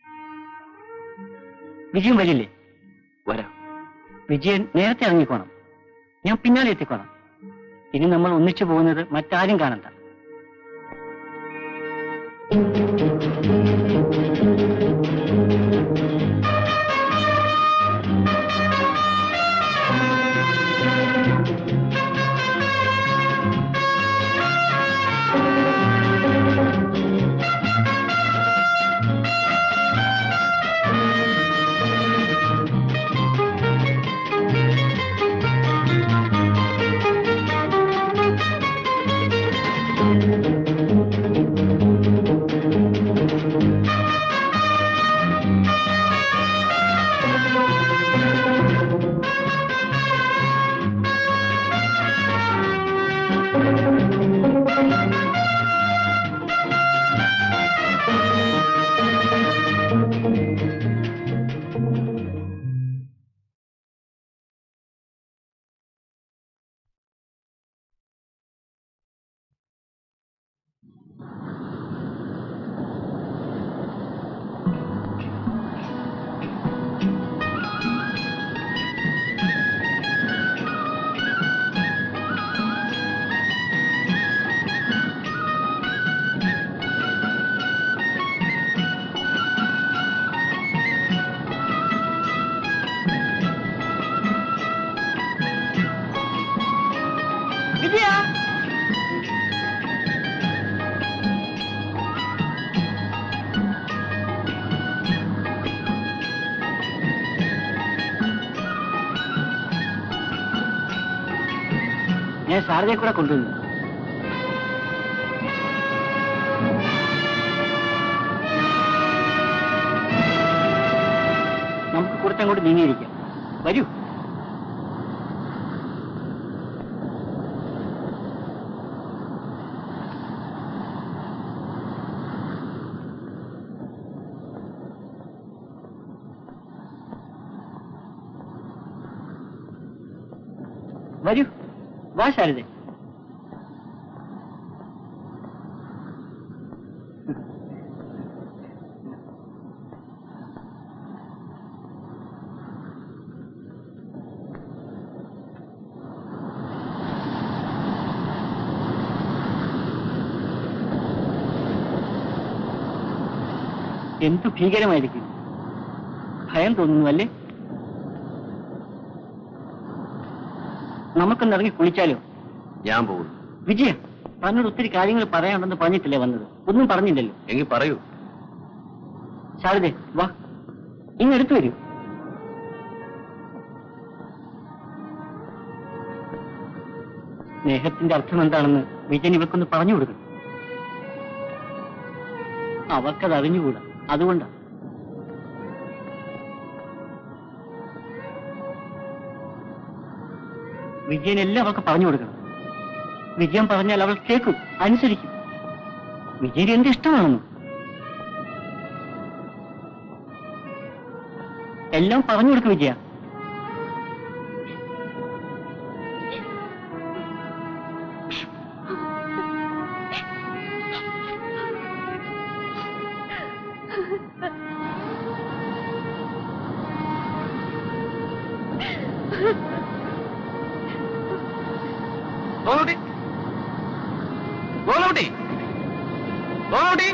വിജയൻ വരില്ലേ വരാം വിജയൻ നേരത്തെ ഇറങ്ങിക്കോണം ഞാൻ പിന്നാലെ എത്തിക്കോണം ഇനി നമ്മൾ ഒന്നിച്ചു പോകുന്നത് മറ്റാരും കാണണ്ട വിജയ ഞാൻ ശാരദയെ കൂടെ കൊണ്ടുവന്നു നമുക്ക് കുറച്ചങ്ങോട്ട് നീങ്ങിയിരിക്കാം വരൂ വരൂ വാ ശാരദ എന്തു ഭീകരമായിരിക്കും ഭയം തോന്നുന്നു അല്ലേ നമുക്കൊന്ന് ഇറങ്ങി കുളിച്ചാലോ ഞാൻ പോകുന്നു വിജയ തന്നോട് ഒത്തിരി കാര്യങ്ങൾ പറയാനുണ്ടെന്ന് പറഞ്ഞിട്ടില്ലേ വന്നത് ഒന്നും പറഞ്ഞില്ലല്ലോ എങ്കിൽ പറയൂ ശാരദേ വാ ഇങ്ങ് എടുത്തു വരൂ സ്നേഹത്തിന്റെ അർത്ഥം എന്താണെന്ന് വിജയൻ ഇവക്കൊന്ന് പറഞ്ഞു കൊടുക്കണം അവർക്കത് അറിഞ്ഞുകൂടാ അതുകൊണ്ടാ വിജയൻ എല്ലാം അവൾക്ക് പറഞ്ഞു കൊടുക്കണം വിജയൻ പറഞ്ഞാൽ അവൾ കേൾക്കും അനുസരിക്കും വിജയൻ എന്ത് ഇഷ്ടമാണെന്ന് എല്ലാം പറഞ്ഞു കൊടുക്കുക വിജയ ഗോനൂട്ടി ഗോനൂട്ടി ഗോനൂട്ടി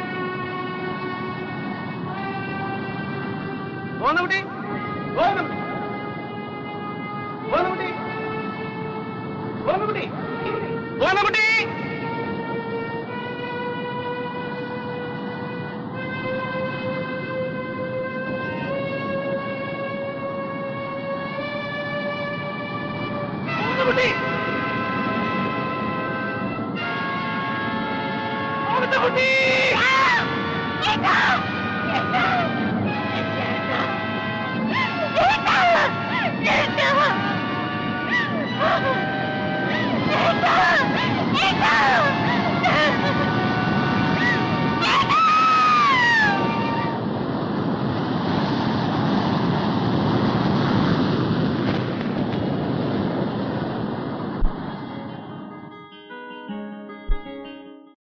ഗോനൂട്ടി ഗോനൂട്ടി ഗോനൂട്ടി ഗോനൂട്ടി ഗോനൂട്ടി ഗോനൂട്ടി ഗോനൂട്ടി Eka!